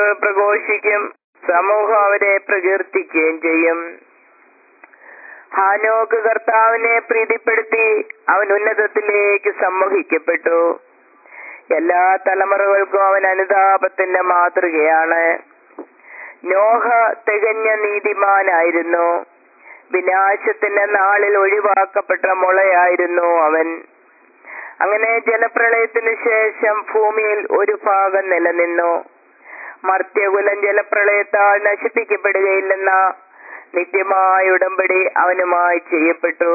പ്രഘോഷിക്കും സമൂഹം അവരെ പ്രകീർത്തിക്കുകയും ചെയ്യും ഹാനോക്ക് കർത്താവിനെ പ്രീതിപ്പെടുത്തി അവൻ ഉന്നതത്തിലേക്ക് സമ്മോഹിക്കപ്പെട്ടു എല്ലാ തലമുറകൾക്കും അവൻ അനുതാപത്തിന്റെ മാതൃകയാണ് നോഹ തികഞ്ഞ നീതിമാനായിരുന്നു വിനാശത്തിന്റെ നാളിൽ ഒഴിവാക്കപ്പെട്ട മുളയായിരുന്നു അവൻ അങ്ങനെ ജലപ്രളയത്തിനു ശേഷം ഭൂമിയിൽ ഒരു ഭാഗം നിലനിന്നു മർത്യകുലം ജലപ്രളയത്താൽ നശിപ്പിക്കപ്പെടുകയില്ലെന്ന നിത്യമായ ഉടമ്പടി അവനുമായി ചെയ്യപ്പെട്ടു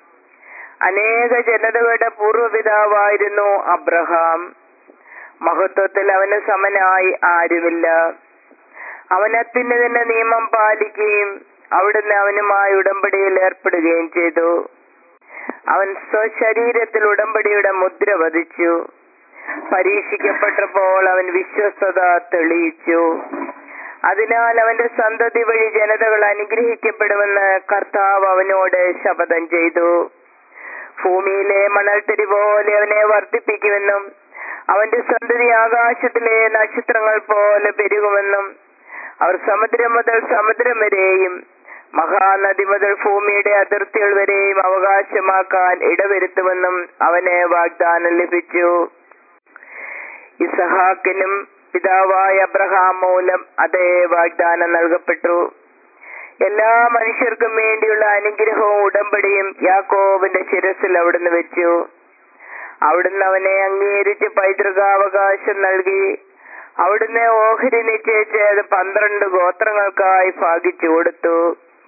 അനേക ജനതകളുടെ പൂർവ്വപിതാവായിരുന്നു അബ്രഹാം മഹത്വത്തിൽ അവന് സമനായി ആരുമില്ല അവൻ അത്യുന്നതിന്റെ നിയമം പാലിക്കുകയും അവിടുന്ന് അവനുമായി ഉടമ്പടിയിൽ ഏർപ്പെടുകയും ചെയ്തു അവൻ സ്വശരീരത്തിൽ ഉടമ്പടിയുടെ മുദ്ര വധിച്ചു പരീക്ഷിക്കപ്പെട്ടപ്പോൾ അവൻ വിശ്വസ്തത തെളിയിച്ചു അതിനാൽ അവന്റെ സന്തതി വഴി ജനതകൾ അനുഗ്രഹിക്കപ്പെടുമെന്ന് കർത്താവ് അവനോട് ശപഥം ചെയ്തു ഭൂമിയിലെ മണൽത്തരി പോലെ അവനെ വർദ്ധിപ്പിക്കുമെന്നും അവന്റെ സന്തതി ആകാശത്തിലെ നക്ഷത്രങ്ങൾ പോലെ പെരുകുമെന്നും അവർ സമുദ്രം മുതൽ സമുദ്രം വരെയും മഹാനദി മുതൽ ഭൂമിയുടെ അതിർത്തികൾ വരെയും അവകാശമാക്കാൻ ഇടവരുത്തുമെന്നും അവന് വാഗ്ദാനം ലഭിച്ചു ഇസഹാക്കിനും പിതാവായ അബ്രഹാം മൂലം അതേ വാഗ്ദാനം നൽകപ്പെട്ടു എല്ലാ മനുഷ്യർക്കും വേണ്ടിയുള്ള അനുഗ്രഹവും ഉടമ്പടിയും യാക്കോബിന്റെ ശിരസിൽ അവിടുന്ന് വെച്ചു അവിടുന്ന് അവനെ അംഗീകരിച്ച് പൈതൃകാവകാശം നൽകി അവിടുന്ന് ഓഹരി നിശ്ചയിച്ച് അത് പന്ത്രണ്ട് ഗോത്രങ്ങൾക്കായി ഭാഗിച്ചു കൊടുത്തു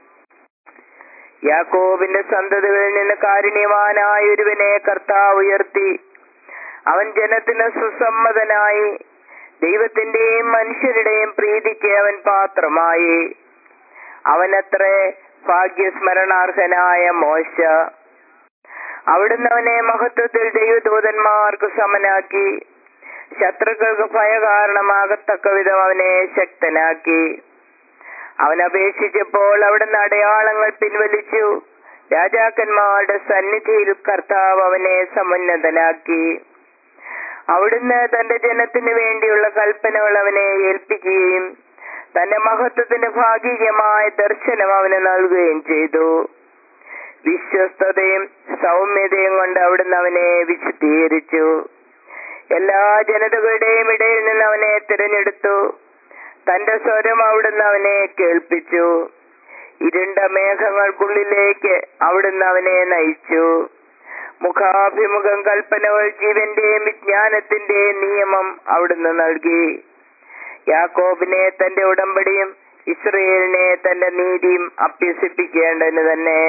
യാക്കോബിന്റെ സന്തതികളിൽ നിന്ന് കാരുണ്യവാനായ ഒരുവനെ കർത്താവ് ഉയർത്തി അവൻ ജനത്തിന് സുസമ്മതനായി ദൈവത്തിന്റെയും മനുഷ്യരുടെയും പ്രീതിക്ക് അവൻ പാത്രമായി അവനത്രേ ഭാഗ്യസ്മരണാർഹനായ മോശ അവിടുന്ന് അവനെ മഹത്വത്തിൽ ദൈവദൂതന്മാർക്ക് സമനാക്കി ശത്രുക്കൾക്ക് ഭയ കാരണമാകത്തക്ക വിധം അവനെ ശക്തനാക്കി അവൻ അപേക്ഷിച്ചപ്പോൾ അവിടുന്ന് അടയാളങ്ങൾ പിൻവലിച്ചു രാജാക്കന്മാരുടെ സന്നിധിയിൽ കർത്താവ് അവനെ സമുന്നതനാക്കി അവിടുന്ന് തന്റെ ജനത്തിന് വേണ്ടിയുള്ള കൽപ്പനകൾ അവനെ ഏൽപ്പിക്കുകയും തന്റെ മഹത്വത്തിന്റെ ഭാഗികമായ ദർശനം അവന് നൽകുകയും ചെയ്തു വിശ്വസ്തതയും സൗമ്യതയും കൊണ്ട് അവിടുന്ന് അവനെ വിശദീകരിച്ചു എല്ലാ ജനതകളുടെയും ഇടയിൽ നിന്ന് അവനെ തിരഞ്ഞെടുത്തു തന്റെ സ്വരം അവിടുന്ന് അവനെ കേൾപ്പിച്ചു ഇരുണ്ട മേഘങ്ങൾക്കുള്ളിലേക്ക് അവിടുന്ന് അവനെ നയിച്ചു മുഖാഭിമുഖം കൽപ്പനകൾ ജീവന്റെയും വിജ്ഞാനത്തിന്റെയും നിയമം അവിടുന്ന് നൽകി യാക്കോബിനെ തന്റെ ഉടമ്പടിയും ഇസ്രയേലിനെ തന്റെ നീതിയും അഭ്യസിപ്പിക്കേണ്ടതിന് തന്നെ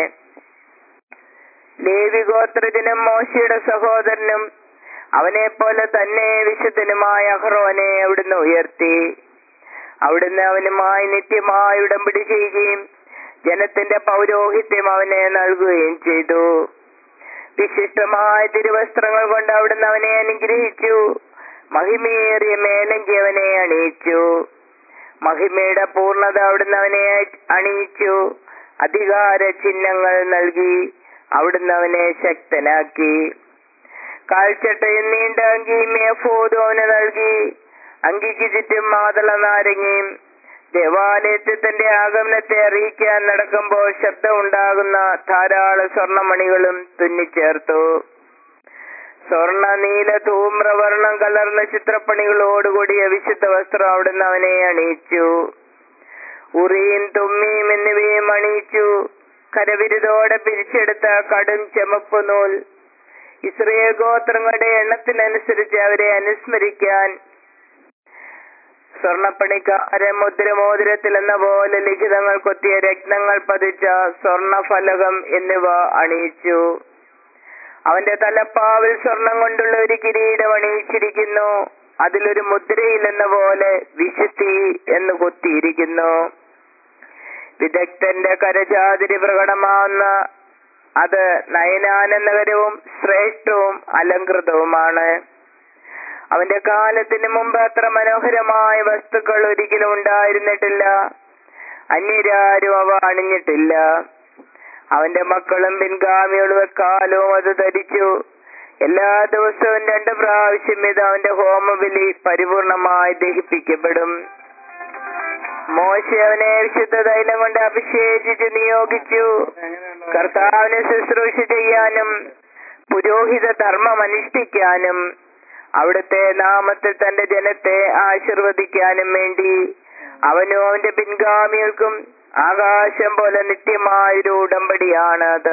ലേവി ഗോത്രജനും മോശയുടെ സഹോദരനും അവനെ പോലെ തന്നെ വിശുദ്ധനുമായ അഹ്റോനെ അവിടുന്ന് ഉയർത്തി അവിടുന്ന് അവനുമായി നിത്യമായി ഉടമ്പടി ചെയ്യുകയും ജനത്തിന്റെ പൗരോഹിത്യം അവനെ നൽകുകയും ചെയ്തു വിശിഷ്ടമായ തിരുവസ്ത്രങ്ങൾ കൊണ്ട് അവിടുന്ന് അവനെ അനുഗ്രഹിച്ചു മഹിമയേറിയ മേലങ്കി അവനെ അണിയിച്ചു മഹിമയുടെ പൂർണ്ണത അവിടുന്ന് അവനെ അണിയിച്ചു അധികാര ചിഹ്നങ്ങൾ നൽകി അവിടുന്ന് അവനെ ശക്തനാക്കി കാൽച്ചട്ടയും നീണ്ട അങ്കിയും മേഫോതും അവന് നൽകി അങ്കിക്ക് ചുറ്റും മാതള നാരങ്ങയും ദേവാലയത്തിൽ തന്റെ ആഗമനത്തെ അറിയിക്കാൻ നടക്കുമ്പോൾ ശബ്ദം ഉണ്ടാകുന്ന ധാരാളം സ്വർണമണികളും തുന്നിച്ചേർത്തു സ്വർണ നീല ധൂമ്രവർണം കലർന്ന ചിത്രപ്പണികളോടുകൂടിയ വിശുദ്ധ വസ്ത്രം അവിടുന്ന് അവനെ അണിയിച്ചു ഉറിയും തുമ്മിയും എന്നിവയും അണിയിച്ചു കരവിരുതോടെ പിരിച്ചെടുത്ത കടും ചെമപ്പ് നൂൽ ഇസ്രയേൽ ഗോത്രങ്ങളുടെ എണ്ണത്തിനനുസരിച്ച് അവരെ അനുസ്മരിക്കാൻ സ്വർണപ്പണിക്കാരൻ മുദ്രമോതിരത്തിൽ എന്ന പോലെ ലിഖിതങ്ങൾ കൊത്തിയ രത്നങ്ങൾ പതിച്ച സ്വർണഫലകം എന്നിവ അണിയിച്ചു അവന്റെ തലപ്പാവിൽ സ്വർണം കൊണ്ടുള്ള ഒരു കിരീടം അണിയിച്ചിരിക്കുന്നു അതിലൊരു മുദ്രയിലെന്ന പോലെ വിശുദ്ധി എന്ന് കൊത്തിയിരിക്കുന്നു വിദഗ്ധന്റെ കരചാതിരി പ്രകടമാവുന്ന അത് നയനാനന്ദകരവും ശ്രേഷ്ഠവും അലങ്കൃതവുമാണ് അവന്റെ കാലത്തിന് മുമ്പ് അത്ര മനോഹരമായ വസ്തുക്കൾ ഒരിക്കലും ഉണ്ടായിരുന്നിട്ടില്ല അന്യരാരും അവ അണിഞ്ഞിട്ടില്ല അവന്റെ മക്കളും പിൻഗാമികളും എക്കാലവും അത് ധരിച്ചു എല്ലാ ദിവസവും രണ്ട് പ്രാവശ്യം ഇത് അവന്റെ ഹോമബലി പരിപൂർണമായി ദഹിപ്പിക്കപ്പെടും മോശ അവനെ വിശുദ്ധ തൈലം കൊണ്ട് അഭിഷേകിച്ച് നിയോഗിച്ചു കർത്താവിനെ ശുശ്രൂഷ ചെയ്യാനും പുരോഹിത ധർമ്മം അനുഷ്ഠിക്കാനും അവിടുത്തെ നാമത്തിൽ തന്റെ ജനത്തെ ആശീർവദിക്കാനും വേണ്ടി അവനും അവന്റെ പിൻഗാമികൾക്കും ആകാശം പോലെ നിത്യമായൊരു ഉടമ്പടിയാണ് അത്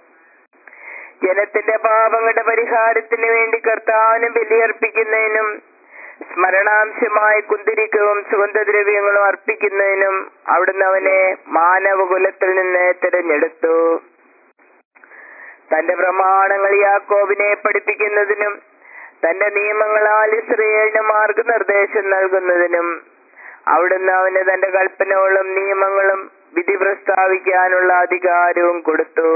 ജനത്തിന്റെ പാപങ്ങളുടെ പരിഹാരത്തിന് വേണ്ടി കർത്താവിന് ബലിയർപ്പിക്കുന്നതിനും സ്മരണാംശമായ കുന്തിരിക്കവും സുഗന്ധദ്രവ്യങ്ങളും അർപ്പിക്കുന്നതിനും അവിടുന്ന് അവനെ മാനവകുലത്തിൽ നിന്ന് തിരഞ്ഞെടുത്തു തന്റെ പ്രമാണങ്ങൾ യാക്കോബിനെ പഠിപ്പിക്കുന്നതിനും തന്റെ നിയമങ്ങളാൽ ഇസ്രയേലിന് മാർഗനിർദ്ദേശം നൽകുന്നതിനും അവിടുന്ന് അവന് തന്റെ കൽപ്പനകളും നിയമങ്ങളും വിധി പ്രസ്താവിക്കാനുള്ള അധികാരവും കൊടുത്തു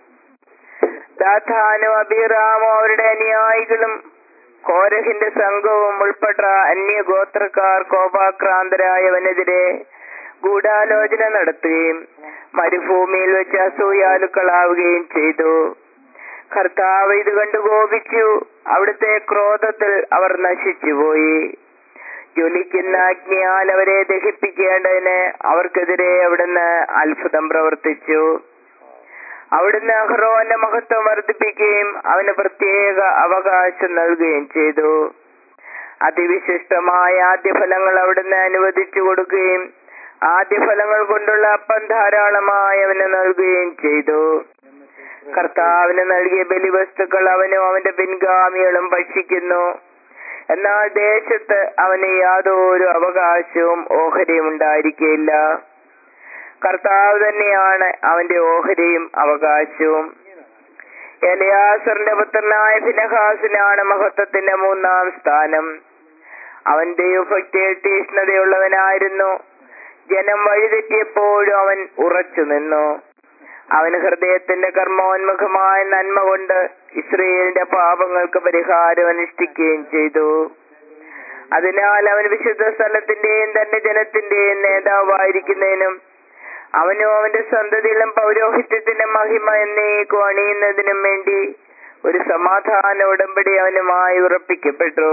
ദാഥാനും അബിറാമും അവരുടെ അനുയായികളും കോരഹിന്റെ സംഘവും ഉൾപ്പെട്ട അന്യഗോത്രക്കാർ കോപാക്രാന്തരായവനെതിരെ ഗൂഢാലോചന നടത്തുകയും മരുഭൂമിയിൽ വെച്ച് അസൂയാലുക്കളാവുകയും ചെയ്തു കർത്താവ് ഇത് കണ്ടു കോപിച്ചു അവിടുത്തെ ക്രോധത്തിൽ അവർ നശിച്ചുപോയി ജ്വലിക്കുന്ന അഗ്നിയാൽ അവരെ ദഹിപ്പിക്കേണ്ടതിന് അവർക്കെതിരെ അവിടുന്ന് അത്ഭുതം പ്രവർത്തിച്ചു അവിടുന്ന് അഹ്റോന്റെ മഹത്വം വർദ്ധിപ്പിക്കുകയും അവന് പ്രത്യേക അവകാശം നൽകുകയും ചെയ്തു അതിവിശിഷ്ടമായ ആദ്യഫലങ്ങൾ അവിടുന്ന് അനുവദിച്ചു കൊടുക്കുകയും ആദ്യഫലങ്ങൾ കൊണ്ടുള്ള അപ്പം ധാരാളമായി അവന് നൽകുകയും ചെയ്തു കർത്താവിന് നൽകിയ ബലിവസ്തുക്കൾ അവനും അവന്റെ പിൻഗാമികളും ഭക്ഷിക്കുന്നു എന്നാൽ ദേശത്ത് അവന് യാതൊരു അവകാശവും ഓഹരിയും ഉണ്ടായിരിക്കില്ല കർത്താവ് തന്നെയാണ് അവന്റെ ഓഹരിയും അവകാശവും എലയാസറിന്റെ പുത്രനായ ഫിനഹാസിനാണ് മഹത്വത്തിന്റെ മൂന്നാം സ്ഥാനം അവൻ ദൈവഭക്തിയിൽ തീഷ്ണതയുള്ളവനായിരുന്നു ജനം വഴിതെറ്റിയപ്പോഴും അവൻ ഉറച്ചു നിന്നു അവൻ ഹൃദയത്തിന്റെ കർമ്മോന്മുഖമായ നന്മ കൊണ്ട് ഇസ്രയേലിന്റെ പാപങ്ങൾക്ക് പരിഹാരം അനുഷ്ഠിക്കുകയും ചെയ്തു അതിനാൽ അവൻ വിശുദ്ധ സ്ഥലത്തിന്റെയും തന്റെ ജനത്തിന്റെയും നേതാവായിരിക്കുന്നതിനും അവനും അവന്റെ സന്തതിയിലും പൗരോഹിത്യത്തിന്റെ മഹിമ എന്നേക്കും അണിയുന്നതിനും വേണ്ടി ഒരു സമാധാന ഉടമ്പടി അവനുമായി ഉറപ്പിക്കപ്പെട്ടു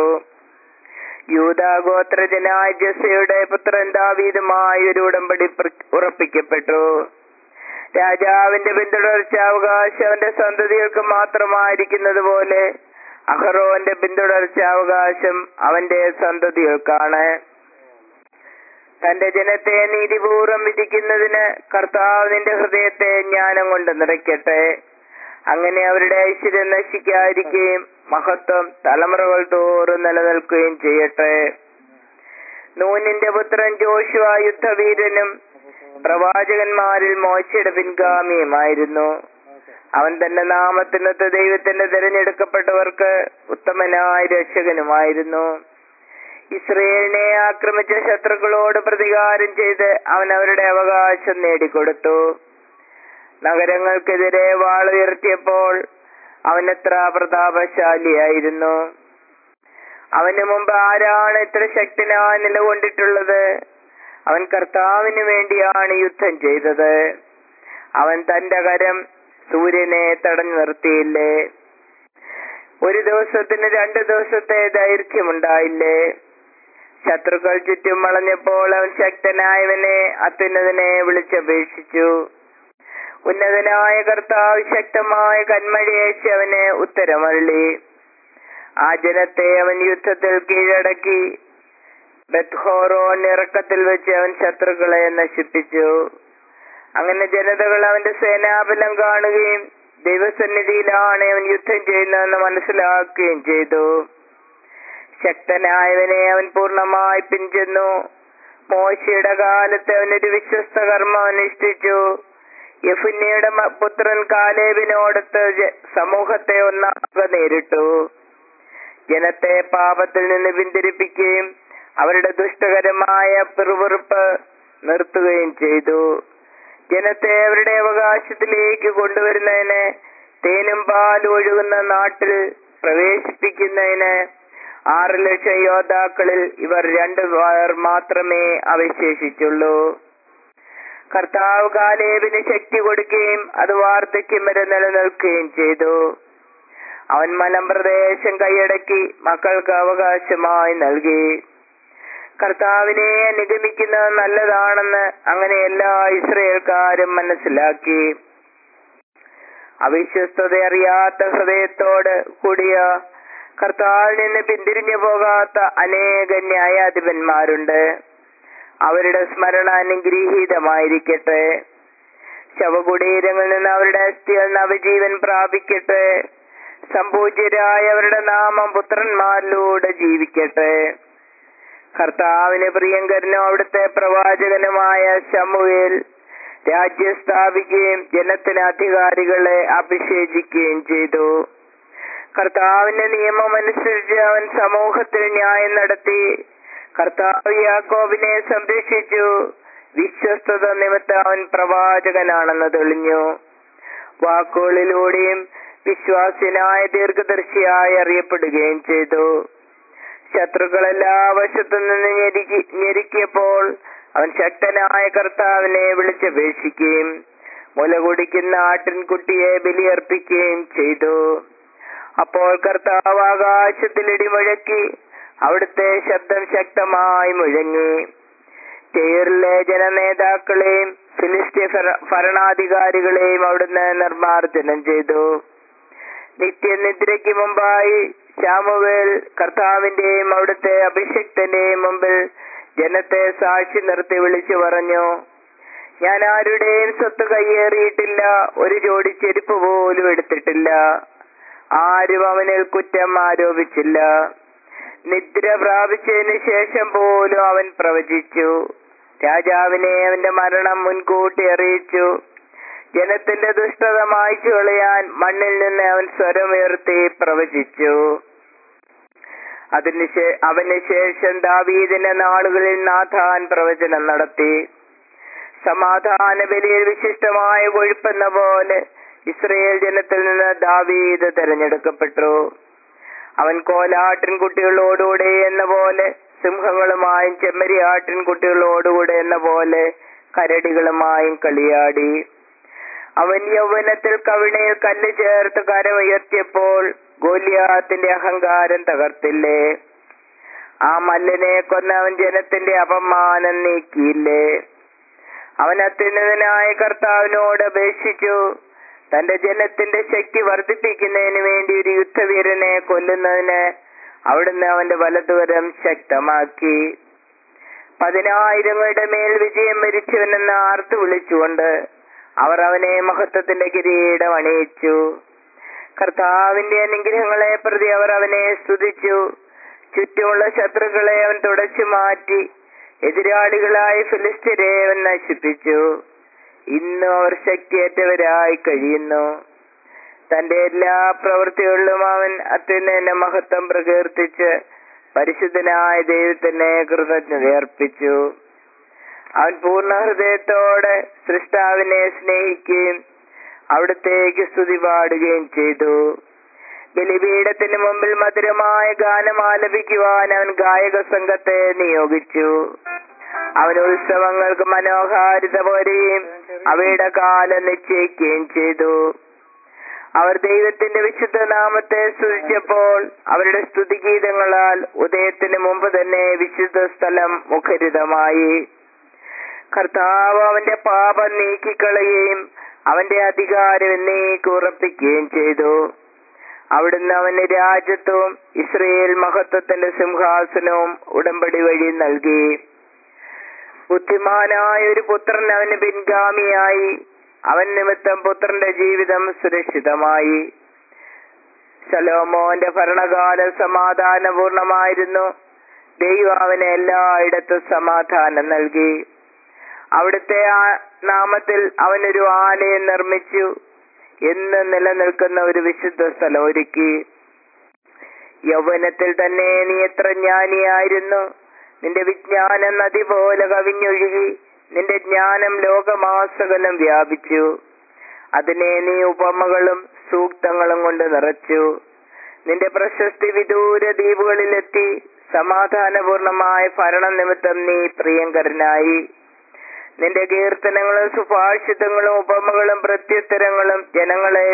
യൂതാഗോത്രജനായ ജസയുടെ പുത്രൻ ദാവീദുമായി ഒരു ഉടമ്പടി പ്ര- ഉറപ്പിക്കപ്പെട്ടു രാജാവിന്റെ പിന്തുടർച്ചാവകാശം അവന്റെ സന്തതികൾക്ക് മാത്രമായിരിക്കുന്നത് പോലെ അഹറോന്റെ പിന്തുടർച്ചാവകാശം അവന്റെ സന്തതികൾക്കാണ് തന്റെ ജനത്തെ നീതിപൂർവം വിധിക്കുന്നതിന് കർത്താവ് നിന്റെ ഹൃദയത്തെ ജ്ഞാനം കൊണ്ട് നിറയ്ക്കട്ടെ അങ്ങനെ അവരുടെ ഐശ്വര്യം നശിക്കാതിരിക്കുകയും മഹത്വം തലമുറകൾ തോറും നിലനിൽക്കുകയും ചെയ്യട്ടെ നൂനിന്റെ പുത്രൻ ജോഷുവ യുദ്ധവീരനും പ്രവാചകന്മാരിൽ മോശയുടെ പിൻഗാമിയുമായിരുന്നു അവൻ തന്റെ നാമത്തിനൊത്ത ദൈവത്തിന്റെ തിരഞ്ഞെടുക്കപ്പെട്ടവർക്ക് ഉത്തമനായ രക്ഷകനുമായിരുന്നു ഇസ്രയേലിനെ ആക്രമിച്ച ശത്രുക്കളോട് പ്രതികാരം ചെയ്ത് അവൻ അവരുടെ അവകാശം നേടിക്കൊടുത്തു നഗരങ്ങൾക്കെതിരെ വാളുയർത്തിയപ്പോൾ അവൻ എത്ര പ്രതാപശാലിയായിരുന്നു അവന് മുമ്പ് ആരാണ് ഇത്ര ശക്തനായി നിലകൊണ്ടിട്ടുള്ളത് അവൻ കർത്താവിന് വേണ്ടിയാണ് യുദ്ധം ചെയ്തത് അവൻ തന്റെ കരം സൂര്യനെ തടഞ്ഞു നിർത്തിയില്ലേ ഒരു ദിവസത്തിന് രണ്ട് ദിവസത്തെ ദൈർഘ്യമുണ്ടായില്ലേ ശത്രുക്കൾ ചുറ്റും വളഞ്ഞപ്പോൾ അവൻ ശക്തനായവനെ അത്യുന്നതനെ വിളിച്ചപേക്ഷിച്ചു ഉന്നതനായ കർത്താവ് ശക്തമായ കന്മഴയേശി അവന് ഉത്തരമള്ളി ആ ജനത്തെ അവൻ യുദ്ധത്തിൽ കീഴടക്കി ബത്ഹോറോൻ ഇറക്കത്തിൽ വെച്ച് അവൻ ശത്രുക്കളെ നശിപ്പിച്ചു അങ്ങനെ ജനതകൾ അവന്റെ സേനാബലം കാണുകയും ദൈവസന്നിധിയിലാണ് അവൻ യുദ്ധം ചെയ്യുന്നതെന്ന് മനസ്സിലാക്കുകയും ചെയ്തു ശക്തനായവനെ അവൻ പൂർണ്ണമായി പിൻചെന്നു മോശയുടെ കാലത്ത് അവനൊരു വിശ്വസ്ത കർമ്മം അനുഷ്ഠിച്ചു യഫുന്യയുടെ മ- പുത്രൻ കാലേബിനോടത്ത് ജ- സമൂഹത്തെ ഒന്നാകെ നേരിട്ടു ജനത്തെ പാപത്തിൽ നിന്ന് പിന്തിരിപ്പിക്കുകയും അവരുടെ ദുഷ്ടകരമായ പിറുപിറുപ്പ് നിർത്തുകയും ചെയ്തു ജനത്തെ അവരുടെ അവകാശത്തിലേക്ക് കൊണ്ടുവരുന്നതിന് തേനും പാലും ഒഴുകുന്ന നാട്ടിൽ പ്രവേശിപ്പിക്കുന്നതിന് ആറ് ലക്ഷം യോദ്ധാക്കളിൽ ഇവർ രണ്ടു പേർ മാത്രമേ അവശേഷിച്ചുള്ളൂ കർത്താവ് കാലേബിന് ശക്തി കൊടുക്കുകയും അത് വാർദ്ധക്യം വരെ നിലനിൽക്കുകയും ചെയ്തു അവൻ മലമ്പ്രദേശം കൈയടക്കി മക്കൾക്ക് അവകാശമായി നൽകി കർത്താവിനെ അനുഗമിക്കുന്നത് നല്ലതാണെന്ന് അങ്ങനെ എല്ലാ ഇസ്രയേൽക്കാരും മനസ്സിലാക്കി അവിശ്വസ്തത അറിയാത്ത ഹൃദയത്തോട് കൂടിയ കർത്താവിൽ നിന്ന് പിന്തിരിഞ്ഞു പോകാത്ത അനേക ന്യായാധിപന്മാരുണ്ട് അവരുടെ സ്മരണ അനുഗ്രഹീതമായിരിക്കട്ടെ ശവകുടീരങ്ങളിൽ നിന്ന് അവരുടെ അസ്ഥികൾ നവജീവൻ പ്രാപിക്കട്ടെ സംപൂജ്യരായ അവരുടെ നാമം പുത്രന്മാരിലൂടെ ജീവിക്കട്ടെ കർത്താവിന് പ്രിയങ്കരനും അവിടുത്തെ പ്രവാചകനുമായ ശമുവേൽ രാജ്യം സ്ഥാപിക്കുകയും ജനത്തിന് അധികാരികളെ അഭിഷേചിക്കുകയും ചെയ്തു കർത്താവിന്റെ നിയമം അനുസരിച്ച് അവൻ സമൂഹത്തിൽ ന്യായം നടത്തി കർത്താവ് യാക്കോബിനെ സംരക്ഷിച്ചു വിശ്വസ്തത നിമിത്തം അവൻ പ്രവാചകനാണെന്ന് തെളിഞ്ഞു വാക്കുകളിലൂടെയും വിശ്വാസിനായ ദീർഘദർശിയായി അറിയപ്പെടുകയും ചെയ്തു ശത്രുക്കൾ എല്ലാ വശത്തു നിന്ന് ഞെരുക്കി ഞെരുക്കിയപ്പോൾ അവൻ ശക്തനായ കർത്താവിനെ വിളിച്ചപേക്ഷിക്കുകയും മുല കുടിക്കുന്ന ആട്ടിൻകുട്ടിയെ ബലിയർപ്പിക്കുകയും ചെയ്തു അപ്പോൾ കർത്താവ് ആകാശത്തിൽ ഇടിമുഴക്കി അവിടുത്തെ ശബ്ദം ശക്തമായി മുഴങ്ങി ചേറിലെ ജനനേതാക്കളെയും ഫിലിസ്തീൻ ഭര- ഭരണാധികാരികളെയും അവിടുന്ന് നിർമ്മാർജ്ജനം ചെയ്തു നിത്യനിദ്രയ്ക്ക് മുമ്പായി ശാമുവേൽ കർത്താവിന്റെയും അവിടുത്തെ അഭിഷിക്തന്റെയും മുമ്പിൽ ജനത്തെ സാക്ഷി നിർത്തി വിളിച്ചു പറഞ്ഞു ഞാൻ ആരുടെയും സ്വത്ത് കയ്യേറിയിട്ടില്ല ഒരു ജോഡി ചെരുപ്പ് പോലും എടുത്തിട്ടില്ല ആരും അവനിൽ കുറ്റം ആരോപിച്ചില്ല നിദ്ര പ്രാപിച്ചതിന് ശേഷം പോലും അവൻ പ്രവചിച്ചു രാജാവിനെ അവന്റെ മരണം മുൻകൂട്ടി അറിയിച്ചു ജനത്തിന്റെ ദുഷ്ടത മായ്ച്ചു കളയാൻ മണ്ണിൽ നിന്ന് അവൻ സ്വരമുയർത്തി പ്രവചിച്ചു അതിന് ശേ- അവന് ശേഷം ദാവീദിന്റെ നാളുകളിൽ നാഥാൻ പ്രവചനം നടത്തി സമാധാന ബലിയിൽ വിശിഷ്ടമായ കൊഴുപ്പെന്ന പോലെ ഇസ്രയേൽ ജനത്തിൽ നിന്ന് ദാവീദ് തെരഞ്ഞെടുക്കപ്പെട്ടു അവൻ കോലാട്ടിൻ കുട്ടികളോടുകൂടെ എന്ന പോലെ സിംഹങ്ങളുമായും ചെമ്മരി ആട്ടിൻ കുട്ടികളോടുകൂടെ എന്ന പോലെ കരടികളുമായും കളിയാടി അവൻ യൗവനത്തിൽ കവിണയിൽ കല്ല് ചേർത്ത് കരമുയർത്തിയപ്പോൾ ഗോലിയാത്തിന്റെ അഹങ്കാരം തകർത്തില്ലേ ആ മല്ലിനെ കൊന്ന അവൻ ജനത്തിന്റെ അപമാനം നീക്കിയില്ലേ അവൻ അത്യുന്നതനായ കർത്താവിനോട് അപേക്ഷിച്ചു തന്റെ ജനത്തിന്റെ ശക്തി വർദ്ധിപ്പിക്കുന്നതിന് വേണ്ടി ഒരു യുദ്ധവീരനെ കൊല്ലുന്നതിന് അവിടുന്ന് അവന്റെ വലതുകരം ശക്തമാക്കി പതിനായിരങ്ങളുടെ മേൽ വിജയം വരിച്ചവനെന്ന് ആർത്തു വിളിച്ചുകൊണ്ട് അവർ അവനെ മഹത്വത്തിന്റെ കിരീടം അണിയിച്ചു കർത്താവിന്റെ അനുഗ്രഹങ്ങളെ പ്രതി അവർ അവനെ സ്തുതിച്ചു ചുറ്റുമുള്ള ശത്രുക്കളെ അവൻ തുടച്ചു മാറ്റി എതിരാളികളായ ഫിലിസ്തീനെ അവൻ നശിപ്പിച്ചു ഇന്നും അവർ ശക്തിയേറ്റവരായി കഴിയുന്നു തന്റെ എല്ലാ പ്രവൃത്തികളിലും അവൻ അത്യുന്നത മഹത്വം പ്രകീർത്തിച്ച് പരിശുദ്ധനായ ദൈവത്തിനെ കൃതജ്ഞത അർപ്പിച്ചു അവൻ പൂർണ്ണ ഹൃദയത്തോടെ സൃഷ്ടാവിനെ സ്നേഹിക്കുകയും അവിടത്തേക്ക് സ്തുതി പാടുകയും ചെയ്തു ബലിപീഠത്തിന് മുമ്പിൽ മധുരമായ ഗാനം ആലപിക്കുവാൻ അവൻ ഗായക സംഘത്തെ നിയോഗിച്ചു അവൻ ഉത്സവങ്ങൾക്ക് മനോഹാരിത പോരുകയും അവയുടെ കാലം നിശ്ചയിക്കുകയും ചെയ്തു അവർ ദൈവത്തിന്റെ വിശുദ്ധ നാമത്തെ സ്തുതിച്ചപ്പോൾ അവരുടെ സ്തുതിഗീതങ്ങളാൽ ഉദയത്തിന് മുമ്പ് തന്നെ വിശുദ്ധ സ്ഥലം മുഖരിതമായി കർത്താവ് അവന്റെ പാപം നീക്കിക്കളയുകയും അവന്റെ അധികാരം എന്നേക്ക് ഉറപ്പിക്കുകയും ചെയ്തു അവിടുന്ന് അവന് രാജ്യത്വവും ഇസ്രയേൽ മഹത്വത്തിന്റെ സിംഹാസനവും ഉടമ്പടി വഴി നൽകി ബുദ്ധിമാനായ ഒരു പുത്രൻ അവന് പിൻഗാമിയായി അവൻ നിമിത്തം പുത്രന്റെ ജീവിതം സുരക്ഷിതമായി ശലോമോന്റെ ഭരണകാലം സമാധാനപൂർണമായിരുന്നു ദൈവം അവന് എല്ലായിടത്തും സമാധാനം നൽകി അവിടുത്തെ ആ നാമത്തിൽ അവനൊരു ആലയം നിർമ്മിച്ചു എന്ന് നിലനിൽക്കുന്ന ഒരു വിശുദ്ധ സ്ഥലം ഒരുക്കി യൗവനത്തിൽ തന്നെ നീ എത്ര ജ്ഞാനിയായിരുന്നു നിന്റെ വിജ്ഞാനം നദി പോലെ കവിഞ്ഞൊഴുകി നിന്റെ ജ്ഞാനം ലോകമാസകലം വ്യാപിച്ചു അതിനെ നീ ഉപമകളും സൂക്തങ്ങളും കൊണ്ട് നിറച്ചു നിന്റെ പ്രശസ്തി വിദൂര ദ്വീപുകളിലെത്തി സമാധാനപൂർണമായ ഭരണം നിമിത്തം നീ പ്രിയങ്കരനായി നിന്റെ കീർത്തനങ്ങളും സുഭാഷിതങ്ങളും ഉപമകളും പ്രത്യുത്തരങ്ങളും ജനങ്ങളെ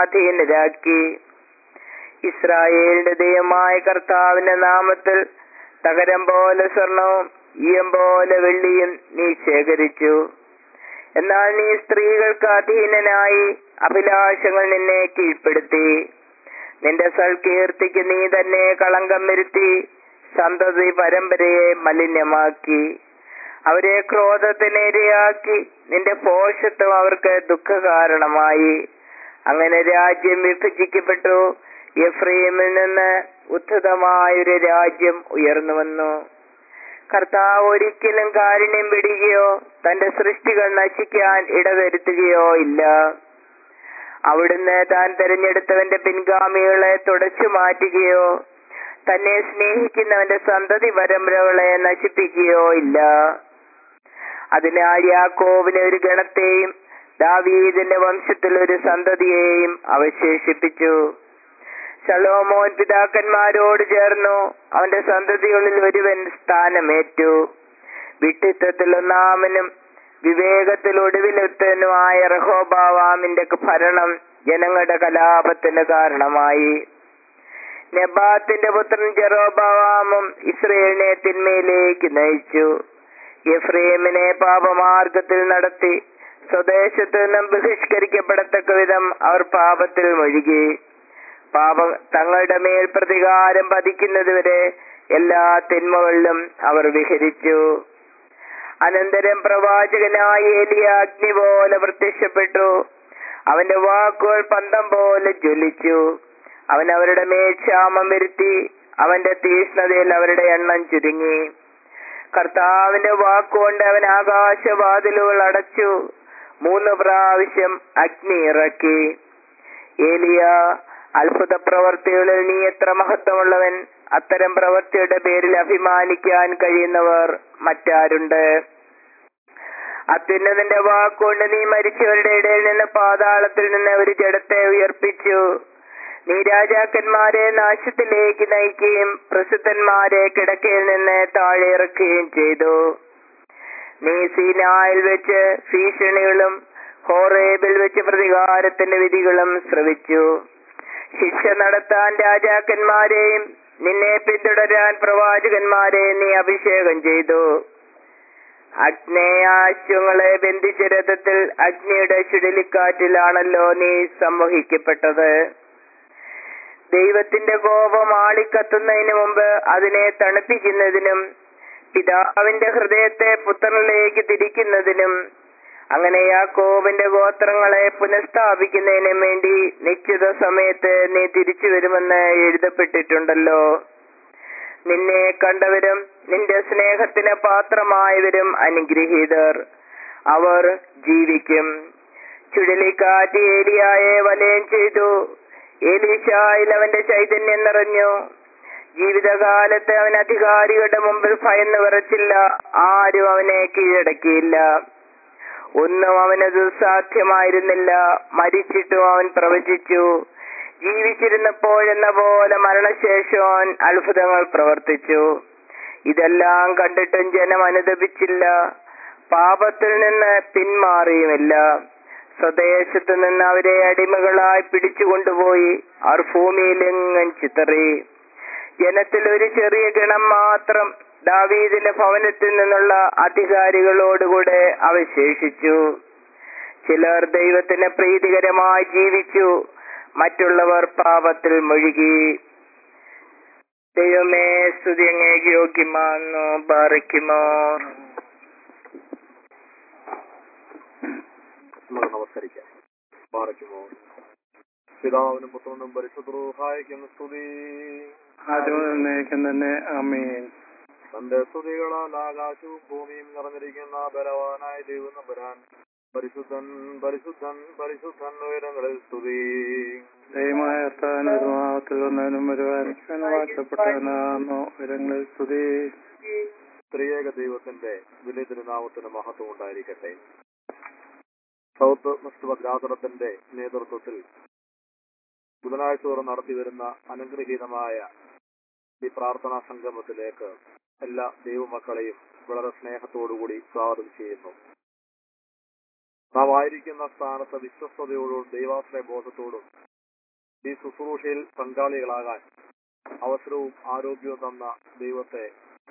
വിസ്മയാധീനരാക്കി ഇസ്രായേലിന്റെ ദൈവമായ കർത്താവിന്റെ നാമത്തിൽ തകരം പോലെ സ്വർണവും ഈയം പോലെ വെള്ളിയും നീ ശേഖരിച്ചു എന്നാൽ നീ സ്ത്രീകൾക്ക് അധീനനായി അഭിലാഷങ്ങൾ നിന്നെ കീഴ്പ്പെടുത്തി നിന്റെ സൽകീർത്തിക്ക് നീ തന്നെ കളങ്കം വരുത്തി സന്തതി പരമ്പരയെ മലിനമാക്കി അവരെ ക്രോധത്തിനിരയാക്കി നിന്റെ പോഷത്വം അവർക്ക് ദുഃഖകാരണമായി അങ്ങനെ രാജ്യം വിഭജിക്കപ്പെട്ടു എഫ്രൈമിൽ നിന്ന് ഉദ്ധതമായൊരു രാജ്യം ഉയർന്നു വന്നു കർത്താവ് ഒരിക്കലും കാരുണ്യം പിടിക്കുകയോ തന്റെ സൃഷ്ടികൾ നശിക്കാൻ ഇടവരുത്തുകയോ ഇല്ല അവിടുന്ന് താൻ തെരഞ്ഞെടുത്തവന്റെ പിൻഗാമികളെ തുടച്ചു മാറ്റുകയോ തന്നെ സ്നേഹിക്കുന്നവന്റെ സന്തതി പരമ്പരകളെ നശിപ്പിക്കുകയോ ഇല്ല അതിനാൽ യാക്കോവിനെ ഒരു ഗണത്തെയും ദാവീദിന്റെ വംശത്തിൽ ഒരു സന്തതിയെയും അവശേഷിപ്പിച്ചു ശലോമോൻ പിതാക്കന്മാരോട് ചേർന്നു അവന്റെ സന്തതികളിൽ ഒരുവൻ സ്ഥാനമേറ്റു വിട്ടിത്വത്തിൽ ഒന്നാമനും വിവേകത്തിൽ ഒടുവിലെത്തനുമായ റഹോബാവാമിന്റെ ഭരണം ജനങ്ങളുടെ കലാപത്തിന് കാരണമായി നെബാത്തിന്റെ പുത്രൻ ജെറോബാവാമും ഇസ്രയേലിനെ തിന്മയിലേക്ക് നയിച്ചു എഫ്രേമിനെ പാപമാർഗത്തിൽ നടത്തി സ്വദേശത്ത് നിന്നും ബഹിഷ്കരിക്കപ്പെടത്തക്ക വിധം അവർ പാപത്തിൽ മുഴുകി പാപ തങ്ങളുടെ മേൽ പ്രതികാരം പതിക്കുന്നതുവരെ എല്ലാ തിന്മകളിലും അവർ വിഹരിച്ചു അനന്തരം പ്രവാചകനായ ഏലിയ അഗ്നി പോലെ പ്രത്യക്ഷപ്പെട്ടു അവന്റെ വാക്കുകൾ പന്തം പോലെ ജ്വലിച്ചു അവൻ അവരുടെ മേൽ ക്ഷാമം വരുത്തി അവന്റെ തീഷ്ണതയിൽ അവരുടെ എണ്ണം ചുരുങ്ങി കർത്താവിന്റെ വാക്കുകൊണ്ട് അവൻ ആകാശവാതിലുകൾ അടച്ചു മൂന്ന് പ്രാവശ്യം അഗ്നി ഇറക്കി ഏലിയ അത്ഭുത പ്രവർത്തികളിൽ നീ എത്ര മഹത്വമുള്ളവൻ അത്തരം പ്രവൃത്തിയുടെ പേരിൽ അഭിമാനിക്കാൻ കഴിയുന്നവർ മറ്റാരുണ്ട് അത്യുന്നതിന്റെ വാക്കുകൊണ്ട് നീ മരിച്ചവരുടെ ഇടയിൽ നിന്ന് പാതാളത്തിൽ നിന്ന് ഒരു ജഡത്തെ ഉയർപ്പിച്ചു നീ രാജാക്കന്മാരെ നാശത്തിലേക്ക് നയിക്കുകയും പ്രസിദ്ധന്മാരെ കിടക്കയിൽ നിന്ന് താഴെ ഇറക്കുകയും ചെയ്തു നീ സീനായിൽ വെച്ച് ഭീഷണികളും ഹോറേബിൽ വെച്ച് പ്രതികാരത്തിന്റെ വിധികളും ശ്രവിച്ചു ശിക്ഷ നടത്താൻ രാജാക്കന്മാരെയും നിന്നെ പിന്തുടരാൻ പ്രവാചകന്മാരെ നീ അഭിഷേകം ചെയ്തു അഗ്നേയാശ്വങ്ങളെ ബന്ധിച്ച രഥത്തിൽ അഗ്നിയുടെ ചുഴലിക്കാറ്റിലാണല്ലോ നീ സംവഹിക്കപ്പെട്ടത് ദൈവത്തിന്റെ കോപം ആളിക്കത്തുന്നതിന് മുമ്പ് അതിനെ തണുപ്പിക്കുന്നതിനും പിതാവിന്റെ ഹൃദയത്തെ പുത്രനിലേക്ക് തിരിക്കുന്നതിനും അങ്ങനെ യാക്കോബിന്റെ ഗോത്രങ്ങളെ പുനഃസ്ഥാപിക്കുന്നതിനും വേണ്ടി നിശ്ചിത സമയത്ത് നീ തിരിച്ചു വരുമെന്ന് എഴുതപ്പെട്ടിട്ടുണ്ടല്ലോ നിന്നെ കണ്ടവരും നിന്റെ സ്നേഹത്തിന് പാത്രമായവരും അനുഗ്രഹീതർ അവർ ജീവിക്കും ചുഴലിക്കാറ്റ് ഏലിയായെ വലയം ചെയ്തു ഏലീശായിൽ അവന്റെ ചൈതന്യം നിറഞ്ഞു ജീവിതകാലത്ത് അവൻ അധികാരികളുടെ മുമ്പിൽ ഭയന്ന് വിറച്ചില്ല ആരും അവനെ കീഴടക്കിയില്ല ഒന്നും അവന് ദുസ്സാധ്യമായിരുന്നില്ല മരിച്ചിട്ടും അവൻ പ്രവചിച്ചു ജീവിച്ചിരുന്നപ്പോഴെന്ന പോലെ മരണശേഷം അവൻ അത്ഭുതങ്ങൾ പ്രവർത്തിച്ചു ഇതെല്ലാം കണ്ടിട്ടും ജനം അനുദപിച്ചില്ല പാപത്തിൽ നിന്ന് പിന്മാറിയുമില്ല സ്വദേശത്ത് നിന്ന് അവരെ അടിമകളായി പിടിച്ചുകൊണ്ടുപോയി അവർ ഭൂമിയിലെങ്ങും ചിതറി ജനത്തിൽ ഒരു ചെറിയ ഗണം മാത്രം ദാവീദിന്റെ ഭവനത്തിൽ നിന്നുള്ള അധികാരികളോടുകൂടെ അവശേഷിച്ചു ചിലർ ദൈവത്തിന് പ്രീതികരമായി ജീവിച്ചു മറ്റുള്ളവർ പാപത്തിൽ മുഴുകി ദൈവമേ സ്തുതി അങ്ങേക്ക് യോഗ്യമാന്നു പാറിക്കുമോ നമുക്ക് നമസ്കരിക്കാം പാറയ്ക്കുമോ പിതാവിനും പുത്രനും പരിശുദ്ധഹായിക്കും സ്തുതി ആദ്യം തന്നെ അമീൻ തന്റെ സ്തുതികളാൽ ആകാശവും ഭൂമിയും നിറഞ്ഞിരിക്കുന്ന ബലവാനായ ദൈവം നമ്പരാൻ പരിശുദ്ധൻ പരിശുദ്ധൻ പരിശുദ്ധൻ ഉയരങ്ങളിൽ സ്തുതി ദൈവമായ സ്ഥാനത്തിൽ ഒന്നിനും വരുവാൻ വാഴ്ത്തപ്പെട്ടവനാകുന്നു ഉയരങ്ങളിൽ സ്തുതി ത്രിയേക ദൈവത്തിന്റെ വലിയ തിരുനാമത്തിന് മഹത്വം ഉണ്ടായിരിക്കട്ടെ സൗത്ത് മുസ്തുഭദ്രാതനത്തിന്റെ നേതൃത്വത്തിൽ ബുധനാഴ്ച തോറും നടത്തിവരുന്ന അനുഗ്രഹീതമായ ഈ പ്രാർത്ഥനാ സംഗമത്തിലേക്ക് എല്ലാ ദൈവമക്കളെയും വളരെ സ്നേഹത്തോടുകൂടി സ്വാഗതം ചെയ്യുന്നു നാം ആയിരിക്കുന്ന സ്ഥാനത്ത് വിശ്വസ്തയോടും ദൈവാശ്രയ ബോധത്തോടും ഈ ശുശ്രൂഷയിൽ പങ്കാളികളാകാൻ അവസരവും ആരോഗ്യവും തന്ന ദൈവത്തെ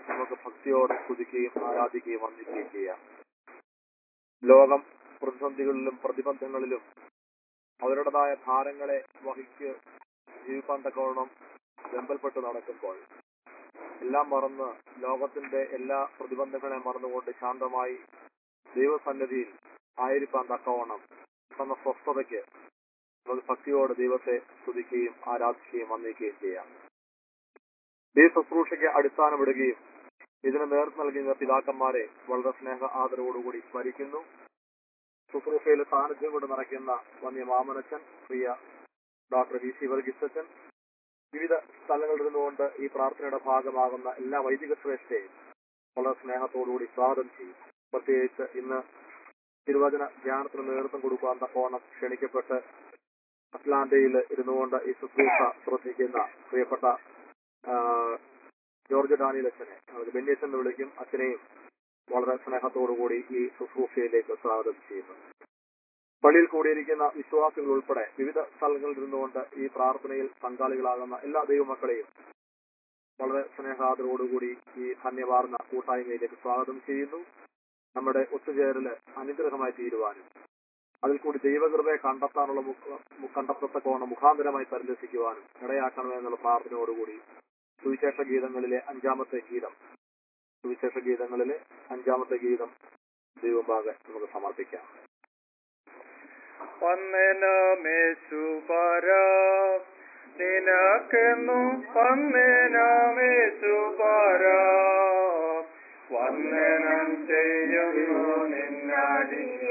നമുക്ക് ഭക്തിയോടെ സ്തുതിക്കുകയും ആരാധിക്കുകയും വന്ദിക്കുകയും ചെയ്യാം ലോകം പ്രതിസന്ധികളിലും പ്രതിബന്ധങ്ങളിലും അവരുടേതായ ഭാരങ്ങളെ വഹിക്ക് ജീവിക്കാൻ തക്കവണ്ണം വെമ്പൽപ്പെട്ട് നടക്കുമ്പോൾ എല്ലാം മറന്ന് ലോകത്തിന്റെ എല്ലാ പ്രതിബന്ധങ്ങളെ മറന്നുകൊണ്ട് ശാന്തമായി ദൈവസന്നിധിയിൽ ആയിരിക്കാൻ തക്കവണ്ണം തന്ന സ്വസ്ഥതയ്ക്ക് നമുക്ക് ഭക്തിയോടെ ദൈവത്തെ സ്തുതിക്കുകയും ആരാധിക്കുകയും വന്ദിക്കുകയും ചെയ്യാം ഈ ശുശ്രൂഷയ്ക്ക് അടിസ്ഥാനമിടുകയും ഇതിന് നേതൃത്വം നൽകുന്ന പിതാക്കന്മാരെ വളരെ സ്നേഹ ആദരവോടുകൂടി സ്മരിക്കുന്നു ശുശ്രൂഷയിൽ സാന്നിധ്യം കൊണ്ട് നിറയ്ക്കുന്ന വന്യ മാമനച്ചൻ പ്രിയ ഡോക്ടർ വി സി വർഗീസച്ചൻ വിവിധ സ്ഥലങ്ങളിൽ നിന്നുകൊണ്ട് ഈ പ്രാർത്ഥനയുടെ ഭാഗമാകുന്ന എല്ലാ വൈദിക ശ്രേഷ്ഠയും വളരെ സ്നേഹത്തോടുകൂടി സ്വാഗതം ചെയ്യും പ്രത്യേകിച്ച് ഇന്ന് തിരുവചന ധ്യാനത്തിന് നേതൃത്വം കൊടുക്കാൻ തക്കോണം ക്ഷണിക്കപ്പെട്ട് അറ്റ്ലാന്റയിൽ ഇരുന്നുകൊണ്ട് ഈ ശുശ്രൂഷ ശ്രദ്ധിക്കുന്ന പ്രിയപ്പെട്ട ആ, ജോർജ് ഡാനിയൽ അച്ഛനെ നമുക്ക് ബെന്യച്ചൻ എന്ന് വിളിക്കും അച്ഛനെയും വളരെ സ്നേഹത്തോടുകൂടി ഈ ശുശ്രൂഷയിലേക്ക് സ്വാഗതം ചെയ്യുന്നു പള്ളിയിൽ കൂടിയിരിക്കുന്ന വിശ്വാസികൾ ഉൾപ്പെടെ വിവിധ സ്ഥലങ്ങളിൽ ഇരുന്നുകൊണ്ട് ഈ പ്രാർത്ഥനയിൽ പങ്കാളികളാകുന്ന എല്ലാ ദൈവമക്കളെയും വളരെ സ്നേഹാദരോടുകൂടി ഈ ധന്യവാർന്ന കൂട്ടായ്മയിലേക്ക് സ്വാഗതം ചെയ്യുന്നു നമ്മുടെ ഒത്തുചേരല് അനുഗ്രഹമായി തീരുവാനും അതിൽ കൂടി ദൈവകൃപയെ കണ്ടെത്താനുള്ള മുഖ- മു- കണ്ടെത്തത്തക്കോണം മുഖാന്തരമായി പരിലസിക്കുവാനും ഇടയാക്കണമെന്നുള്ള പ്രാർത്ഥനയോടുകൂടി സുവിശേഷ ഗീതങ്ങളിലെ അഞ്ചാമത്തെ ഗീതം സുവിശേഷ ഗീതങ്ങളിലെ അഞ്ചാമത്തെ ഗീതം ദൈവഭാഗെ നമുക്ക് സമർപ്പിക്കാം വന്ദനമേശുപര നിനക്കെന്നും വന്ദനമേശുപര വന്ദനം ചെയ്യുന്നു നിന്നടിയ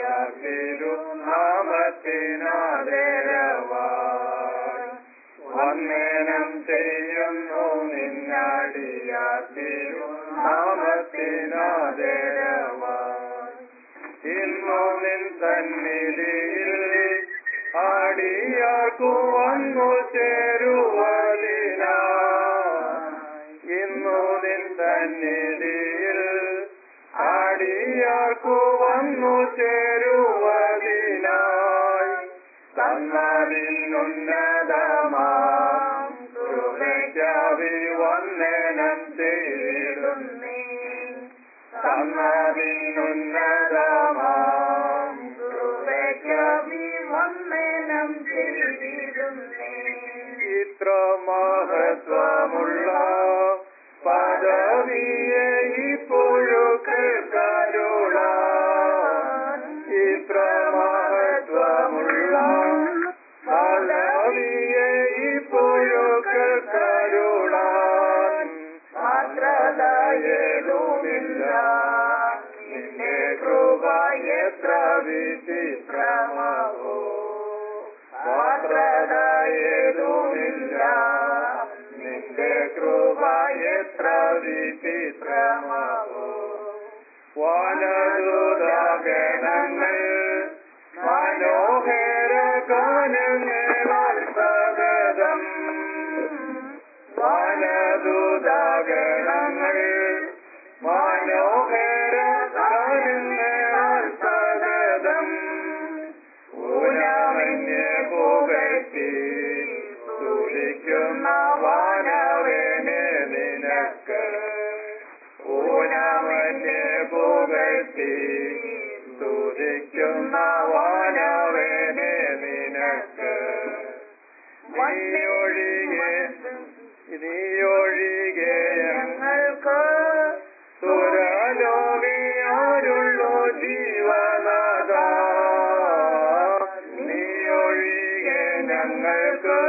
തിരുനാമത്തിനാദരവായി വന്ദനം ചെയ്യുന്നു നിന്നടിയ തിരുനാമത്തിനാദരവായി ഇന്നു നിൻ സന്നിധിയിൽ ആടിയാർക്കു വന്നു ചേരുവതിന ഇന്നു നിൻ സന്നിധിയിൽ ആടിയാർക്കു വന്നു ചേരുവതിനായി തന്നതിനുന്നതമാം കൃപയ്ക്കഭിവന്ദനം ചെയ്തിടുന്നേ തന്നതിനുന്നതമാം കൃപയ്ക്കഭിവന്ദനം ചെയ്തിടുന്നേ ഇത്ര മഹത്വമുള്ള പദവിയെ ഇപ്പോഴുക്കരുള ഇത്ര മഹത്വമുള്ള പദവിയെ ഇപ്പോഴുക്കരുളാൻ മാത്രതയേതുമില്ല നിന്റെ കൃപ എത്ര വിചിത്രമാവോ മാത്രതയേതുമില്ല നിന്റെ കൃപ എത്ര വിചിത്രമാവോ വാനദൂതഗണങ്ങൾ മനോഹര ഗാനങ്ങളാൽ സ്വാഗതം വാനദൂതഗണങ്ങൾ മനോഹര ഗാനങ്ങളാൽ സ്വാഗതം ഊനമന്യെ പുകഴ്ത്തി സ്തുതിക്കുന്ന വാനവനെ നിനക്ക് ഊനമന്യെ പുകഴ്ത്തി സ്തുതിക്കുന്ന വാനവനെ നിനക്ക് നീയൊഴികെ നീയൊഴികെ ഞങ്ങൾക്ക് സുരലോകയാരുള്ളൂ ജീവനാഥ നീയൊഴികെ ഞങ്ങൾക്ക്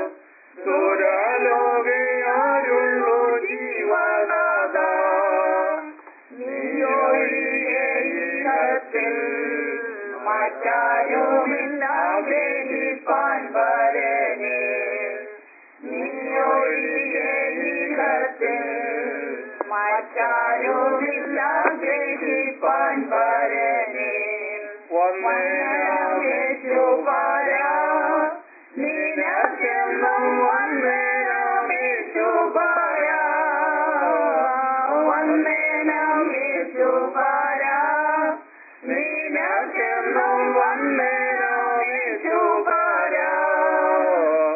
സുരലോകയാരുള്ളൂ ജീവനാഥ നീയൊഴികെ ഇഹത്തിൽ മറ്റാരുമില്ലാഗ്രഹിപ്പാൻ വരനെ നീയൊഴികെ ഇഹത്തിൽ മറ്റാരുമില്ലാഗ്രഹിപ്പാൻ വരനെ വന്നേശുപാര നിനക്കെന്നും വന്നേശുപാര വന്നേശുപാര നിനക്കെന്നും വന്നേശുപാര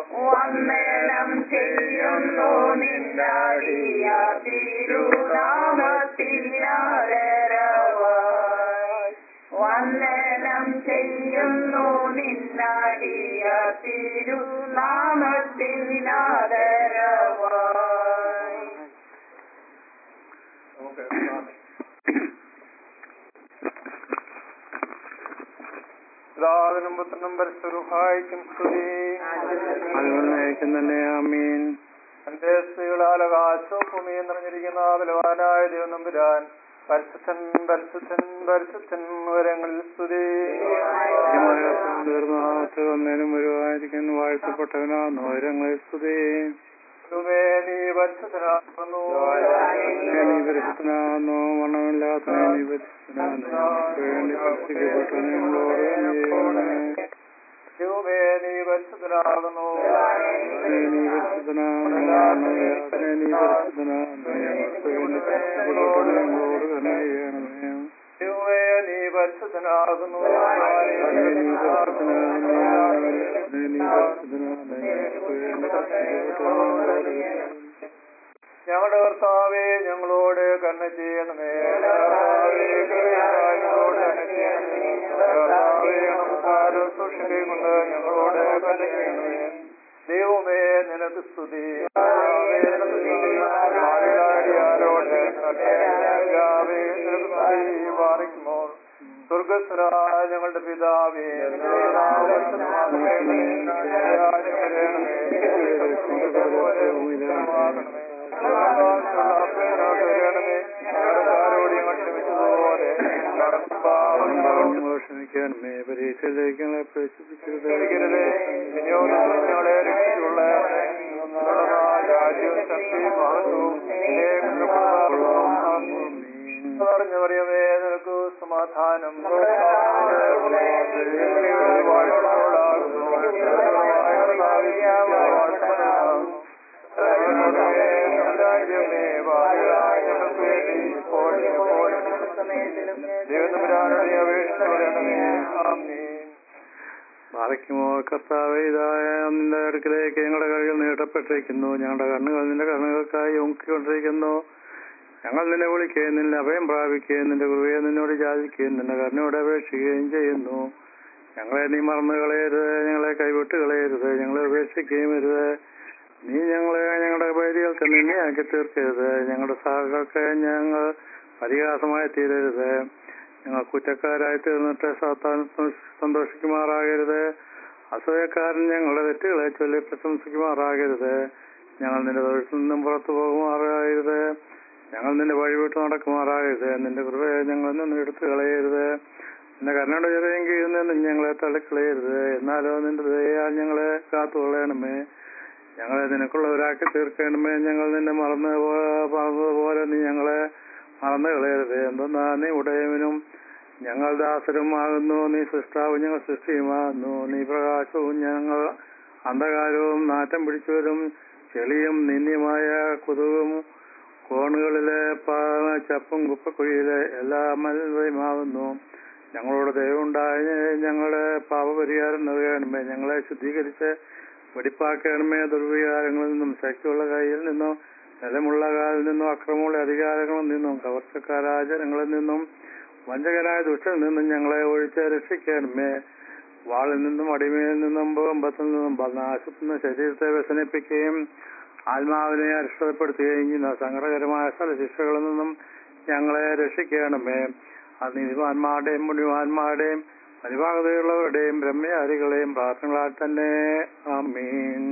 വന്ദനം ചെയ്യുന്നു നിന്നടിയ തിരുനാമത്തിനാദരവായി വാഴ്ത്തുന്നു നിന്നടിയ തിരുനാമത്തിനാദരവായി നമുക്ക് പ്രാർത്ഥിക്കാം. പിതാവിനും പുത്രനും പരിശുദ്ധായിക്കും സ്തുതി അതുകൊണ്ടേക്കും തന്നെ ആമീൻ എന്റെ സ്ത്രീകളാൽ ആകാശവും ഭൂമിയും നിറഞ്ഞിരിക്കുന്ന ബലവാനായ ദൈവം നമ്പുരാൻ പരിശുദ്ധൻ പരിശുദ്ധൻ പരിശുദ്ധൻ വരങ്ങളിൽ സ്തുതി തീർന്നാമത്തെ ഒന്നേനും വരുവായിരിക്കുന്നു വാഴ്ത്തപ്പെട്ടവനാന്ന് വരങ്ങളെ സ്തുതി ദൈവമേ, നീ പരിശുദ്ധനാകുന്നു നീ പരിശുദ്ധനാകുന്നു മരണമില്ലാത്ത നീ പരിശുദ്ധനാകുന്നു ഞങ്ങൾക്ക് വേണ്ടി പ്രവർത്തിക്കപ്പെട്ടവനെ ഞങ്ങളോട് നീയണമേ. ദൈവമേ നീ പരിശുദ്ധനാകുന്നു നീ പരിശുദ്ധനാകുന്നു മരണമില്ലാത്ത നീ പരിശുദ്ധനാകുന്നു ഞങ്ങൾക്ക് വേണ്ടി പ്രവർത്തിക്കപ്പെട്ടവനെ ഞങ്ങളോട് തന്നെ ചെയ്യണമേ ദൈവമേ നീ പരിശുദ്ധനാകുന്നു നീ പരിശുദ്ധനാകുന്നു നീ പരിശുദ്ധനാകുന്നു ഞങ്ങൾക്ക് വേണ്ടി പ്രവർത്തിക്കപ്പെട്ടവനെ ഞങ്ങളുടെ കർത്താവേ ഞങ്ങളോട് കണ്ണ ചെയ്യണമേ കർത്താവേ, കൃപയായി ഞങ്ങളോട് കരുണ ചെയ്യണമേ. കർത്താവേ, നമസ്കാരം സൂക്ഷിക്കൊണ്ട് ഞങ്ങളോട് കരുണ ചെയ്യണമേ ദൈവമേ നിനക്ക് സ്തുതി കർത്താവേ, നിനക്ക് സ്തുതി. ആരോട് കർത്താവേ, നിനക്ക് സ്തുതി പാറിക്കുമോ സ്വർഗസ്വരായ ഞങ്ങളുടെ പിതാവേ നിന്റെ നാമം പരിശുദ്ധമാകണമേ. നിന്റെ രാജ്യം വരണമേ. അതുപോലെ ഭൂമിയിലുമാകണമേ. ആകാശമുള്ള അപ്പനായിട്ട് വരണമേ. ഞങ്ങളുടെ ഞങ്ങൾ ക്ഷമിച്ചതുപോലെ ഞങ്ങളുടെ പാപങ്ങളോട് ക്ഷമിക്കാനുമേ പരീക്ഷയിലേക്ക് ഞങ്ങളെ പ്രവേശിപ്പിക്കരുത് ക്ഷമിക്കരുതേ. വിനിയോഗത്തിൽ ഞങ്ങളെ രക്ഷിച്ചുള്ള രാജ്യവും ശക്തിയും മഹത്വവും നിറഞ്ഞു പറയുമേ നിനക്ക് സമാധാനം ദൈവത്തിനുടെ അപേക്ഷ ആമീൻ ബാധിക്കുമോ കർത്താവ് ഇതായ നിന്റെ അടുക്കലേക്ക് ഞങ്ങളുടെ കൈകൾ നീട്ടപ്പെട്ടിരിക്കുന്നു ഞങ്ങളുടെ കണ്ണുകൾ നിന്റെ കണ്ണുകൾക്കായി ഒങ്കിക്കൊണ്ടിരിക്കുന്നു ഞങ്ങൾ നിന്നെ വിളിക്കുകയും നിന്നെ അഭയം പ്രാപിക്കുകയും നിന്റെ കൃപയെ നിന്നോട് യാചിക്കുകയും നിന്റെ കരുണയോട് അപേക്ഷിക്കുകയും ചെയ്യുന്നു ഞങ്ങളെ നീ മറന്നു കളയരുത് ഞങ്ങളെ കൈവിട്ട് കളയരുത് ഞങ്ങളെ ഉപേക്ഷിക്കുകയും അരുത് നീ ഞങ്ങളെ ഞങ്ങളുടെ വൈദികൾക്ക് നിന്നെയാക്കി തീർക്കരുത് ഞങ്ങളുടെ സഹകൾക്ക് ഞങ്ങൾ പരിഹാസമായി തീരരുത് ഞങ്ങൾ കുറ്റക്കാരായി തീർന്നിട്ട് സാത്താൻ സന്തോഷിക്കുമാറാകരുത് അസൂയക്കാരൻ ഞങ്ങളുടെ തെറ്റുകളെ ചൊല്ലി പ്രശംസിക്കുമാറാകരുത് ഞങ്ങൾ നിന്റെ തൊഴിൽ നിന്നും പുറത്തു പോകുമാറാകരുത് ഞങ്ങൾ നിന്റെ വഴി വിട്ട് നടക്കുമാറാകരുത് നിന്റെ കൃപയെ ഞങ്ങളിൽ നിന്ന് എടുത്തു കളയരുത് നിന്റെ കരുണയുടെ ചെറിയും കീഴിൽ നിന്ന് ഞങ്ങളെ തള്ളിക്കളയരുത് എന്നാലോ നിന്റെ ദയാൽ ഞങ്ങളെ കാത്തുകൊള്ളണമേ ഞങ്ങളെ നിനക്കുള്ളവരാക്കി തീർക്കണമേ ഞങ്ങൾ നിന്നെ മറന്ന് പോ- മറന്നതുപോലെ നീ ഞങ്ങളെ മറന്നു കളയരുത് എന്തെന്നാ നീ ഉടയവനും ഞങ്ങൾ ദാസരുമാകുന്നു നീ സൃഷ്ടാവും ഞങ്ങൾ സൃഷ്ടിയുമാകുന്നു നീ പ്രകാശവും ഞങ്ങൾ അന്ധകാരവും നാറ്റം പിടിച്ചവരും ചെളിയും നിന്ദ്യമായ കൊതുകും കോണുകളിലെ പാ- ചപ്പും കുപ്പക്കുഴിയിലെ എല്ലാ മൽവയുമാകുന്നു ഞങ്ങളോട് ദയവുണ്ടായി ഞങ്ങളുടെ പാപപരിഹാരം നൽകണമേ ഞങ്ങളെ ശുദ്ധീകരിച്ച് വെടിപ്പാക്കണമേ ദുർവികാരങ്ങളിൽ നിന്നും ശക്തിയുള്ള കയ്യിൽ നിന്നും ബലമുള്ള കാലിൽ നിന്നും അക്രമമുള്ള അധികാരങ്ങളിൽ നിന്നും കവർച്ചക്കാരായ ജനങ്ങളിൽ നിന്നും വഞ്ചകനായ ദുഷ്ടനിൽ നിന്നും ഞങ്ങളെ ഒഴിച്ച് രക്ഷിക്കണമേ വാളിൽ നിന്നും അടിമയിൽ നിന്നും ഭൂകമ്പത്തിൽ നിന്നും നാശത്തുന്ന ശരീരത്തെ വ്യസനിപ്പിക്കുകയും ആത്മാവിനെ അരിഷ്ടപ്പെടുത്തുകയും ചെയ്യുന്ന സങ്കടകരമായ സ്ഥലശിക്ഷകളിൽ നിന്നും ഞങ്ങളെ രക്ഷിക്കണമേ അത് നീതിമാന്മാരുടെയും പുണ്യവാന്മാരുടെയും പരിഭാഗതയുള്ളവരുടെയും ബ്രഹ്മചാരികളെയും പ്രാർത്ഥനകളാൽ തന്നെ ആമീൻ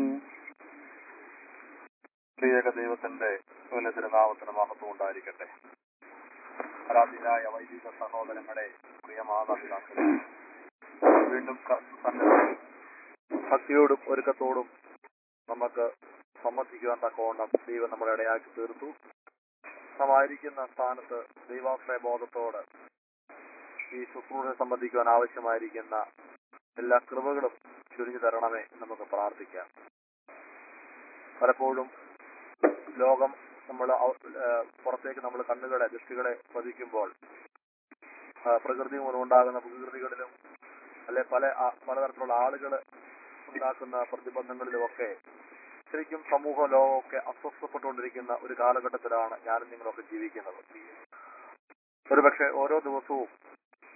പ്രിയക ദൈവത്തിന്റെ ഉന്നതന്റെ നാമത്തിന് മഹത്വം ഉണ്ടായിരിക്കട്ടെ ആരാധ്യരായ വൈദിക സഹോദരങ്ങളെ പ്രിയ മാതാപിതാക്കളെ വീണ്ടും ക- സന്നദ്ധ- ഭക്തിയോടും ഒരുക്കത്തോടും നമുക്ക് സമ്മതിക്കുവാൻ തക്കവണ്ണം ദൈവം നമ്മളെ ഇടയാക്കി തീർത്തു സമായിരിക്കുന്ന സ്ഥാനത്ത് ദൈവാശ്രയ ബോധത്തോട് ഈ ശുശ്രൂഷ സംബന്ധിക്കുവാൻ ആവശ്യമായിരിക്കുന്ന എല്ലാ കൃപകളും ചുരിഞ്ഞു തരണമേ നമുക്ക് പ്രാർത്ഥിക്കാം പലപ്പോഴും ലോകം നമ്മൾ പുറത്തേക്ക് നമ്മൾ കണ്ണുകളെ ദൃഷ്ടികളെ പതിക്കുമ്പോൾ ആ, പ്രകൃതി മൂലം ഉണ്ടാകുന്ന വികൃതികളിലും അല്ലെ പല ആ- പലതരത്തിലുള്ള ആളുകൾ ഉണ്ടാക്കുന്ന പ്രതിബന്ധങ്ങളിലുമൊക്കെ ശരിക്കും സമൂഹ ലോകമൊക്കെ അസ്വസ്ഥപ്പെട്ടുകൊണ്ടിരിക്കുന്ന ഒരു കാലഘട്ടത്തിലാണ് ഞാനും നിങ്ങളൊക്കെ ജീവിക്കുന്നത് ഒരുപക്ഷെ ഓരോ ദിവസവും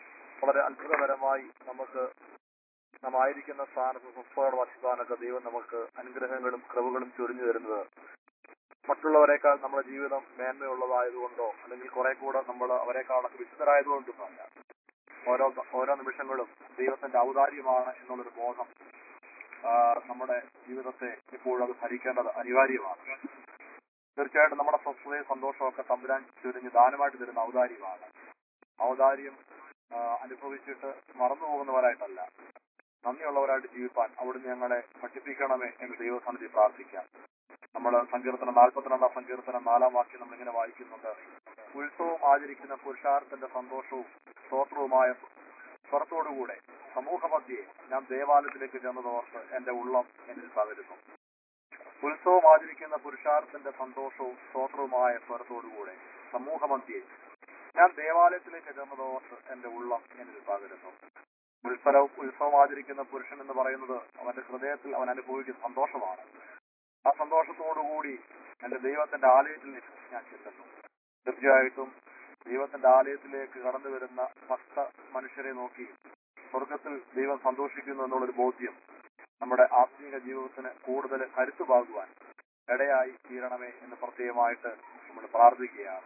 വളരെ അത്ഭുതകരമായി നമുക്ക് നാം ആയിരിക്കുന്ന സ്ഥാനത്ത് സ്വസ്ഥതയോടെ വസിക്കാനൊക്കെ ദൈവം നമുക്ക് അനുഗ്രഹങ്ങളും കൃപകളും ചൊരിഞ്ഞു തരുന്നത് മറ്റുള്ളവരെക്കാൾ നമ്മുടെ ജീവിതം മേന്മയുള്ളതായതുകൊണ്ടോ അല്ലെങ്കിൽ കുറെ കൂടെ നമ്മൾ അവരെക്കാളൊക്കെ വിശുദ്ധരായതുകൊണ്ടൊന്നുമല്ല ഓരോ ഓരോ നിമിഷങ്ങളും ദൈവത്തിന്റെ ഔദാര്യമാണ് എന്നുള്ളൊരു ബോധം ആ, നമ്മുടെ ജീവിതത്തെ ഇപ്പോഴും അത് ഭരിക്കേണ്ടത് അനിവാര്യമാണ് തീർച്ചയായിട്ടും നമ്മുടെ സ്വസ്ഥതയും സന്തോഷമൊക്കെ തമ്പുരാൻ ചുരുങ്ങി ദാനമായിട്ട് തരുന്ന ഔദാര്യമാണ് ഔദാര്യം ആ, അനുഭവിച്ചിട്ട് മറന്നു പോകുന്നവരായിട്ടല്ല നന്ദിയുള്ളവരായിട്ട് ജീവിപ്പാൻ അവിടുന്ന് ഞങ്ങളെ പഠിപ്പിക്കണമേ എന്ന് ദൈവസന്നിധി പ്രാർത്ഥിക്കാം നമ്മൾ സങ്കീർത്തനം നാൽപ്പത്തിരണ്ടാം സങ്കീർത്തനം നാലാം വാക്യം നമ്മൾ ഇങ്ങനെ വായിക്കുന്നുണ്ട് ഉത്സവം ആചരിക്കുന്ന പുരുഷാർത്ഥത്തിന്റെ സന്തോഷവും സ്തോത്രവുമായ സ്വരത്തോടുകൂടെ സമൂഹമധ്യേ ഞാൻ ദേവാലയത്തിലേക്ക് ചെന്നതോർത്ത് എന്റെ ഉള്ളം എന്നിൽ പകരുന്നു ഉത്സവം ആചരിക്കുന്ന പുരുഷാർത്ഥത്തിന്റെ സന്തോഷവും സ്തോത്രവുമായ സ്വരത്തോടുകൂടെ സമൂഹമധ്യേ ഞാൻ ദേവാലയത്തിലേക്ക് ചെന്നതോർത്ത് എന്റെ ഉള്ളം എന്നിൽ പകരുന്നു ഉത്സവം ഉത്സവം ആചരിക്കുന്ന പുരുഷൻ എന്ന് പറയുന്നത് അവന്റെ ഹൃദയത്തിൽ അവൻ അനുഭവിക്കുന്ന സന്തോഷമാണ് ആ സന്തോഷത്തോടുകൂടി എന്റെ ദൈവത്തിന്റെ ആലയത്തിൽ ഞാൻ ചെല്ലുന്നു തീർച്ചയായിട്ടും ദൈവത്തിന്റെ ആലയത്തിലേക്ക് കടന്നു വരുന്ന ഭക്ത മനുഷ്യരെ നോക്കി സ്വർഗത്തിൽ ദൈവം സന്തോഷിക്കുന്നു എന്നുള്ളൊരു ബോധ്യം നമ്മുടെ ആത്മീക ജീവിതത്തിന് കൂടുതൽ കരുത്തുപാകുവാൻ ഇടയായി തീരണമേ എന്ന് പ്രത്യേകമായിട്ട് നമ്മൾ പ്രാർത്ഥിക്കുകയാണ്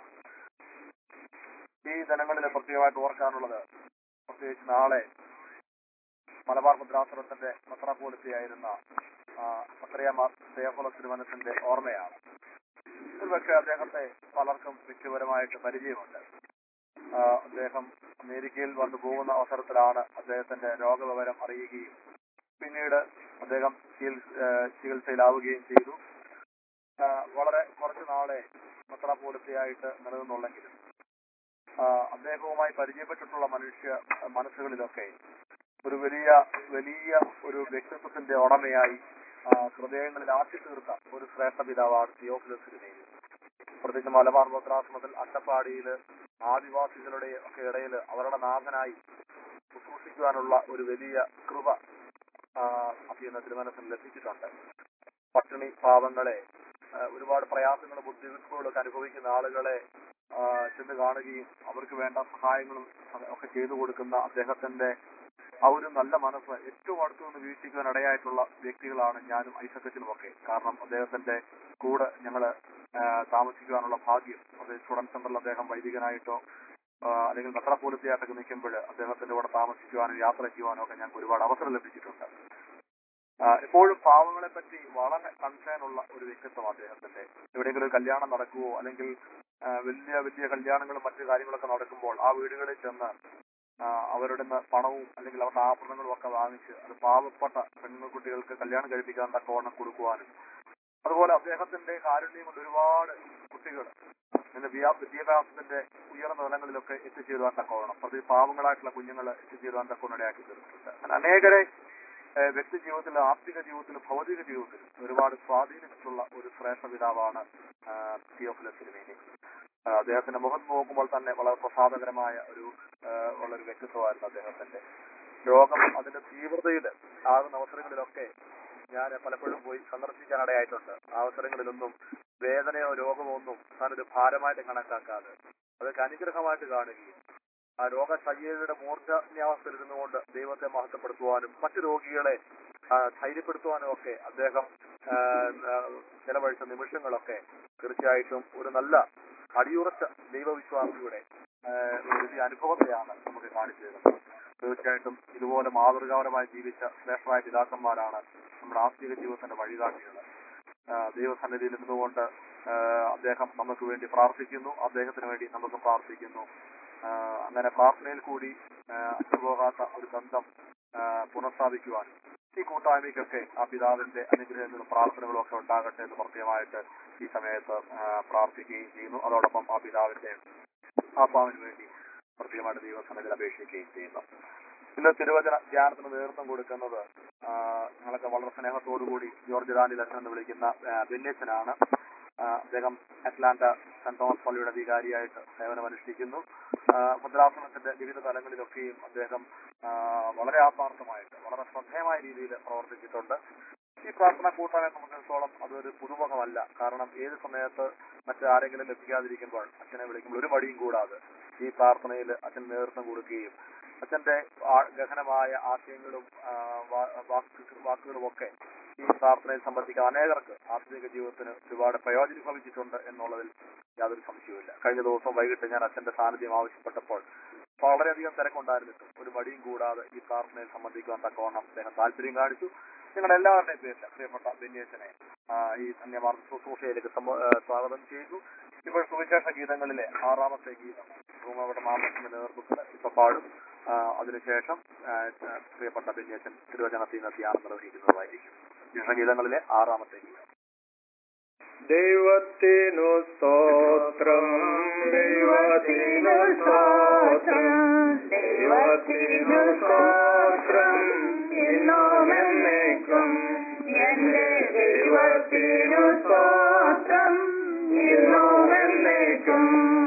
ഈ ദിനങ്ങളിൽ പ്രത്യേകമായിട്ട് ഓർക്കാനുള്ളത് പ്രത്യേകിച്ച് നാളെ മലബാർ മുദ്രാസനത്തിന്റെ മെത്രാപോലിത്തയായിരുന്ന പത്രയാമാർ ദേവകുല തിരുവനത്തിന്റെ ഓർമ്മയാണ് ഒരുപക്ഷെ അദ്ദേഹത്തെ പലർക്കും വ്യക്തിപരമായിട്ട് പരിചയമുണ്ട് ആ, അദ്ദേഹം അമേരിക്കയിൽ വന്നു പോകുന്ന അവസരത്തിലാണ് അദ്ദേഹത്തിന്റെ രോഗവിവരം അറിയുകയും പിന്നീട് അദ്ദേഹം ചികിത്സ ആ, ചികിത്സയിലാവുകയും ചെയ്തു ആ, വളരെ കുറച്ചു നാളെ മെത്രാപോലിത്തയായിട്ട് നിലനിന്നുള്ളെങ്കിലും ആ, അദ്ദേഹവുമായി പരിചയപ്പെട്ടിട്ടുള്ള മനുഷ്യ മനസ്സുകളിലൊക്കെ ഒരു വലിയ വലിയ ഒരു വ്യക്തിത്വത്തിന്റെ ഉടമയായി ആ, ഹൃദയങ്ങളിൽ ആക്കി തീർത്ത ഒരു ശ്രേഷ്ഠ പിതാവാണ് തിയോഫിലസ് തിരുമേനി പ്രത്യേകിച്ച് മലബാർ ഭദ്രാശ്രമത്തിൽ അട്ടപ്പാടിയിൽ ആദിവാസികളുടെ ഒക്കെ ഇടയിൽ അവരുടെ നാഥനായി ശുശ്രൂഷിക്കുവാനുള്ള ഒരു വലിയ കൃപ ആ, അഭിയുന്ന തിരുമനസിന് ലഭിച്ചിട്ടുണ്ട് പട്ടിണി പാവങ്ങളെ ആ, ഒരുപാട് പ്രയാസങ്ങളും ബുദ്ധിമുട്ടുകളും ഒക്കെ അനുഭവിക്കുന്ന ആളുകളെ ആ, ചെന്ന് കാണുകയും അവർക്ക് വേണ്ട സഹായങ്ങളും ഒക്കെ ചെയ്തു കൊടുക്കുന്ന അദ്ദേഹത്തിന്റെ ആ ഒരു നല്ല മനസ്സ് ഏറ്റവും അടുത്തു നിന്ന് വീക്ഷിക്കുവാൻ ഇടയായിട്ടുള്ള വ്യക്തികളാണ് ഞാനും ഐസക്കച്ചനും ഒക്കെ കാരണം അദ്ദേഹത്തിന്റെ കൂടെ ഞങ്ങള് ആ, താമസിക്കുവാനുള്ള ഭാഗ്യം അത് സ്റ്റുഡന്റ് സെന്ററിൽ അദ്ദേഹം വൈദികനായിട്ടോ ആ, അല്ലെങ്കിൽ മെത്രാപോലിത്തയായിട്ടൊക്കെ നിൽക്കുമ്പോൾ അദ്ദേഹത്തിന്റെ കൂടെ താമസിക്കുവാനും യാത്ര ചെയ്യുവാനും ഒക്കെ ഞങ്ങൾക്ക് ഒരുപാട് അവസരം ലഭിച്ചിട്ടുണ്ട് ആ, എപ്പോഴും പാവങ്ങളെ പറ്റി വളരെ കൺസേൺ ഉള്ള ഒരു വ്യക്തിത്വം അദ്ദേഹത്തിന്റെ എവിടെയെങ്കിലും ഒരു കല്യാണം നടക്കുവോ അല്ലെങ്കിൽ ആ, വലിയ വലിയ കല്യാണങ്ങളും മറ്റു കാര്യങ്ങളൊക്കെ നടക്കുമ്പോൾ ആ വീടുകളിൽ ചെന്ന് ആ, അവരുടെ നിന്ന് പണവും അല്ലെങ്കിൽ അവരുടെ ആഭരണങ്ങളും ഒക്കെ വാങ്ങിച്ച് അത് പാവപ്പെട്ട പെൺകുട്ടികൾക്ക് കല്യാണം കഴിപ്പിക്കാൻ തക്കവണ്ണം കൊടുക്കുവാനും അതുപോലെ അദ്ദേഹത്തിന്റെ കാരുണ്യം കൊണ്ട് ഒരുപാട് കുട്ടികൾ ഇന്ന് വിദ്യാ- വിദ്യാഭ്യാസത്തിന്റെ ഉയർന്ന തലങ്ങളിലൊക്കെ എത്തിച്ചേരുവാൻ തക്കവണ്ണം പ്രതി പാവങ്ങളായിട്ടുള്ള കുഞ്ഞുങ്ങൾ എത്തിച്ചേരുവാൻ തക്കവണ്ണം ഇടയാക്കി തീർത്തിട്ടുണ്ട് അങ്ങനെ അനേകരെ ഏഹ്, വ്യക്തി ജീവിതത്തിലും ആത്മിക ജീവിതത്തിലും ഭൗതിക ജീവിതത്തിലും ഒരുപാട് സ്വാധീനിച്ചിട്ടുള്ള ഒരു ശ്രേഷ്ഠ പിതാവാണ് ആഹ്, തിയോഫിലസ് തിരുമേനി ആഹ്, അദ്ദേഹത്തിന്റെ മുഖം നോക്കുമ്പോൾ തന്നെ വളരെ പ്രസാദകരമായ ഒരു ആഹ്, ഉള്ളൊരു വ്യക്തിത്വമായിരുന്നു അദ്ദേഹത്തിന്റെ രോഗം അതിന്റെ തീവ്രതയിൽ ആകുന്ന അവസരങ്ങളിലൊക്കെ ഞാൻ പലപ്പോഴും പോയി സന്ദർശിക്കാനിടയായിട്ടുണ്ട് ആ അവസരങ്ങളിലൊന്നും വേദനയോ രോഗമോ ഒന്നും താനൊരു ഭാരമായിട്ട് കണക്കാക്കാതെ അതൊക്കെ അനുഗ്രഹമായിട്ട് കാണുകയും ആ രോഗശയ്യയുടെ മൂർധന്യാവസ്ഥയിൽ ഇരുന്നുകൊണ്ട് ദൈവത്തെ മഹത്വപ്പെടുത്തുവാനും മറ്റു രോഗികളെ ആ, ധൈര്യപ്പെടുത്തുവാനും ഒക്കെ അദ്ദേഹം ആ, ആ, ചെലവഴിച്ച നിമിഷങ്ങളൊക്കെ തീർച്ചയായിട്ടും ഒരു നല്ല അടിയുറച്ച ദൈവവിശ്വാസിയുടെ ആ, ഒരു വലിയ അനുഭവത്തെയാണ് നമുക്ക് കാണിച്ചു തരുന്നത് തീർച്ചയായിട്ടും ഇതുപോലെ മാതൃകാപരമായി ജീവിച്ച ശ്രേഷ്ഠമായ പിതാക്കന്മാരാണ് നമ്മുടെ ആത്മീയ ജീവിതത്തിന്റെ വഴികാട്ടികൾ ആ, ദൈവസന്നിധിയിൽ ഇരുന്നുകൊണ്ട് ആ, അദ്ദേഹം നമുക്ക് വേണ്ടി പ്രാർത്ഥിക്കുന്നു അദ്ദേഹത്തിന് വേണ്ടി നമുക്ക് പ്രാർത്ഥിക്കുന്നു ആ, അങ്ങനെ പ്രാർത്ഥനയിൽ കൂടി ആ, അറ്റുപോകാത്ത ഒരു ബന്ധം ആ, പുനഃസ്ഥാപിക്കുവാനും ഈ കൂട്ടായ്മയ്ക്കൊക്കെ ആ പിതാവിന്റെ അനുഗ്രഹങ്ങളും പ്രാർത്ഥനകളും ഒക്കെ ഉണ്ടാകട്ടെ എന്ന് പ്രത്യേകമായിട്ട് ഈ സമയത്ത് ആ, പ്രാർത്ഥിക്കുകയും ചെയ്യുന്നു അതോടൊപ്പം ആ പിതാവിന്റെ ആത്മാവിന് വേണ്ടി പ്രത്യേകമായിട്ട് ദൈവസന്നിധിയിൽ അപേക്ഷിക്കുകയും ചെയ്യുന്നു ഇന്ന് തിരുവചന ധ്യാനത്തിന് നേതൃത്വം കൊടുക്കുന്നത് ആ, ഞങ്ങളൊക്കെ വളരെ സ്നേഹത്തോടുകൂടി ജോർജ് ദാനി ലക്ഷൻ എന്ന് വിളിക്കുന്ന ആ, ബെന്യച്ചനാണ് ആ, അദ്ദേഹം അറ്റ്ലാന്റ സെന്റ് തോമസ് പള്ളിയുടെ വികാരിയായിട്ട് സേവനമനുഷ്ഠിക്കുന്നു ആ, മുദ്രാസനത്തിന്റെ വിവിധ തലങ്ങളിലൊക്കെയും അദ്ദേഹം ആ, വളരെ ആത്മാർത്ഥമായിട്ട് വളരെ ശ്രദ്ധേയമായ രീതിയിൽ പ്രവർത്തിച്ചിട്ടുണ്ട് ഈ പ്രാർത്ഥന കൂട്ടാനെ സംബന്ധിച്ചിടത്തോളം അതൊരു പുതുമുഖമല്ല കാരണം ഏത് സമയത്ത് മറ്റാരെങ്കിലും ലഭിക്കാതിരിക്കുമ്പോൾ അച്ഛനെ വിളിക്കുമ്പോൾ ഒരു മടിയും കൂടാതെ ഈ പ്രാർത്ഥനയിൽ അച്ഛൻ നേതൃത്വം കൊടുക്കുകയും അച്ഛന്റെ ആ- ഗഹനമായ ആശയങ്ങളും ആ, വാ- വാക്ക് വാക്കുകളും ഒക്കെ ഈ പ്രാർത്ഥനയിൽ സംബന്ധിക്കുന്ന അനേകർക്ക് ആധുനിക ജീവിതത്തിന് ഒരുപാട് പ്രയോജനം ഭവിച്ചിട്ടുണ്ട് എന്നുള്ളതിൽ യാതൊരു സംശയവുമില്ല കഴിഞ്ഞ ദിവസം വൈകിട്ട് ഞാൻ അച്ഛന്റെ സാന്നിധ്യം ആവശ്യപ്പെട്ടപ്പോൾ വളരെയധികം തിരക്കുണ്ടായിരുന്നിട്ടും ഒരു മടിയും കൂടാതെ ഈ പ്രാർത്ഥനയിൽ സംബന്ധിക്കുവാൻ തക്കവണ്ണം അദ്ദേഹം താല്പര്യം കാണിച്ചു നിങ്ങളുടെ എല്ലാവരുടെയും പേരിൽ പ്രിയപ്പെട്ട ബെന്യേശനെ ഈ ധന്യമാർഗ ശുശ്രൂഷയിലേക്ക് സമ- ആ, സ്വാഗതം ചെയ്തു ഇപ്പോൾ സുവിശേഷ ഗീതങ്ങളിലെ ആറാമത്തെ ഗീതം ഭൂമയുടെ മാമത്തിന്റെ നേതൃത്വത്തിൽ ഇപ്പൊ പാടും ആ, അതിനുശേഷം ആ, ആ, പ്രിയപ്പെട്ട ബെന്യേശൻ തിരുവചനത്തിൽ നിന്ന് ധ്യാനം നിർവഹിക്കുന്നതായിരിക്കും സുവിശേഷ ഗീതങ്ങളിലെ ആറാമത്തെ ഗീതം ദൈവത്തിനു സ്തോത്രം ദൈവത്തിനു സ്തോത്രം ദൈവത്തിനു സ്തോത്രം ഇന്നുമെന്നേക്കും എന്റെ ദൈവത്തിനു സ്തോത്രം ഇന്നുമെന്നേക്കും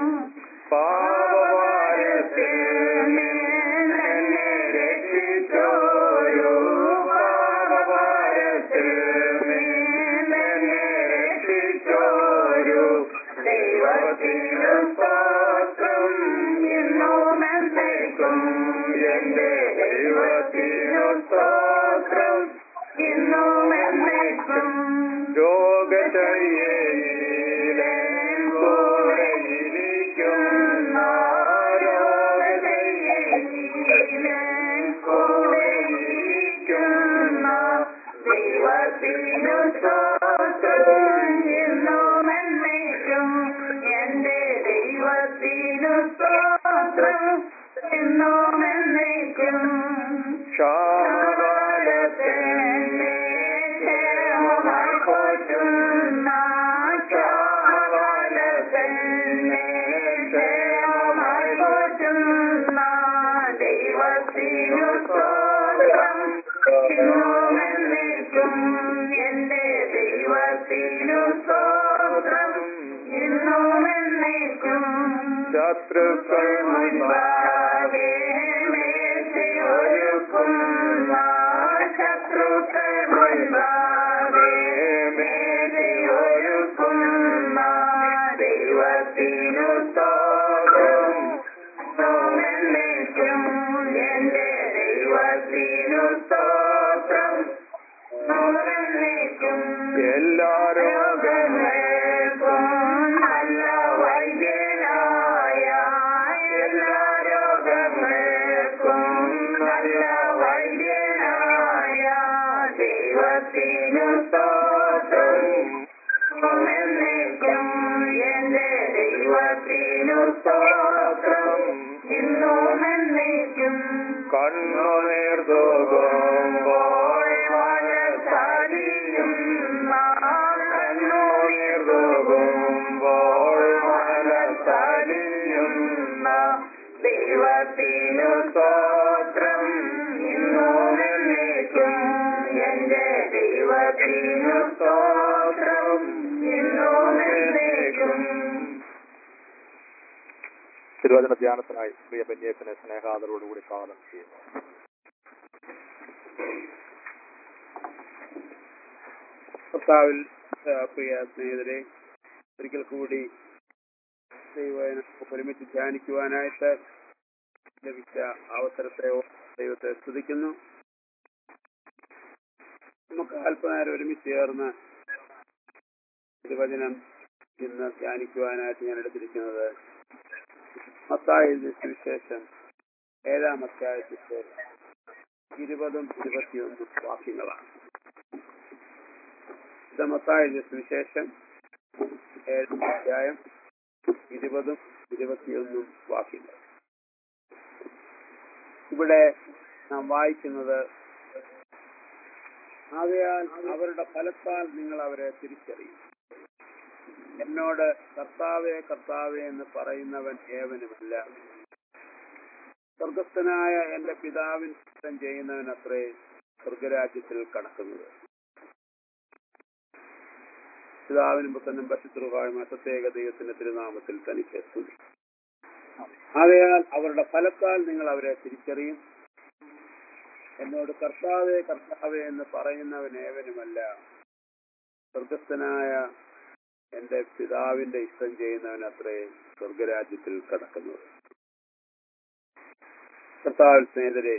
പാപഭാരത്തിൽ നിന്നെ രക്ഷിച്ചോരു പാപഭാരത്തിൽ നിന്നെ രക്ഷിച്ചോരു ദൈവത്തിനു സ്തോത്രം ഇന്നുമെന്നേക്കും എന്റെ ദൈവത്തിനു സ്തോത്രം ഇന്നുമെന്നേക്കും രോഗശയ്യയിലെ കൂടെയിരിക്കുന്ന രോഗശയ്യയിലെ കൂടെയിരിക്കുന്ന ദൈവത്തിനു സ്തോത്രം എന്നുമെന്നേക്കും എന്റെ ദൈവത്തിനു സ്തോത്രം എന്നുമെന്നേക്കും ക്ഷാമകാലത്തെന്നെ ക്ഷേമമായി പോറ്റുന്ന ക്ഷാമകാലത്തെന്നെ ക്ഷേമമായി പോറ്റുന്ന ദൈവത്തിനു സ്തോത്രം എന്നുമെന്നേക്കും എന്റെ ദൈവത്തിനു സ്തോത്രം എന്നുമെന്നേക്കും ശത്രുക്കൾ മുൻപാകെ മേശയൊരുക്കുന്ന ശത്രുക്കൾ മുൻപാകെ മേശയൊരുക്കുന്ന ദൈവത്തിനു സ്തോത്രം എന്നുമെന്നേക്കും എന്റെ ദൈവത്തിനു സ്തോത്രം എല്ലാ രോഗങ്ങൾക്കും നല്ല വൈദ്യനായ എല്ലാ രോഗങ്ങൾക്കും നല്ല വൈദ്യനായ ദൈവത്തിനു സ്തോത്രം എന്നേക്കും എന്റെ ദൈവത്തിനു സ്തോത്രം ഇന്നും എന്നേക്കും കണ്ണുനീർ തോകുമ്പോൾ മനസ്സലിയും കണ്ണുനീർ തോകുമ്പോൾ മനസ്സലിയും ദൈവത്തിനു സ്തോത്രം ഇന്നും എന്നേക്കും എന്റെ ദൈവത്തിനു സ്തോത്രം ഇന്നും എന്നേക്കും തിരുവചന ധ്യാനത്തിനായി പ്രിയ ബന്യേശനെ സ്നേഹാദരോടുകൂടി സ്വാഗതം ചെയ്യുന്നു കർത്താവിൽ ആ, പ്രിയ സ്നേഹിതരെ ഒരിക്കൽ കൂടി ദൈവം ഒരുമിച്ച് ധ്യാനിക്കുവാനായിട്ട് ലഭിച്ച അവസരത്തെ ഓർത്ത് ദൈവത്തെ സ്തുതിക്കുന്നു നമുക്ക് അല്പനേരം ഒരുമിച്ച് ചേർന്ന് തിരുവചനം ഇന്ന് ധ്യാനിക്കുവാനായിട്ട് ഞാൻ എടുത്തിരിക്കുന്നത് മത്തായി സുവിശേഷം ഏഴാം അധ്യായത്തിന്റെ ഇരുപതും ഇരുപത്തിയൊന്നും വാക്യങ്ങളാണ് ഇത് മത്തായി സുവിശേഷം ഏഴാം അധ്യായം ഇരുപതും ഇരുപത്തിയൊന്നും വാക്യങ്ങൾ ഇവിടെ നാം വായിക്കുന്നത് ആകയാൽ അവരുടെ ഫലത്താൽ നിങ്ങൾ അവരെ തിരിച്ചറിയും എന്നോട് കർത്താവേ കർത്താവേ എന്ന് പറയുന്നവൻ ഏവനുമല്ല സ്വർഗസ്ഥനായ എന്റെ പിതാവിൻ ഇഷ്ടം ചെയ്യുന്നവനത്രേ സ്വർഗരാജ്യത്തിൽ കടക്കുന്നത് പിതാവിനും പുത്രനും പശുത്രുവായുമായ പ്രത്യേക ദൈവത്തിന്റെ തിരുനാമത്തിൽ തനിക്ക് സ്തുതി ആകയാൽ അവരുടെ ഫലത്താൽ നിങ്ങൾ അവരെ തിരിച്ചറിയും എന്നോട് കർത്താവേ കർത്താവേ എന്ന് പറയുന്നവൻ ഏവനുമല്ല സ്വർഗസ്ഥനായ എന്റെ പിതാവിന്റെ ഇഷ്ടം ചെയ്യുന്നവൻ അത്രേ സ്വർഗരാജ്യത്തിൽ കടക്കുന്നത് കർത്താവ് സ്നേഹിതരെ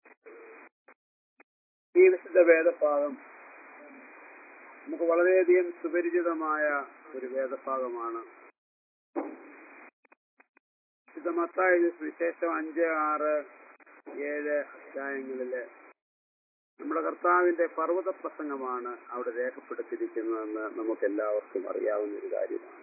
ഈ വിശുദ്ധ വേദഭാഗം നമുക്ക് വളരെയധികം സുപരിചിതമായ ഒരു വേദഭാഗമാണ് വിശുദ്ധ മത്തായ സുവിശേഷം അഞ്ച് ആറ് ഏഴ് അധ്യായങ്ങളില് നമ്മുടെ കർത്താവിന്റെ പർവ്വത പ്രസംഗമാണ് അവിടെ രേഖപ്പെടുത്തിയിരിക്കുന്നതെന്ന് നമുക്ക് എല്ലാവർക്കും അറിയാവുന്ന ഒരു കാര്യമാണ്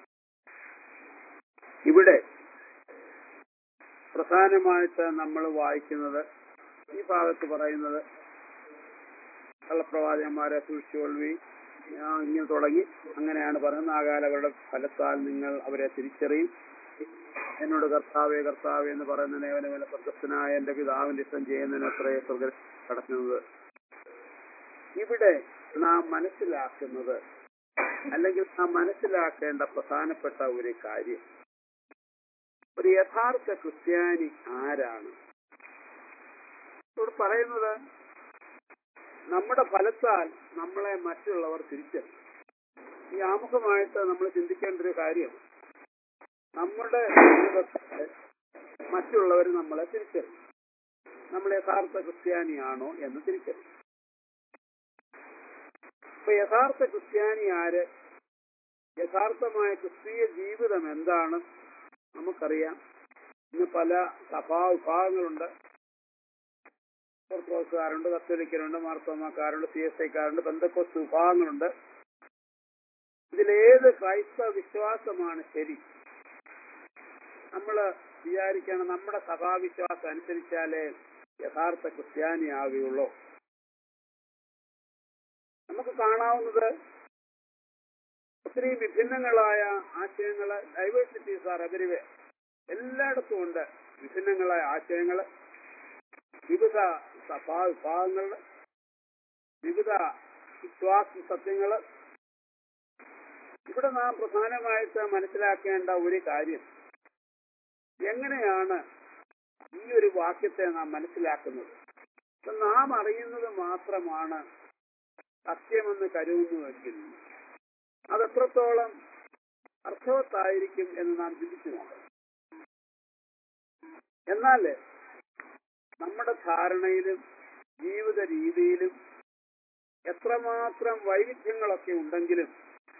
ഇവിടെ പ്രധാനമായിട്ട് നമ്മൾ വായിക്കുന്നത് ഈ ഭാഗത്ത് പറയുന്നത് കള്ളപ്രവാചകന്മാരെ സൂക്ഷിച്ചുകൊള്ളി ഇങ്ങനെ തുടങ്ങി അങ്ങനെയാണ് പറയുന്നത് ആകാലവരുടെ ഫലത്താൽ നിങ്ങൾ അവരെ തിരിച്ചറിയും എന്നോട് കർത്താവേ കർത്താവേ എന്ന് പറയുന്ന നേവനവേല സ്വർഗസ്ഥനായ എന്റെ പിതാവിന്റെ ഇഷ്ടം ചെയ്യുന്നതിന് അത്രയെ സ്വർഗ കടക്കുന്നത് ഇവിടെ നാം മനസ്സിലാക്കുന്നത് അല്ലെങ്കിൽ നാം മനസ്സിലാക്കേണ്ട പ്രധാനപ്പെട്ട ഒരു കാര്യം ഒരു യഥാർത്ഥ ക്രിസ്ത്യാനി ആരാണ് ഇവിടെ പറയുന്നത് നമ്മുടെ ഫലത്താൽ നമ്മളെ മറ്റുള്ളവർ തിരിച്ചറിയും ഈ ആമുഖമായിട്ട് നമ്മൾ ചിന്തിക്കേണ്ട ഒരു കാര്യം നമ്മുടെ ജീവിതത്തിൽ മറ്റുള്ളവർ നമ്മളെ തിരിച്ചറിയും നമ്മൾ യഥാർത്ഥ ക്രിസ്ത്യാനിയാണോ എന്ന് തിരിച്ചറിയും ഇപ്പൊ യഥാർത്ഥ ക്രിസ്ത്യാനി ആര് യഥാർത്ഥമായ ക്രിസ്തീയ ജീവിതം എന്താണ് നമുക്കറിയാം ഇന്ന് പല സഭാ വിഭാഗങ്ങളുണ്ട് ഓർത്തഡോക്സുകാരുണ്ട് കത്തോലിക്കരുണ്ട് മാർത്തോമാക്കാരുണ്ട് സി എസ് ഐക്കാരുണ്ട് ബന്ധക്കോസ് വിഭാഗങ്ങളുണ്ട് ഇതിലേത് ക്രൈസ്തവ വിശ്വാസമാണ് ശരി നമ്മൾ വിചാരിക്കണം നമ്മുടെ സഭാവിശ്വാസം അനുസരിച്ചാലേ യഥാർത്ഥ ക്രിസ്ത്യാനിയാവുകയുള്ളൂ നമുക്ക് കാണാവുന്നത് ഒത്തിരി വിഭിന്നങ്ങളായ ആശയങ്ങൾ ഡൈവേഴ്സിറ്റീസ് ആർ എവരിവേ എല്ലായിടത്തും ഉണ്ട് വിഭിന്നങ്ങളായ ആശയങ്ങൾ വിവിധ സഭാ വിഭാഗങ്ങൾ വിവിധ വിശ്വാസ സത്യങ്ങൾ ഇവിടെ നാം പ്രധാനമായിട്ട് മനസ്സിലാക്കേണ്ട ഒരു കാര്യം എങ്ങനെയാണ് ഈ ഒരു വാക്യത്തെ നാം മനസ്സിലാക്കുന്നത് അപ്പൊ നാം അറിയുന്നത് മാത്രമാണ് സത്യമെന്ന് കരുതുന്നുവെങ്കിൽ അതെത്രത്തോളം അർത്ഥവത്തായിരിക്കും എന്ന് നാം ചിന്തിച്ചു നോക്കണം എന്നാൽ നമ്മുടെ ധാരണയിലും ജീവിത രീതിയിലും എത്രമാത്രം വൈവിധ്യങ്ങളൊക്കെ ഉണ്ടെങ്കിലും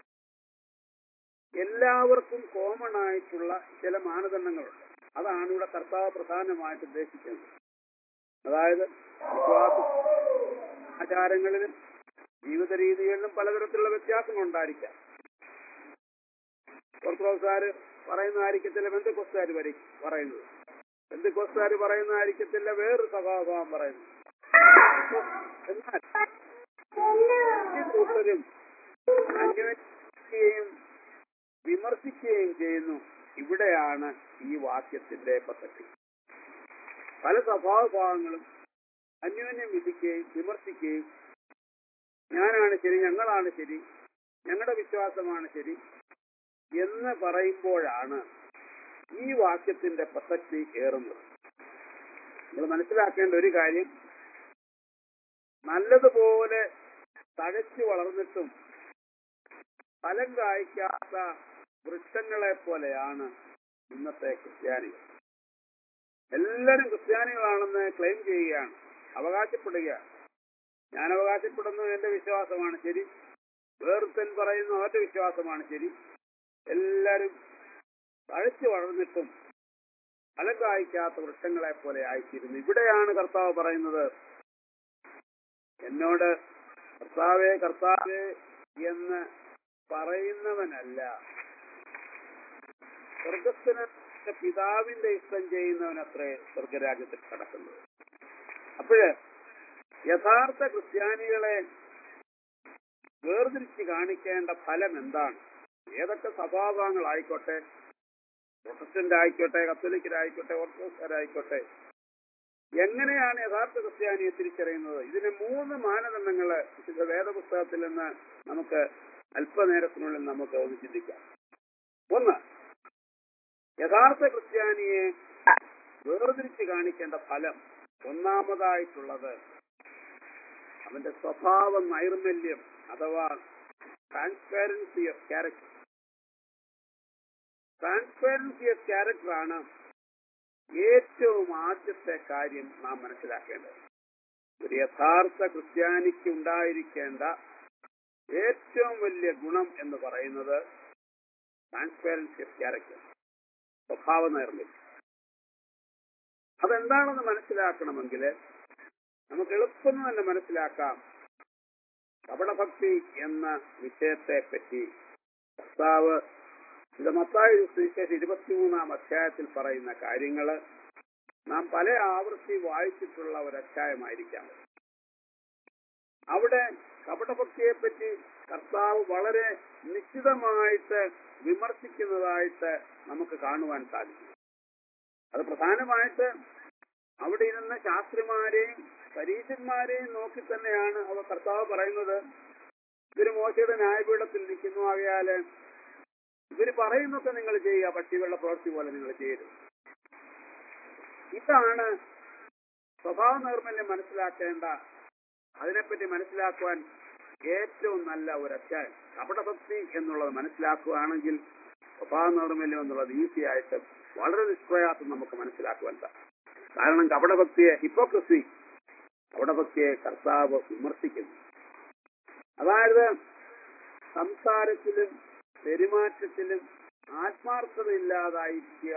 എല്ലാവർക്കും കോമൺ ആയിട്ടുള്ള ചില മാനദണ്ഡങ്ങളുണ്ട് അതാണ് ഇവിടെ കർത്താവ് പ്രധാനമായിട്ട് ഉദ്ദേശിക്കുന്നത് അതായത് വിശ്വാസ ആചാരങ്ങളിലും ജീവിത രീതികളിലും പലതരത്തിലുള്ള വ്യത്യാസങ്ങൾ ഉണ്ടായിരിക്കാം ഓർത്തഡോക്സുകാര് പറയുന്നതായിരിക്കത്തില്ല ബന്ധുക്കൊസ്തുകാർ വരെ പറയുന്നത് ബന്ധുക്കൊസ്തുകാർ പറയുന്നതായിരിക്കത്തില്ല വേറൊരു സഭാഭാവം പറയുന്നത് എന്നാൽ ഈ കൂട്ടരും അന്വേഷിക്കുകയും വിമർശിക്കുകയും ചെയ്യുന്നു ഇവിടെയാണ് ഈ വാക്യത്തിന്റെ പ്രസക്തി പല സ്വഭാവഭാവങ്ങളും അന്യോന്യം വിധിക്കുകയും വിമർശിക്കുകയും ഞാനാണ് ശരി ഞങ്ങളാണ് ശരി ഞങ്ങളുടെ വിശ്വാസമാണ് ശരി എന്ന് പറയുമ്പോഴാണ് ഈ വാക്യത്തിന്റെ പ്രസക്തി ഏറുന്നത് നമ്മൾ മനസ്സിലാക്കേണ്ട ഒരു കാര്യം നല്ലതുപോലെ തഴച്ചു വളർന്നിട്ടും ഫലം കായ്ക്കാത്ത വൃക്ഷങ്ങളെ പോലെയാണ് ഇന്നത്തെ ക്രിസ്ത്യാനികൾ എല്ലാവരും ക്രിസ്ത്യാനികളാണെന്ന് ക്ലെയിം ചെയ്യുകയാണ് അവകാശപ്പെടുകയാണ് ഞാൻ അവകാശപ്പെടുന്നു എന്റെ വിശ്വാസമാണ് ശരി വേർത്തൻ പറയുന്നു അവരുടെ വിശ്വാസമാണ് ശരി എല്ലാവരും തഴച്ചു വളർന്നിട്ടും ഫലം കായ്ക്കാത്ത വൃക്ഷങ്ങളെ പോലെ ആയിത്തീരുന്നു ഇവിടെയാണ് കർത്താവ് പറയുന്നത് എന്നോട് കർത്താവേ കർത്താവേ എന്ന് പറയുന്നവനല്ല സ്വർഗസ്ഥന പിതാവിന്റെ ഇഷ്ടം ചെയ്യുന്നവനത്രേ സ്വർഗരാജ്യത്തിൽ കടക്കുന്നത് അപ്പോഴ് യഥാർത്ഥ ക്രിസ്ത്യാനികളെ വേർതിരിച്ച് കാണിക്കേണ്ട ഫലം എന്താണ് ഏതൊക്കെ സ്വഭാവങ്ങളായിക്കോട്ടെ പ്രൊട്ടസ്റ്റന്റ് ആയിക്കോട്ടെ കത്തോലിക്കരായിക്കോട്ടെ ഓർത്തഡോക്സരായിക്കോട്ടെ എങ്ങനെയാണ് യഥാർത്ഥ ക്രിസ്ത്യാനിയെ തിരിച്ചറിയുന്നത് ഇതിന് മൂന്ന് മാനദണ്ഡങ്ങള് വിശുദ്ധ വേദപുസ്തകത്തിൽ നിന്ന് നമുക്ക് അല്പനേരത്തിനുള്ളിൽ നമുക്ക് ഒന്ന് ചിന്തിക്കാം ഒന്ന് യഥാർത്ഥ ക്രിസ്ത്യാനിയെ വേർതിരിച്ച് കാണിക്കേണ്ട ഫലം ഒന്നാമതായിട്ടുള്ളത് അവന്റെ സ്വഭാവ നൈർമല്യം അഥവാ transparency of character transparency of character ആണ് ഏറ്റവും ആദ്യത്തെ കാര്യം നാം മനസ്സിലാക്കേണ്ടത് ഒരു യഥാർത്ഥ ക്രിസ്ത്യാനിക്ക് ഉണ്ടായിരിക്കേണ്ട ഏറ്റവും വലിയ ഗുണം എന്ന് പറയുന്നത് ട്രാൻസ്പെറൻസി ഓഫ് ക്യാരക്ടർ സ്വഭാവ നൈർമല്യം അതെന്താണെന്ന് മനസ്സിലാക്കണമെങ്കിൽ നമുക്ക് എളുപ്പം തന്നെ മനസ്സിലാക്കാം കപടഭക്തി എന്ന വിഷയത്തെ പറ്റി കർത്താവ് ഇത് മത്തായ സുവിശേഷം ഇരുപത്തിമൂന്നാം അധ്യായത്തിൽ പറയുന്ന കാര്യങ്ങള് നാം പല ആവൃത്തി വായിച്ചിട്ടുള്ള ഒരു അധ്യായമായിരിക്കാം അവിടെ കപടഭക്തിയെ പറ്റി കർത്താവ് വളരെ നിശ്ചിതമായിട്ട് വിമർശിക്കുന്നതായിട്ട് നമുക്ക് കാണുവാൻ സാധിക്കും അത് പ്രധാനമായിട്ട് അവിടെ ഇരുന്ന ശാസ്ത്രിമാരെയും പരീക്ഷന്മാരെയും നോക്കി തന്നെയാണ് അവ കർത്താവ് പറയുന്നത് ഇവര് മോശയുടെ ന്യായപീഠത്തിൽ നിൽക്കുന്നു ആകയാല് ഇവര് പറയുന്നൊക്കെ നിങ്ങൾ ചെയ്യുക പട്ടിവെള്ള പ്രവൃത്തി പോലെ നിങ്ങൾ ചെയ്യരുത് ഇതാണ് സ്വഭാവ നൈർമല്യം മനസ്സിലാക്കേണ്ട അതിനെപ്പറ്റി മനസ്സിലാക്കുവാൻ ഏറ്റവും നല്ല ഒരു അധ്യായം കപടഭക്തി എന്നുള്ളത് മനസ്സിലാക്കുകയാണെങ്കിൽ സ്വഭാവ നൈർമല്യം എന്നുള്ളത് ഈസി ആയിട്ട് വളരെ നിഷ്പ്രയാസം നമുക്ക് മനസ്സിലാക്കുവാൻ സാധിക്കും കാരണം കപടഭക്തിയെ ഹിപ്പോക്രസി കപടഭക്തിയെ കർത്താവ് വിമർശിക്കുന്നു അതായത് സംസാരത്തിലും പെരുമാറ്റത്തിലും ആത്മാർത്ഥതയില്ലാതായിരിക്കുക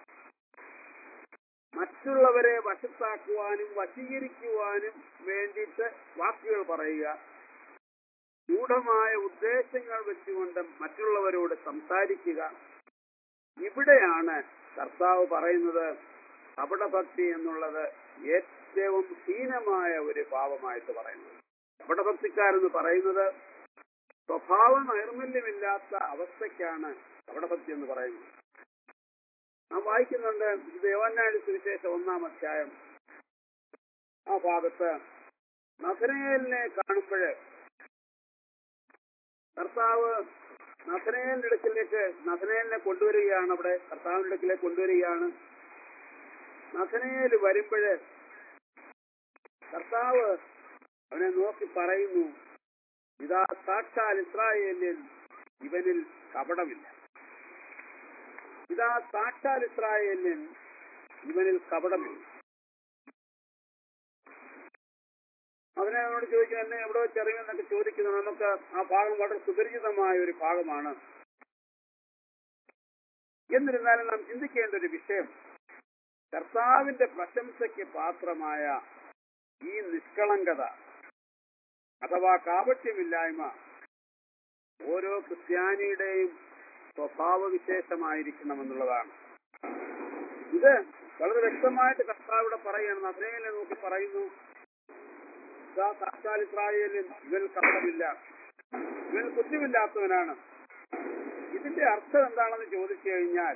മറ്റുള്ളവരെ വശത്താക്കുവാനും വശീകരിക്കുവാനും വേണ്ടിയിട്ട് വാക്കുകൾ പറയുക ഗൂഢമായ ഉദ്ദേശങ്ങൾ വെച്ചുകൊണ്ട് മറ്റുള്ളവരോട് സംസാരിക്കുക ഇവിടെയാണ് കർത്താവ് പറയുന്നത് കപടഭക്തി എന്നുള്ളത് ഏറ്റവും ഹീനമായ ഒരു പാപമായിട്ട് പറയുന്നത് കപടഭക്തിക്കാരെന്ന് പറയുന്നത് സ്വഭാവ നൈർമല്യമില്ലാത്ത അവസ്ഥയ്ക്കാണ് കപടഭക്തി എന്ന് പറയുന്നത് നാം വായിക്കുന്നുണ്ട് ദേവനായ സുവിശേഷം ഒന്നാം അധ്യായം ആ ഭാഗത്ത് നഥനയേലിനെ കാണുമ്പോഴ് കർത്താവ് നഥനയേലിന്റെ അടുക്കിലേക്ക് നഥനയേലിനെ കൊണ്ടുവരികയാണ് അവിടെ കർത്താവിന്റെ അടുക്കിലേക്ക് കൊണ്ടുവരികയാണ് നഥനയേൽ വരുമ്പോഴ് കർത്താവ് അവനെ നോക്കി പറയുന്നു ഇതാ സാക്ഷാൽ ഇസ്രായേലിൽ ഇവനിൽ കപടമില്ല ഇതാ സാക്ഷാൽ ഇസ്രായേലിൽ ഇവനിൽ കപടമില്ല അവനെ അവനോട് ചോദിക്കുന്നു എന്നെ എവിടെ വെച്ച് അറിയുമെന്നൊക്കെ ചോദിക്കുന്നു നമുക്ക് ആ ഭാഗം വളരെ സുപരിചിതമായ ഒരു ഭാഗമാണ് എന്നിരുന്നാലും നാം ചിന്തിക്കേണ്ട ഒരു വിഷയം കർത്താവിന്റെ പ്രശംസയ്ക്ക് പാത്രമായ ഈ നിഷ്കളങ്കത അഥവാ കാപട്യമില്ലായ്മ ഓരോ ക്രിസ്ത്യാനിയുടെയും സ്വഭാവവിശേഷമായിരിക്കണമെന്നുള്ളതാണ് ഇത് വളരെ വ്യക്തമായിട്ട് കർത്താവിടെ പറയുകയാണ് നസ്രേലിനെ നോക്കി പറയുന്നു ഇതാ സാക്ഷാൽ ഇസ്രായേലിൽ ഇവൻ കപടമില്ല ഇവൻ കുറ്റമില്ലാത്തവനാണ് ഇതിന്റെ അർത്ഥം എന്താണെന്ന് ചോദിച്ചു കഴിഞ്ഞാൽ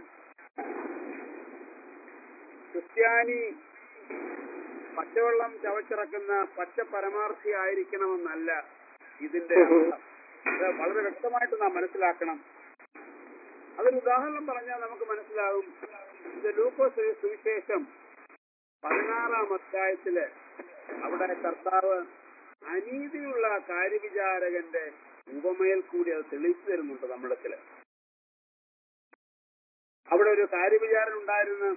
ക്രിസ്ത്യാനി പച്ചവെള്ളം ചവച്ചിറക്കുന്ന പച്ച പരമാർത്ഥി ആയിരിക്കണമെന്നല്ല ഇതിന്റെ അർത്ഥം ഇത് വളരെ വ്യക്തമായിട്ട് നാം മനസ്സിലാക്കണം അതൊരു ഉദാഹരണം പറഞ്ഞാൽ നമുക്ക് മനസ്സിലാകും ഇത് ലൂക്കോസ് സുവിശേഷം പതിനാറാം അധ്യായത്തില് അവിടെ കർത്താവ് അനീതിയുള്ള കാര്യവിചാരകന്റെ ഉപമയിൽ കൂടി അത് തെളിയിച്ചു തരുന്നുണ്ട് നമ്മുടെ ചില അവിടെ ഒരു കാര്യവിചാരൻ ഉണ്ടായിരുന്നു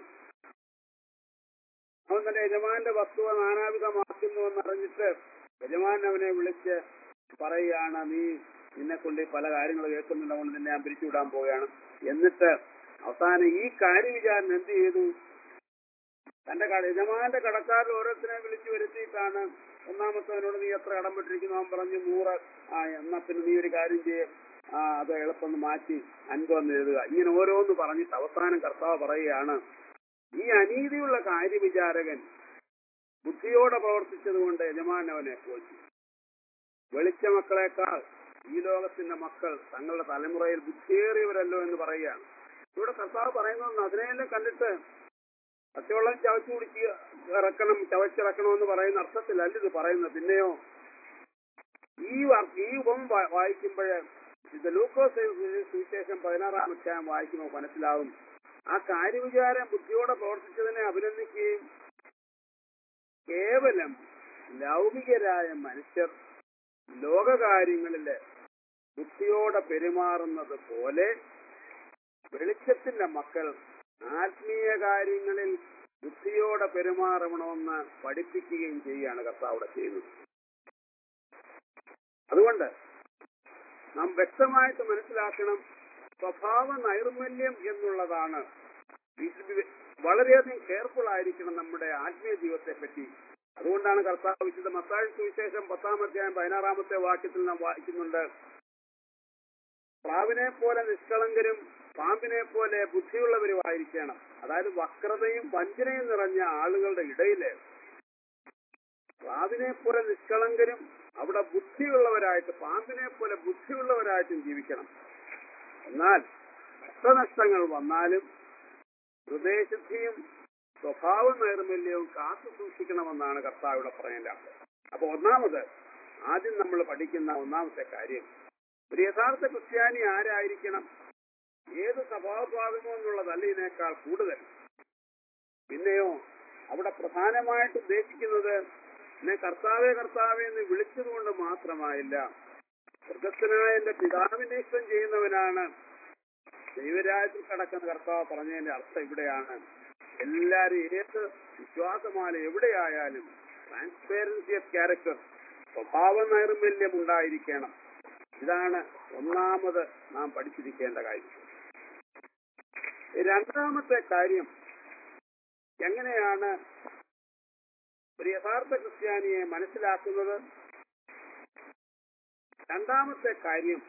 അവൻ തന്റെ യജമാന്റെ വസ്തുവ നാനാവിധമാക്കുന്നു എന്നറിഞ്ഞിട്ട് യജമാൻ അവനെ വിളിച്ച് പറയുകയാണ് നീ നിന്നെ കൊണ്ട് പല കാര്യങ്ങൾ കേൾക്കുന്നുണ്ട് അതുകൊണ്ട് നിന്നെ ഞാൻ പിരിച്ചുവിടാൻ പോവുകയാണ് എന്നിട്ട് അവസാനം ഈ കാര്യവിചാരൻ എന്ത് ചെയ്തു തന്റെ കട യജമാന്റെ കടക്കാരിൽ ഓരോരുത്തരെ വിളിച്ചു വരുത്തിയിട്ടാണ് ഒന്നാമത്തവനോട് നീ എത്ര കടം പെട്ടിരിക്കുന്നു അവൻ പറഞ്ഞു നൂറ് ആ എന്നാ പിന്നെ നീ ഒരു കാര്യം ചെയ്യ ആ അത് എളുപ്പം മാറ്റി അൻപതെന്ന് എഴുതുക ഇങ്ങനെ ഓരോന്ന് പറഞ്ഞിട്ട് അവസാനം കർത്താവ് പറയുകയാണ് ഈ അനീതിയുള്ള കാര്യവിചാരകൻ ബുദ്ധിയോടെ പ്രവർത്തിച്ചത് കൊണ്ട് യജമാൻ അവനെ പോറ്റി വെളിച്ച മക്കളെക്കാൾ ഈ ലോകത്തിന്റെ മക്കൾ തങ്ങളുടെ തലമുറയിൽ ബുദ്ധിയേറിയവരല്ലോ എന്ന് പറയുകയാണ് ഇവിടെ കർത്താവ് പറയുന്നത് അതിനെ കണ്ടിട്ട് പച്ചവെള്ളം ചവച്ചു കുടിച്ച് ഇറക്കണം ചവച്ചിറക്കണമെന്ന് പറയുന്ന അർത്ഥത്തിലല്ല ഇത് പറയുന്നത് പിന്നെയോ ഈ വ- ഈ ഉപം വാ- വായിക്കുമ്പോഴ് ഇത് ലൂക്കോസ് സുവിശേഷം പതിനാറാം അധ്യായം വായിക്കുമ്പോൾ മനസ്സിലാവും ആ കാര്യവിചാരം ബുദ്ധിയോടെ പ്രവർത്തിച്ചതിനെ അഭിനന്ദിക്കുകയും കേവലം ലൗകികരായ മനുഷ്യർ ലോകകാര്യങ്ങളില് ബുദ്ധിയോടെ പെരുമാറുന്നത് പോലെ വെളിച്ചത്തിന്റെ മക്കൾ ആത്മീയ കാര്യങ്ങളിൽ ബുദ്ധിയോടെ പെരുമാറണമെന്ന് പഠിപ്പിക്കുകയും ചെയ്യുകയാണ് കർത്താവ് അവിടെ ചെയ്യുന്നത് അതുകൊണ്ട് നാം വ്യക്തമായിട്ട് മനസ്സിലാക്കണം സ്വഭാവ നൈർമല്യം എന്നുള്ളതാണ് ഇത് വളരെയധികം കെയർഫുൾ ആയിരിക്കണം നമ്മുടെ ആത്മീയ ജീവിതത്തെ പറ്റി അതുകൊണ്ടാണ് കർത്താവ് വിശുദ്ധ മത്താഴ സുവിശേഷം പത്താം അധ്യായം പതിനാറാമത്തെ വാക്യത്തിൽ നാം വായിക്കുന്നുണ്ട് പ്രാവിനെ പോലെ നിഷ്കളങ്കരും പാമ്പിനെ പോലെ ബുദ്ധിയുള്ളവരുമായിരിക്കണം അതായത് വക്രതയും വഞ്ചനയും നിറഞ്ഞ ആളുകളുടെ ഇടയില് പ്രാവിനെ പോലെ നിഷ്കളങ്കരും അവിടെ ബുദ്ധിയുള്ളവരായിട്ട് പാമ്പിനെ പോലെ ബുദ്ധിയുള്ളവരായിട്ടും ജീവിക്കണം എന്നാൽ നഷ്ടനഷ്ടങ്ങൾ വന്നാലും ഹൃദയശുദ്ധിയും സ്വഭാവ നൈർമല്യവും കാത്തു സൂക്ഷിക്കണമെന്നാണ് കർത്താവ് ഇവിടെ പറയേണ്ടത് അപ്പൊ ഒന്നാമത് ആദ്യം നമ്മൾ പഠിക്കുന്ന ഒന്നാമത്തെ കാര്യം ഒരു യഥാർത്ഥ ക്രിസ്ത്യാനി ആരായിരിക്കണം ഏത് സ്വഭാവഭാഗമോ എന്നുള്ളതല്ല ഇതിനേക്കാൾ കൂടുതൽ പിന്നെയോ അവിടെ പ്രധാനമായിട്ട് ഉദ്ദേശിക്കുന്നത് എന്നെ കർത്താവെ കർത്താവെ എന്ന് വിളിച്ചതുകൊണ്ട് മാത്രമായില്ല സ്വർഗസ്ഥനായ എന്റെ പിതാവിനെ ഇഷ്ടം ചെയ്യുന്നവനാണ് ദൈവരാജ്യത്തിൽ കടക്കുന്ന കർത്താവ് പറഞ്ഞതിന്റെ അർത്ഥം ഇവിടെയാണ് എല്ലാരും ഏത് വിശ്വാസമാല എവിടെയായാലും ട്രാൻസ്പെറൻസി ഓഫ് ക്യാരക്ടർ സ്വഭാവ നൈർമല്യം ഉണ്ടായിരിക്കണം ഇതാണ് ഒന്നാമത് നാം പഠിച്ചിരിക്കേണ്ട കാര്യം രണ്ടാമത്തെ കാര്യം എങ്ങനെയാണ് ഒരു യഥാർത്ഥ ക്രിസ്ത്യാനിയെ മനസ്സിലാക്കുന്നത് രണ്ടാമത്തെ കാര്യം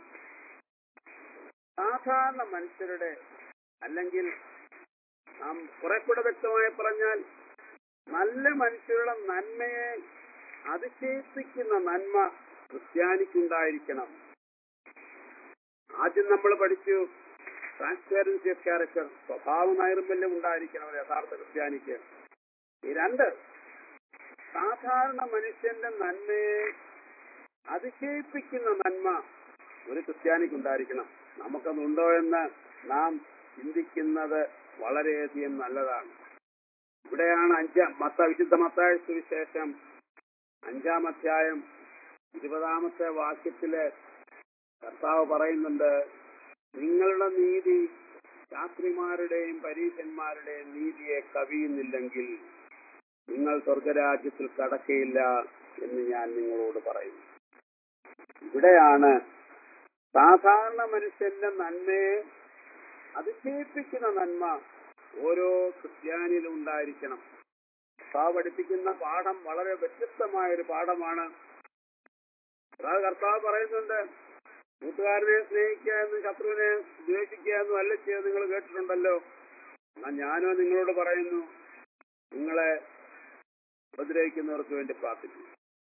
സാധാരണ മനുഷ്യരുടെ അല്ലെങ്കിൽ നാം കുറെ കൂടെ വ്യക്തമായി പറഞ്ഞാൽ നല്ല മനുഷ്യരുടെ നന്മയെ അതിശയിപ്പിക്കുന്ന നന്മ ക്രിസ്ത്യാനിക്കുണ്ടായിരിക്കണം ആദ്യം നമ്മൾ പഠിച്ചു ട്രാൻസ്പെറൻസി ഓഫ് ക്യാരക്ടർ സ്വഭാവ നൈർമല്യം ഉണ്ടായിരിക്കണം ഒരു യഥാർത്ഥ ക്രിസ്ത്യാനിക്ക് ഈ രണ്ട് സാധാരണ മനുഷ്യന്റെ നന്മയെ അതിശയിപ്പിക്കുന്ന നന്മ ഒരു ക്രിസ്ത്യാനിക്ക് ഉണ്ടായിരിക്കണം നമുക്കതുണ്ടോ എന്ന് നാം ചിന്തിക്കുന്നത് വളരെയധികം നല്ലതാണ് ഇവിടെയാണ് അഞ്ചാം മത്ത വിശുദ്ധ മത്തായ സുവിശേഷം അഞ്ചാം അധ്യായം ഇരുപതാമത്തെ വാക്യത്തില് കർത്താവ് പറയുന്നുണ്ട് നിങ്ങളുടെ നീതി ശാസ്ത്രിമാരുടെയും പരീശന്മാരുടെയും നീതിയെ കവിയുന്നില്ലെങ്കിൽ നിങ്ങൾ സ്വർഗരാജ്യത്തിൽ കടക്കയില്ല എന്ന് ഞാൻ നിങ്ങളോട് പറയുന്നു ഇവിടെയാണ് സാധാരണ മനുഷ്യന്റെ നന്മയെ അതിശയിപ്പിക്കുന്ന നന്മ ഓരോ ക്രിസ്ത്യാനിയിലും ഉണ്ടായിരിക്കണം കർത്താവ് പഠിപ്പിക്കുന്ന പാഠം വളരെ വ്യത്യസ്തമായ ഒരു പാഠമാണ് അതായത് കർത്താവ് പറയുന്നുണ്ട് കൂട്ടുകാരനെ സ്നേഹിക്കുക എന്നും ശത്രുവിനെ ദ്വേഷിക്കുക എന്നും അല്ല ചെയ്ത് നിങ്ങൾ കേട്ടിട്ടുണ്ടല്ലോ എന്നാൽ ഞാനോ നിങ്ങളോട് പറയുന്നു നിങ്ങളെ ഉപദ്രവിക്കുന്നവർക്ക് വേണ്ടി പ്രാർത്ഥിക്കും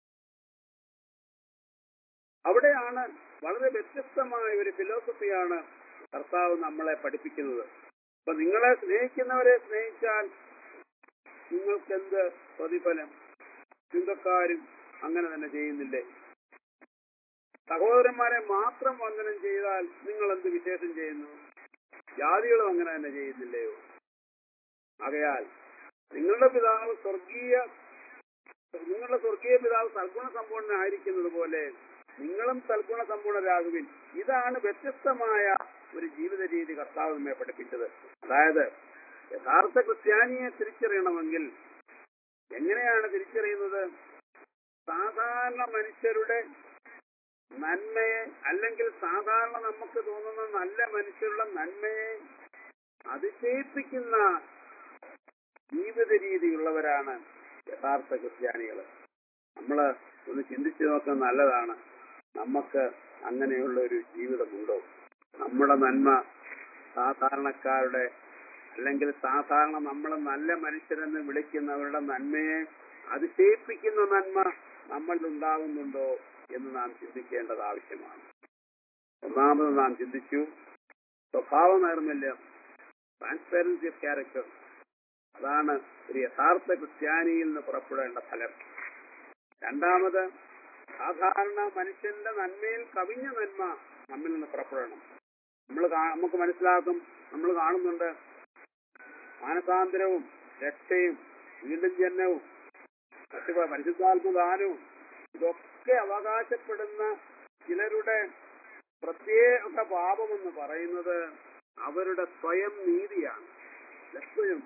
അവിടെയാണ് വളരെ വ്യത്യസ്തമായ ഒരു ഫിലോസഫിയാണ് കർത്താവ് നമ്മളെ പഠിപ്പിക്കുന്നത് അപ്പൊ നിങ്ങളെ സ്നേഹിക്കുന്നവരെ സ്നേഹിച്ചാൽ നിങ്ങൾക്ക് എന്ത് പ്രതിഫലം ചുങ്കക്കാരും അങ്ങനെ തന്നെ ചെയ്യുന്നില്ലേ സഹോദരന്മാരെ മാത്രം വന്ദനം ചെയ്താൽ നിങ്ങൾ എന്ത് വിശേഷം ചെയ്യുന്നു ജാതികളും അങ്ങനെ തന്നെ ചെയ്യുന്നില്ലയോ ആകയാൽ നിങ്ങളുടെ പിതാവ് സ്വർഗീയ നിങ്ങളുടെ സ്വർഗീയ പിതാവ് സൽഗുണ സമ്പൂർണ്ണനായിരിക്കുന്നത് പോലെ നിങ്ങളും സൽഗുണ സമ്പൂർണരാകുവിൻ ഇതാണ് വ്യത്യസ്തമായ ഒരു ജീവിത രീതി കർത്താവ് നമ്മെ പഠിപ്പിച്ചത് അതായത് യഥാർത്ഥ ക്രിസ്ത്യാനിയെ തിരിച്ചറിയണമെങ്കിൽ എങ്ങനെയാണ് തിരിച്ചറിയുന്നത് സാധാരണ മനുഷ്യരുടെ നന്മയെ അല്ലെങ്കിൽ സാധാരണ നമുക്ക് തോന്നുന്ന നല്ല മനുഷ്യരുടെ നന്മയെ അതിശയിപ്പിക്കുന്ന ജീവിത രീതിയുള്ളവരാണ് യഥാർത്ഥ ക്രിസ്ത്യാനികൾ നമ്മൾ ഒന്ന് ചിന്തിച്ചു നോക്കാൻ നല്ലതാണ് നമുക്ക് അങ്ങനെയുള്ള ഒരു ജീവിതമുണ്ടോ നമ്മുടെ നന്മ സാധാരണക്കാരുടെ അല്ലെങ്കിൽ സാധാരണ നമ്മൾ നല്ല മനുഷ്യരെന്ന് വിളിക്കുന്നവരുടെ നന്മയെ അതിശയിപ്പിക്കുന്ന നന്മ നമ്മളിൽ ഉണ്ടാകുന്നുണ്ടോ എന്ന് നാം ചിന്തിക്കേണ്ടത് ആവശ്യമാണ് ഒന്നാമത് നാം ചിന്തിച്ചു സ്വഭാവ നൈർമല്യം ട്രാൻസ്പെറൻസി ഓഫ് ക്യാരക്ടർ അതാണ് ഒരു യഥാർത്ഥ ക്രിസ്ത്യാനിയിൽ നിന്ന് പുറപ്പെടേണ്ട ഫലം രണ്ടാമത് സാധാരണ മനുഷ്യന്റെ നന്മയിൽ കവിഞ്ഞ നന്മ നമ്മിൽ നിന്ന് പുറപ്പെടണം നമ്മൾ നമുക്ക് മനസ്സിലാക്കും നമ്മൾ കാണുന്നുണ്ട് മാനസാന്തരവും രക്ഷയും വീണ്ടും ജന്മവും മറ്റു പരിശുദ്ധാത്മദാനവും ഇതൊക്കെ അവകാശപ്പെടുന്ന ചിലരുടെ പ്രത്യേക പാപമെന്ന് പറയുന്നത് അവരുടെ സ്വയം നീതിയാണ് എപ്പോഴും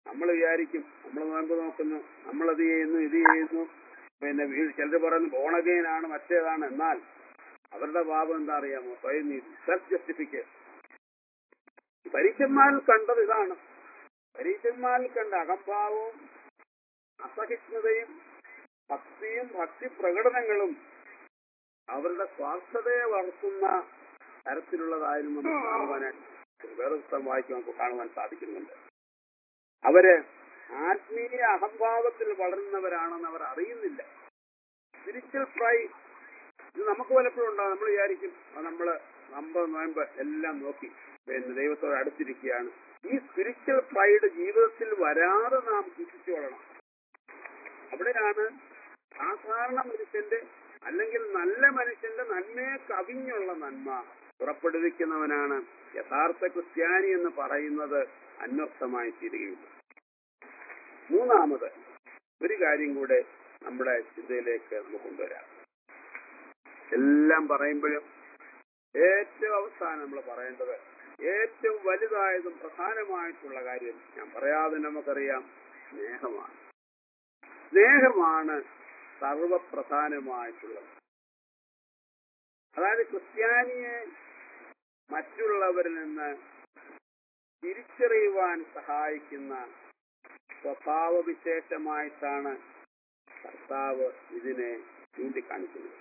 നമ്മൾ വിചാരിക്കും നമ്മൾ നോമ്പ് നോക്കുന്നു നമ്മൾ അത് ചെയ്യുന്നു ഇത് ചെയ്യുന്നു പിന്നെ ചിലർ പറയുന്നു ബോണഗെയിൻ മറ്റേതാണ് എന്നാൽ അവരുടെ പാപം എന്താ അറിയാമോ സ്വയം നീതി സെൽഫ് ജസ്റ്റിഫിക്കേഷൻ പരീക്ഷന്മാരിൽ കണ്ടത് ഇതാണ് പരീക്ഷന്മാരിൽ കണ്ട അഹംഭാവവും അസഹിഷ്ണുതയും ഭക്തിയും ഭക്തി പ്രകടനങ്ങളും അവരുടെ സ്വാർത്ഥതയെ വളർത്തുന്ന തരത്തിലുള്ളതായിരുന്നു നമുക്ക് കാണുവാനായിട്ട് വേറെ പുസ്തകം വായിക്കുമ്പോൾ നമുക്ക് കാണുവാൻ സാധിക്കുന്നുണ്ട് അവര് ആത്മീയ അഹംഭാവത്തിൽ വളരുന്നവരാണെന്ന് അവർ അറിയുന്നില്ല സ്പിരിച്വൽ പ്രൈ ഇത് നമുക്ക് പലപ്പോഴും ഉണ്ടാകും നമ്മൾ വിചാരിക്കും "ആ, നമ്മള് അമ്പത് നോയമ്പ് എല്ലാം നോക്കി പിന്നെ ദൈവത്തോട് അടുത്തിരിക്കുകയാണ് ഈ സ്പിരിച്വൽ പ്രൈഡ് ജീവിതത്തിൽ വരാതെ നാം സൂക്ഷിച്ചു കൊള്ളണം അവിടെയാണ് സാധാരണ മനുഷ്യന്റെ അല്ലെങ്കിൽ നല്ല മനുഷ്യന്റെ നന്മയെ കവിഞ്ഞുള്ള നന്മ പുറപ്പെടുവിക്കുന്നവനാണ് യഥാർത്ഥ ക്രിസ്ത്യാനി എന്ന് പറയുന്നത് അന്വർത്ഥമായി തീരുകയുള്ളൂ മൂന്നാമത് ഒരു കാര്യം കൂടെ നമ്മുടെ ചിന്തയിലേക്ക് നമുക്ക് കൊണ്ടുവരാം എല്ലാം പറയുമ്പോഴും ഏറ്റവും അവസാനം നമ്മൾ പറയേണ്ടത് ഏറ്റവും വലുതായതും പ്രധാനമായിട്ടുള്ള കാര്യം ഞാൻ പറയാതെ നമുക്കറിയാം സ്നേഹമാണ് സ്നേഹമാണ് സർവപ്രധാനമായിട്ടുള്ളത് അതായത് ക്രിസ്ത്യാനിയെ മറ്റുള്ളവരിൽ നിന്ന് തിരിച്ചറിയുവാൻ സഹായിക്കുന്ന സ്വഭാവവിശേഷമായിട്ടാണ് കർത്താവ് ഇതിനെ ചൂണ്ടിക്കാണിക്കുന്നത്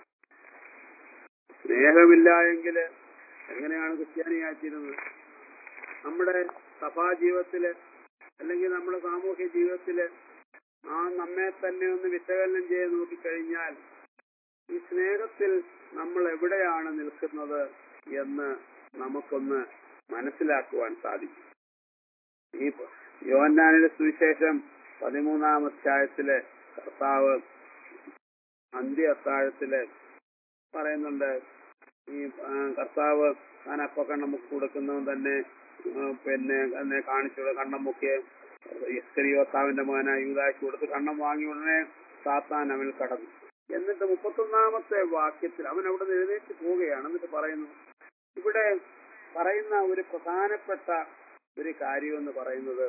സ്നേഹമില്ല എങ്കിൽ എങ്ങനെയാണ് ക്രിസ്ത്യാനിയാക്കിയിരുന്നത് നമ്മുടെ സഭാ ജീവിതത്തില് അല്ലെങ്കിൽ നമ്മുടെ സാമൂഹ്യ ജീവിതത്തില് ആ നമ്മെ തന്നെ ഒന്ന് വിശകലനം ചെയ്ത് നോക്കിക്കഴിഞ്ഞാൽ ഈ സ്നേഹത്തിൽ നമ്മൾ എവിടെയാണ് നിൽക്കുന്നത് എന്ന് നമുക്കൊന്ന് മനസ്സിലാക്കുവാൻ സാധിക്കും ഈ യോഹന്നാനിന്റെ സുവിശേഷം പതിമൂന്നാം അധ്യായത്തിലെ കർത്താവ് അന്ത്യ അത്താഴത്തില് പറയുന്നുണ്ട് ഈ ആ, കർത്താവ് താൻ അപ്പക്കണ്ണം നമുക്ക് കൊടുക്കുന്നവൻ തന്നെ ആ, പിന്നെ എന്നെ കാണിച്ചു കണ്ണം മുക്കിയ എസ്കരിയോത്താവിന്റെ മോനായ യൂതായ്ക്ക് കൊടുത്ത് കണ്ണം വാങ്ങി ഉടനെ സാത്താൻ അവനിൽ കടന്നു എന്നിട്ട് മുപ്പത്തൊന്നാമത്തെ വാക്യത്തിൽ അവൻ അവിടെ നിന്ന് എഴുന്നേറ്റ് പോവുകയാണ് എന്നിട്ട് പറയുന്നു ഇവിടെ പറയുന്ന ഒരു പ്രധാനപ്പെട്ട ഒരു കാര്യമെന്ന് പറയുന്നത്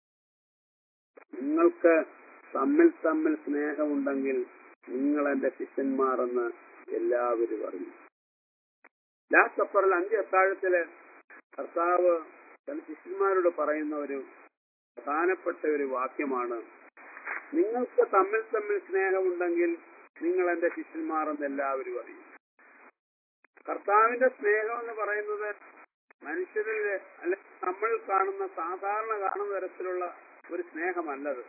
നിങ്ങൾക്ക് തമ്മിൽ തമ്മിൽ സ്നേഹമുണ്ടെങ്കിൽ നിങ്ങൾ എന്റെ ശിഷ്യന്മാരെന്ന് എല്ലാവരും അറിയും ലാസ്റ്റ് അപ്പറിൽ അഞ്ച് അത്താഴത്തില് കർത്താവ് തന്റെ ശിഷ്യന്മാരോട് പറയുന്ന ഒരു പ്രധാനപ്പെട്ട ഒരു വാക്യമാണ് നിങ്ങൾക്ക് തമ്മിൽ തമ്മിൽ സ്നേഹമുണ്ടെങ്കിൽ നിങ്ങൾ എന്റെ ശിഷ്യന്മാരെന്ന് എല്ലാവരും അറിയും കർത്താവിന്റെ സ്നേഹം എന്ന് പറയുന്നത് മനുഷ്യരിൽ അല്ലെങ്കിൽ നമ്മൾ കാണുന്ന സാധാരണ കാണുന്ന തരത്തിലുള്ള ഒരു സ്നേഹമല്ലത്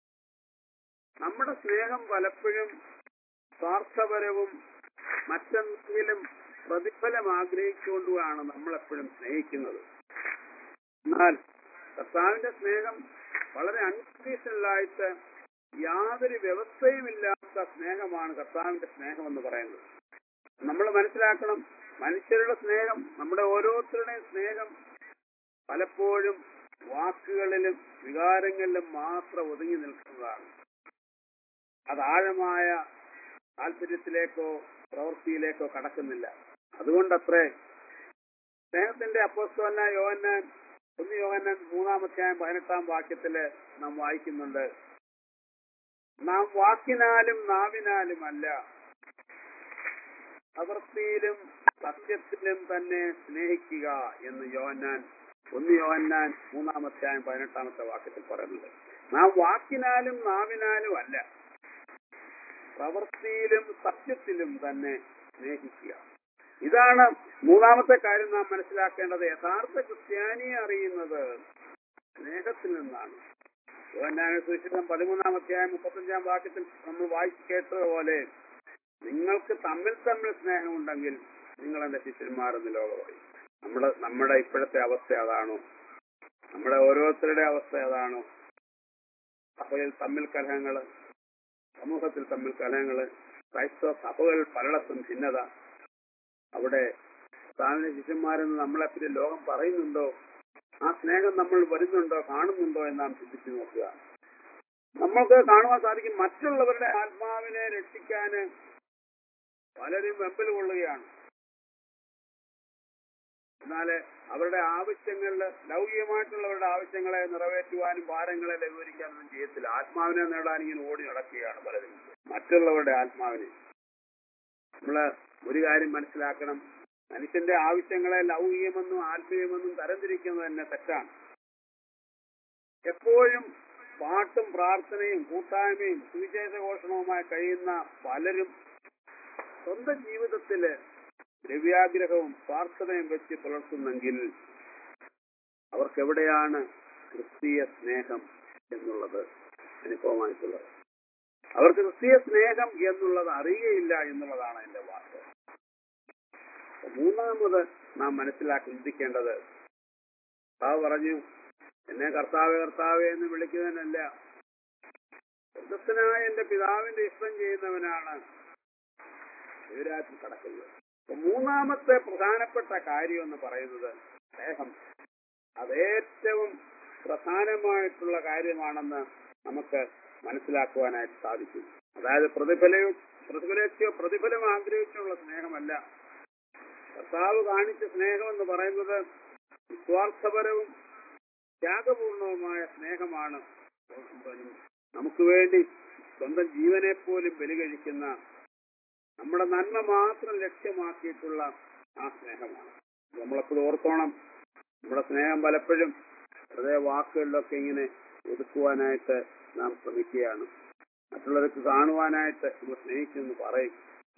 നമ്മുടെ സ്നേഹം പലപ്പോഴും സ്വാർത്ഥപരവും മറ്റെന്തെങ്കിലും പ്രതിഫലം ആഗ്രഹിച്ചുകൊണ്ടുമാണ് നമ്മൾ എപ്പോഴും സ്നേഹിക്കുന്നത് എന്നാൽ കർത്താവിന്റെ സ്നേഹം വളരെ അൺകണ്ടീഷണലായിട്ട് യാതൊരു വ്യവസ്ഥയുമില്ലാത്ത സ്നേഹമാണ് കർത്താവിന്റെ സ്നേഹം എന്ന് പറയുന്നത് നമ്മൾ മനസ്സിലാക്കണം മനുഷ്യരുടെ സ്നേഹം നമ്മുടെ ഓരോരുത്തരുടെയും സ്നേഹം പലപ്പോഴും വാക്കുകളിലും വികാരങ്ങളിലും മാത്രം ഒതുങ്ങി നിൽക്കുന്നതാണ് അത് ആഴമായ താല്പര്യത്തിലേക്കോ പ്രവൃത്തിയിലേക്കോ കടക്കുന്നില്ല അതുകൊണ്ടത്രേ സ്നേഹത്തിന്റെ അപ്പോസ്തോല യോഹന്നാൻ ഒന്ന് യോഹന്നാൻ മൂന്നാമധ്യായം പതിനെട്ടാം വാക്യത്തില് നാം വായിക്കുന്നുണ്ട് നാം വാക്കിനാലും നാവിനാലും അല്ല പ്രവൃത്തിയിലും സത്യത്തിലും തന്നെ സ്നേഹിക്കുക എന്ന് യോഹന്നാൻ ഒന്ന് യോഹന്നാൻ മൂന്നാമധ്യായം പതിനെട്ടാമത്തെ വാക്യത്തിൽ പറയുന്നത് നാം വാക്കിനാലും നാവിനാലും അല്ല പ്രവൃത്തിയിലും സത്യത്തിലും തന്നെ സ്നേഹിക്കുക ഇതാണ് മൂന്നാമത്തെ കാര്യം നാം മനസ്സിലാക്കേണ്ടത് യഥാർത്ഥ ക്രിസ്ത്യാനിയെ അറിയുന്നത് സ്നേഹത്തിൽ നിന്നാണ് യോഹന്നാന്റെ സുവിശേഷം പതിമൂന്നാം അധ്യായം മുപ്പത്തഞ്ചാം വാക്യത്തിൽ നമ്മൾ വായിച്ചു കേട്ടതുപോലെ നിങ്ങൾക്ക് തമ്മിൽ തമ്മിൽ സ്നേഹമുണ്ടെങ്കിൽ നിങ്ങൾ എന്റെ ശിഷ്യന്മാരെന്ന് ലോകം പറയും നമ്മുടെ നമ്മുടെ ഇപ്പോഴത്തെ അവസ്ഥ അതാണോ നമ്മുടെ ഓരോരുത്തരുടെ അവസ്ഥ അതാണോ സഭയിൽ തമ്മിൽ കലഹങ്ങള് സമൂഹത്തിൽ തമ്മിൽ കലഹങ്ങള് ക്രൈസ്തവ സഭകൾ പലയിടത്തും ഭിന്നത അവിടെ താങ്കളുടെ ശിഷ്യന്മാരെന്ന് നമ്മളെപ്പറ്റി ലോകം പറയുന്നുണ്ടോ ആ സ്നേഹം നമ്മൾ വരുന്നുണ്ടോ കാണുന്നുണ്ടോ എന്ന് നാം ചിന്തിച്ചു നോക്കുക നമ്മൾക്ക് കാണുവാൻ സാധിക്കും മറ്റുള്ളവരുടെ ആത്മാവിനെ രക്ഷിക്കാന് പലരും വെമ്പൽ കൊള്ളുകയാണ് എന്നാൽ അവരുടെ ആവശ്യങ്ങളിൽ ലൗകികമായിട്ടുള്ളവരുടെ ആവശ്യങ്ങളെ നിറവേറ്റുവാനും ഭാരങ്ങളെ ലഘൂകരിക്കാനൊന്നും ചെയ്യത്തില്ല ആത്മാവിനെ നേടാൻ ഇങ്ങനെ ഓടി നടക്കുകയാണ് പലരും മറ്റുള്ളവരുടെ ആത്മാവിനെ നമ്മള് ഒരു കാര്യം മനസ്സിലാക്കണം മനുഷ്യന്റെ ആവശ്യങ്ങളെ ലൗകികമെന്നും ആത്മീയമെന്നും തരംതിരിക്കുന്നത് തന്നെ തെറ്റാണ് എപ്പോഴും പാട്ടും പ്രാർത്ഥനയും കൂട്ടായ്മയും സുവിശേഷ ഘോഷണവുമായി കഴിയുന്ന പലരും സ്വന്തം ജീവിതത്തില് ദ്രവ്യാഗ്രഹവും സ്വാർത്ഥതയും വെച്ച് പുലർത്തുന്നെങ്കിൽ അവർക്ക് എവിടെയാണ് ക്രിസ്തീയ സ്നേഹം എന്നുള്ളത് അനുഭവമായിട്ടുള്ളത് അവർക്ക് ക്രിസ്തീയ സ്നേഹം എന്നുള്ളത് അറിയുകയില്ല എന്നുള്ളതാണ് എന്റെ വാക്ക് മൂന്നാമത് നാം മനസ്സിലാക്കി ചിന്തിക്കേണ്ടത് കർത്താവ് പറഞ്ഞു എന്നെ കർത്താവ് കർത്താവ് എന്ന് വിളിക്കുന്നതിനല്ല സ്വർഗസ്ഥനായ എന്റെ പിതാവിന്റെ ഇഷ്ടം ചെയ്യുന്നവനാണ് ദൈവരാജ്യം കടക്കുന്നത് അപ്പൊ മൂന്നാമത്തെ പ്രധാനപ്പെട്ട കാര്യം എന്ന് പറയുന്നത് സ്നേഹം അത് ഏറ്റവും പ്രധാനമായിട്ടുള്ള കാര്യമാണെന്ന് നമുക്ക് മനസ്സിലാക്കുവാനായിട്ട് സാധിക്കും അതായത് പ്രതിഫലയോ പ്രതിഫലിച്ചോ പ്രതിഫലം ആഗ്രഹിച്ചുള്ള സ്നേഹമല്ല കർത്താവ് കാണിച്ച സ്നേഹം എന്ന് പറയുന്നത് നിസ്വാർത്ഥപരവും ത്യാഗപൂർണവുമായ സ്നേഹമാണ് നമുക്ക് വേണ്ടി സ്വന്തം ജീവനെ പോലും ബലികഴിക്കുന്ന നമ്മുടെ നന്മ മാത്രം ലക്ഷ്യമാക്കിയിട്ടുള്ള ആ സ്നേഹമാണ് നമ്മളെപ്പോഴും ഓർത്തോണം നമ്മുടെ സ്നേഹം പലപ്പോഴും വെറുതെ വാക്കുകളിലൊക്കെ ഇങ്ങനെ ഒതുക്കുവാനായിട്ട് നാം ശ്രമിക്കുകയാണ് മറ്റുള്ളവർക്ക് കാണുവാനായിട്ട് നമ്മൾ സ്നേഹിക്കുമെന്ന് പറയും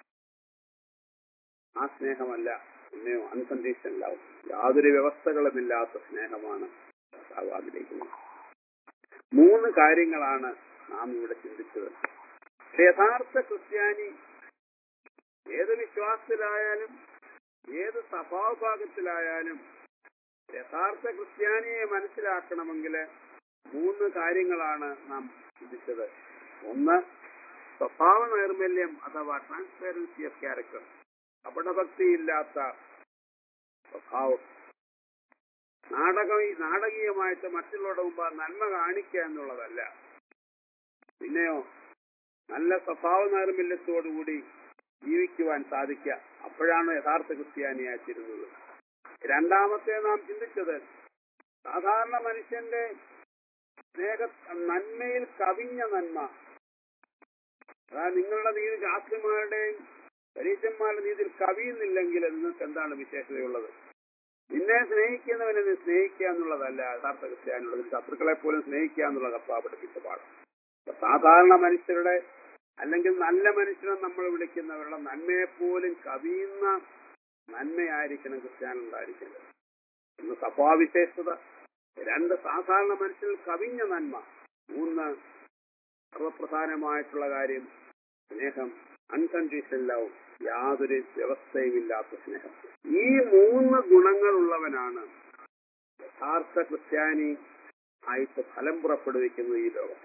ആ സ്നേഹമല്ല പിന്നെയോ അൺകണ്ടീഷണലാവും യാതൊരു വ്യവസ്ഥകളുമില്ലാത്ത സ്നേഹമാണ് കർത്താവ് ആഗ്രഹിക്കുന്നത് മൂന്ന് കാര്യങ്ങളാണ് നാം ഇവിടെ ചിന്തിച്ചത് യഥാർത്ഥ ക്രിസ്ത്യാനി ഏത് വിശ്വാസത്തിലായാലും ഏത് സ്വഭാവഭാഗത്തിലായാലും യഥാർത്ഥ ക്രിസ്ത്യാനിയെ മനസ്സിലാക്കണമെങ്കിൽ മൂന്ന് കാര്യങ്ങളാണ് നാം ചിന്തിച്ചത് ഒന്ന് സ്വഭാവ നൈർമല്യം അഥവാ ട്രാൻസ്പെറൻസി ഓഫ് ക്യാരക്ടർ അപടഭക്തിയില്ലാത്ത സ്വഭാവം നാടക നാടകീയമായിട്ട് മറ്റുള്ളവരുടെ മുമ്പ് നന്മ കാണിക്കുക എന്നുള്ളതല്ല പിന്നെയോ നല്ല സ്വഭാവ നൈർമല്യത്തോടുകൂടി ജീവിക്കുവാൻ സാധിക്കുക അപ്പോഴാണ് യഥാർത്ഥ ക്രിസ്ത്യാനിയായിത്തീരുന്നത് രണ്ടാമത്തെ നാം ചിന്തിച്ചത് സാധാരണ മനുഷ്യന്റെ സ്നേഹ നന്മയിൽ കവിഞ്ഞ നന്മ അതായത് നിങ്ങളുടെ നീതി ശാസ്ത്രിമാരുടെയും പരീക്ഷന്മാരുടെ നീതിയിൽ കവിയുന്നില്ലെങ്കിൽ നിങ്ങൾക്ക് എന്താണ് വിശേഷതയുള്ളത് നിന്നെ സ്നേഹിക്കുന്നവനെ നീ സ്നേഹിക്കുക എന്നുള്ളതല്ല യഥാർത്ഥ ക്രിസ്ത്യാനുള്ളത് ശത്രുക്കളെ പോലും സ്നേഹിക്കുക എന്നുള്ള കർത്താവ് പഠിപ്പിച്ച പാഠം അപ്പൊ സാധാരണ മനുഷ്യരുടെ അല്ലെങ്കിൽ നല്ല മനുഷ്യനെ നമ്മൾ വിളിക്കുന്നവരുടെ നന്മയെ പോലും കവിയുന്ന നന്മയായിരിക്കണം ക്രിസ്ത്യാനുണ്ടായിരിക്കേണ്ടത് ഒന്ന് സഭാവിശേഷത രണ്ട് സാധാരണ മനുഷ്യരിൽ കവിഞ്ഞ നന്മ മൂന്ന് സർവപ്രധാനമായിട്ടുള്ള കാര്യം സ്നേഹം അൺകണ്ടീഷണൽ ലവ് യാതൊരു വ്യവസ്ഥയുമില്ലാത്ത സ്നേഹം ഈ മൂന്ന് ഗുണങ്ങളുള്ളവനാണ് യഥാർത്ഥ ക്രിസ്ത്യാനി ആയിട്ട് ഫലം പുറപ്പെടുവിക്കുന്നത് ഈ ലോകം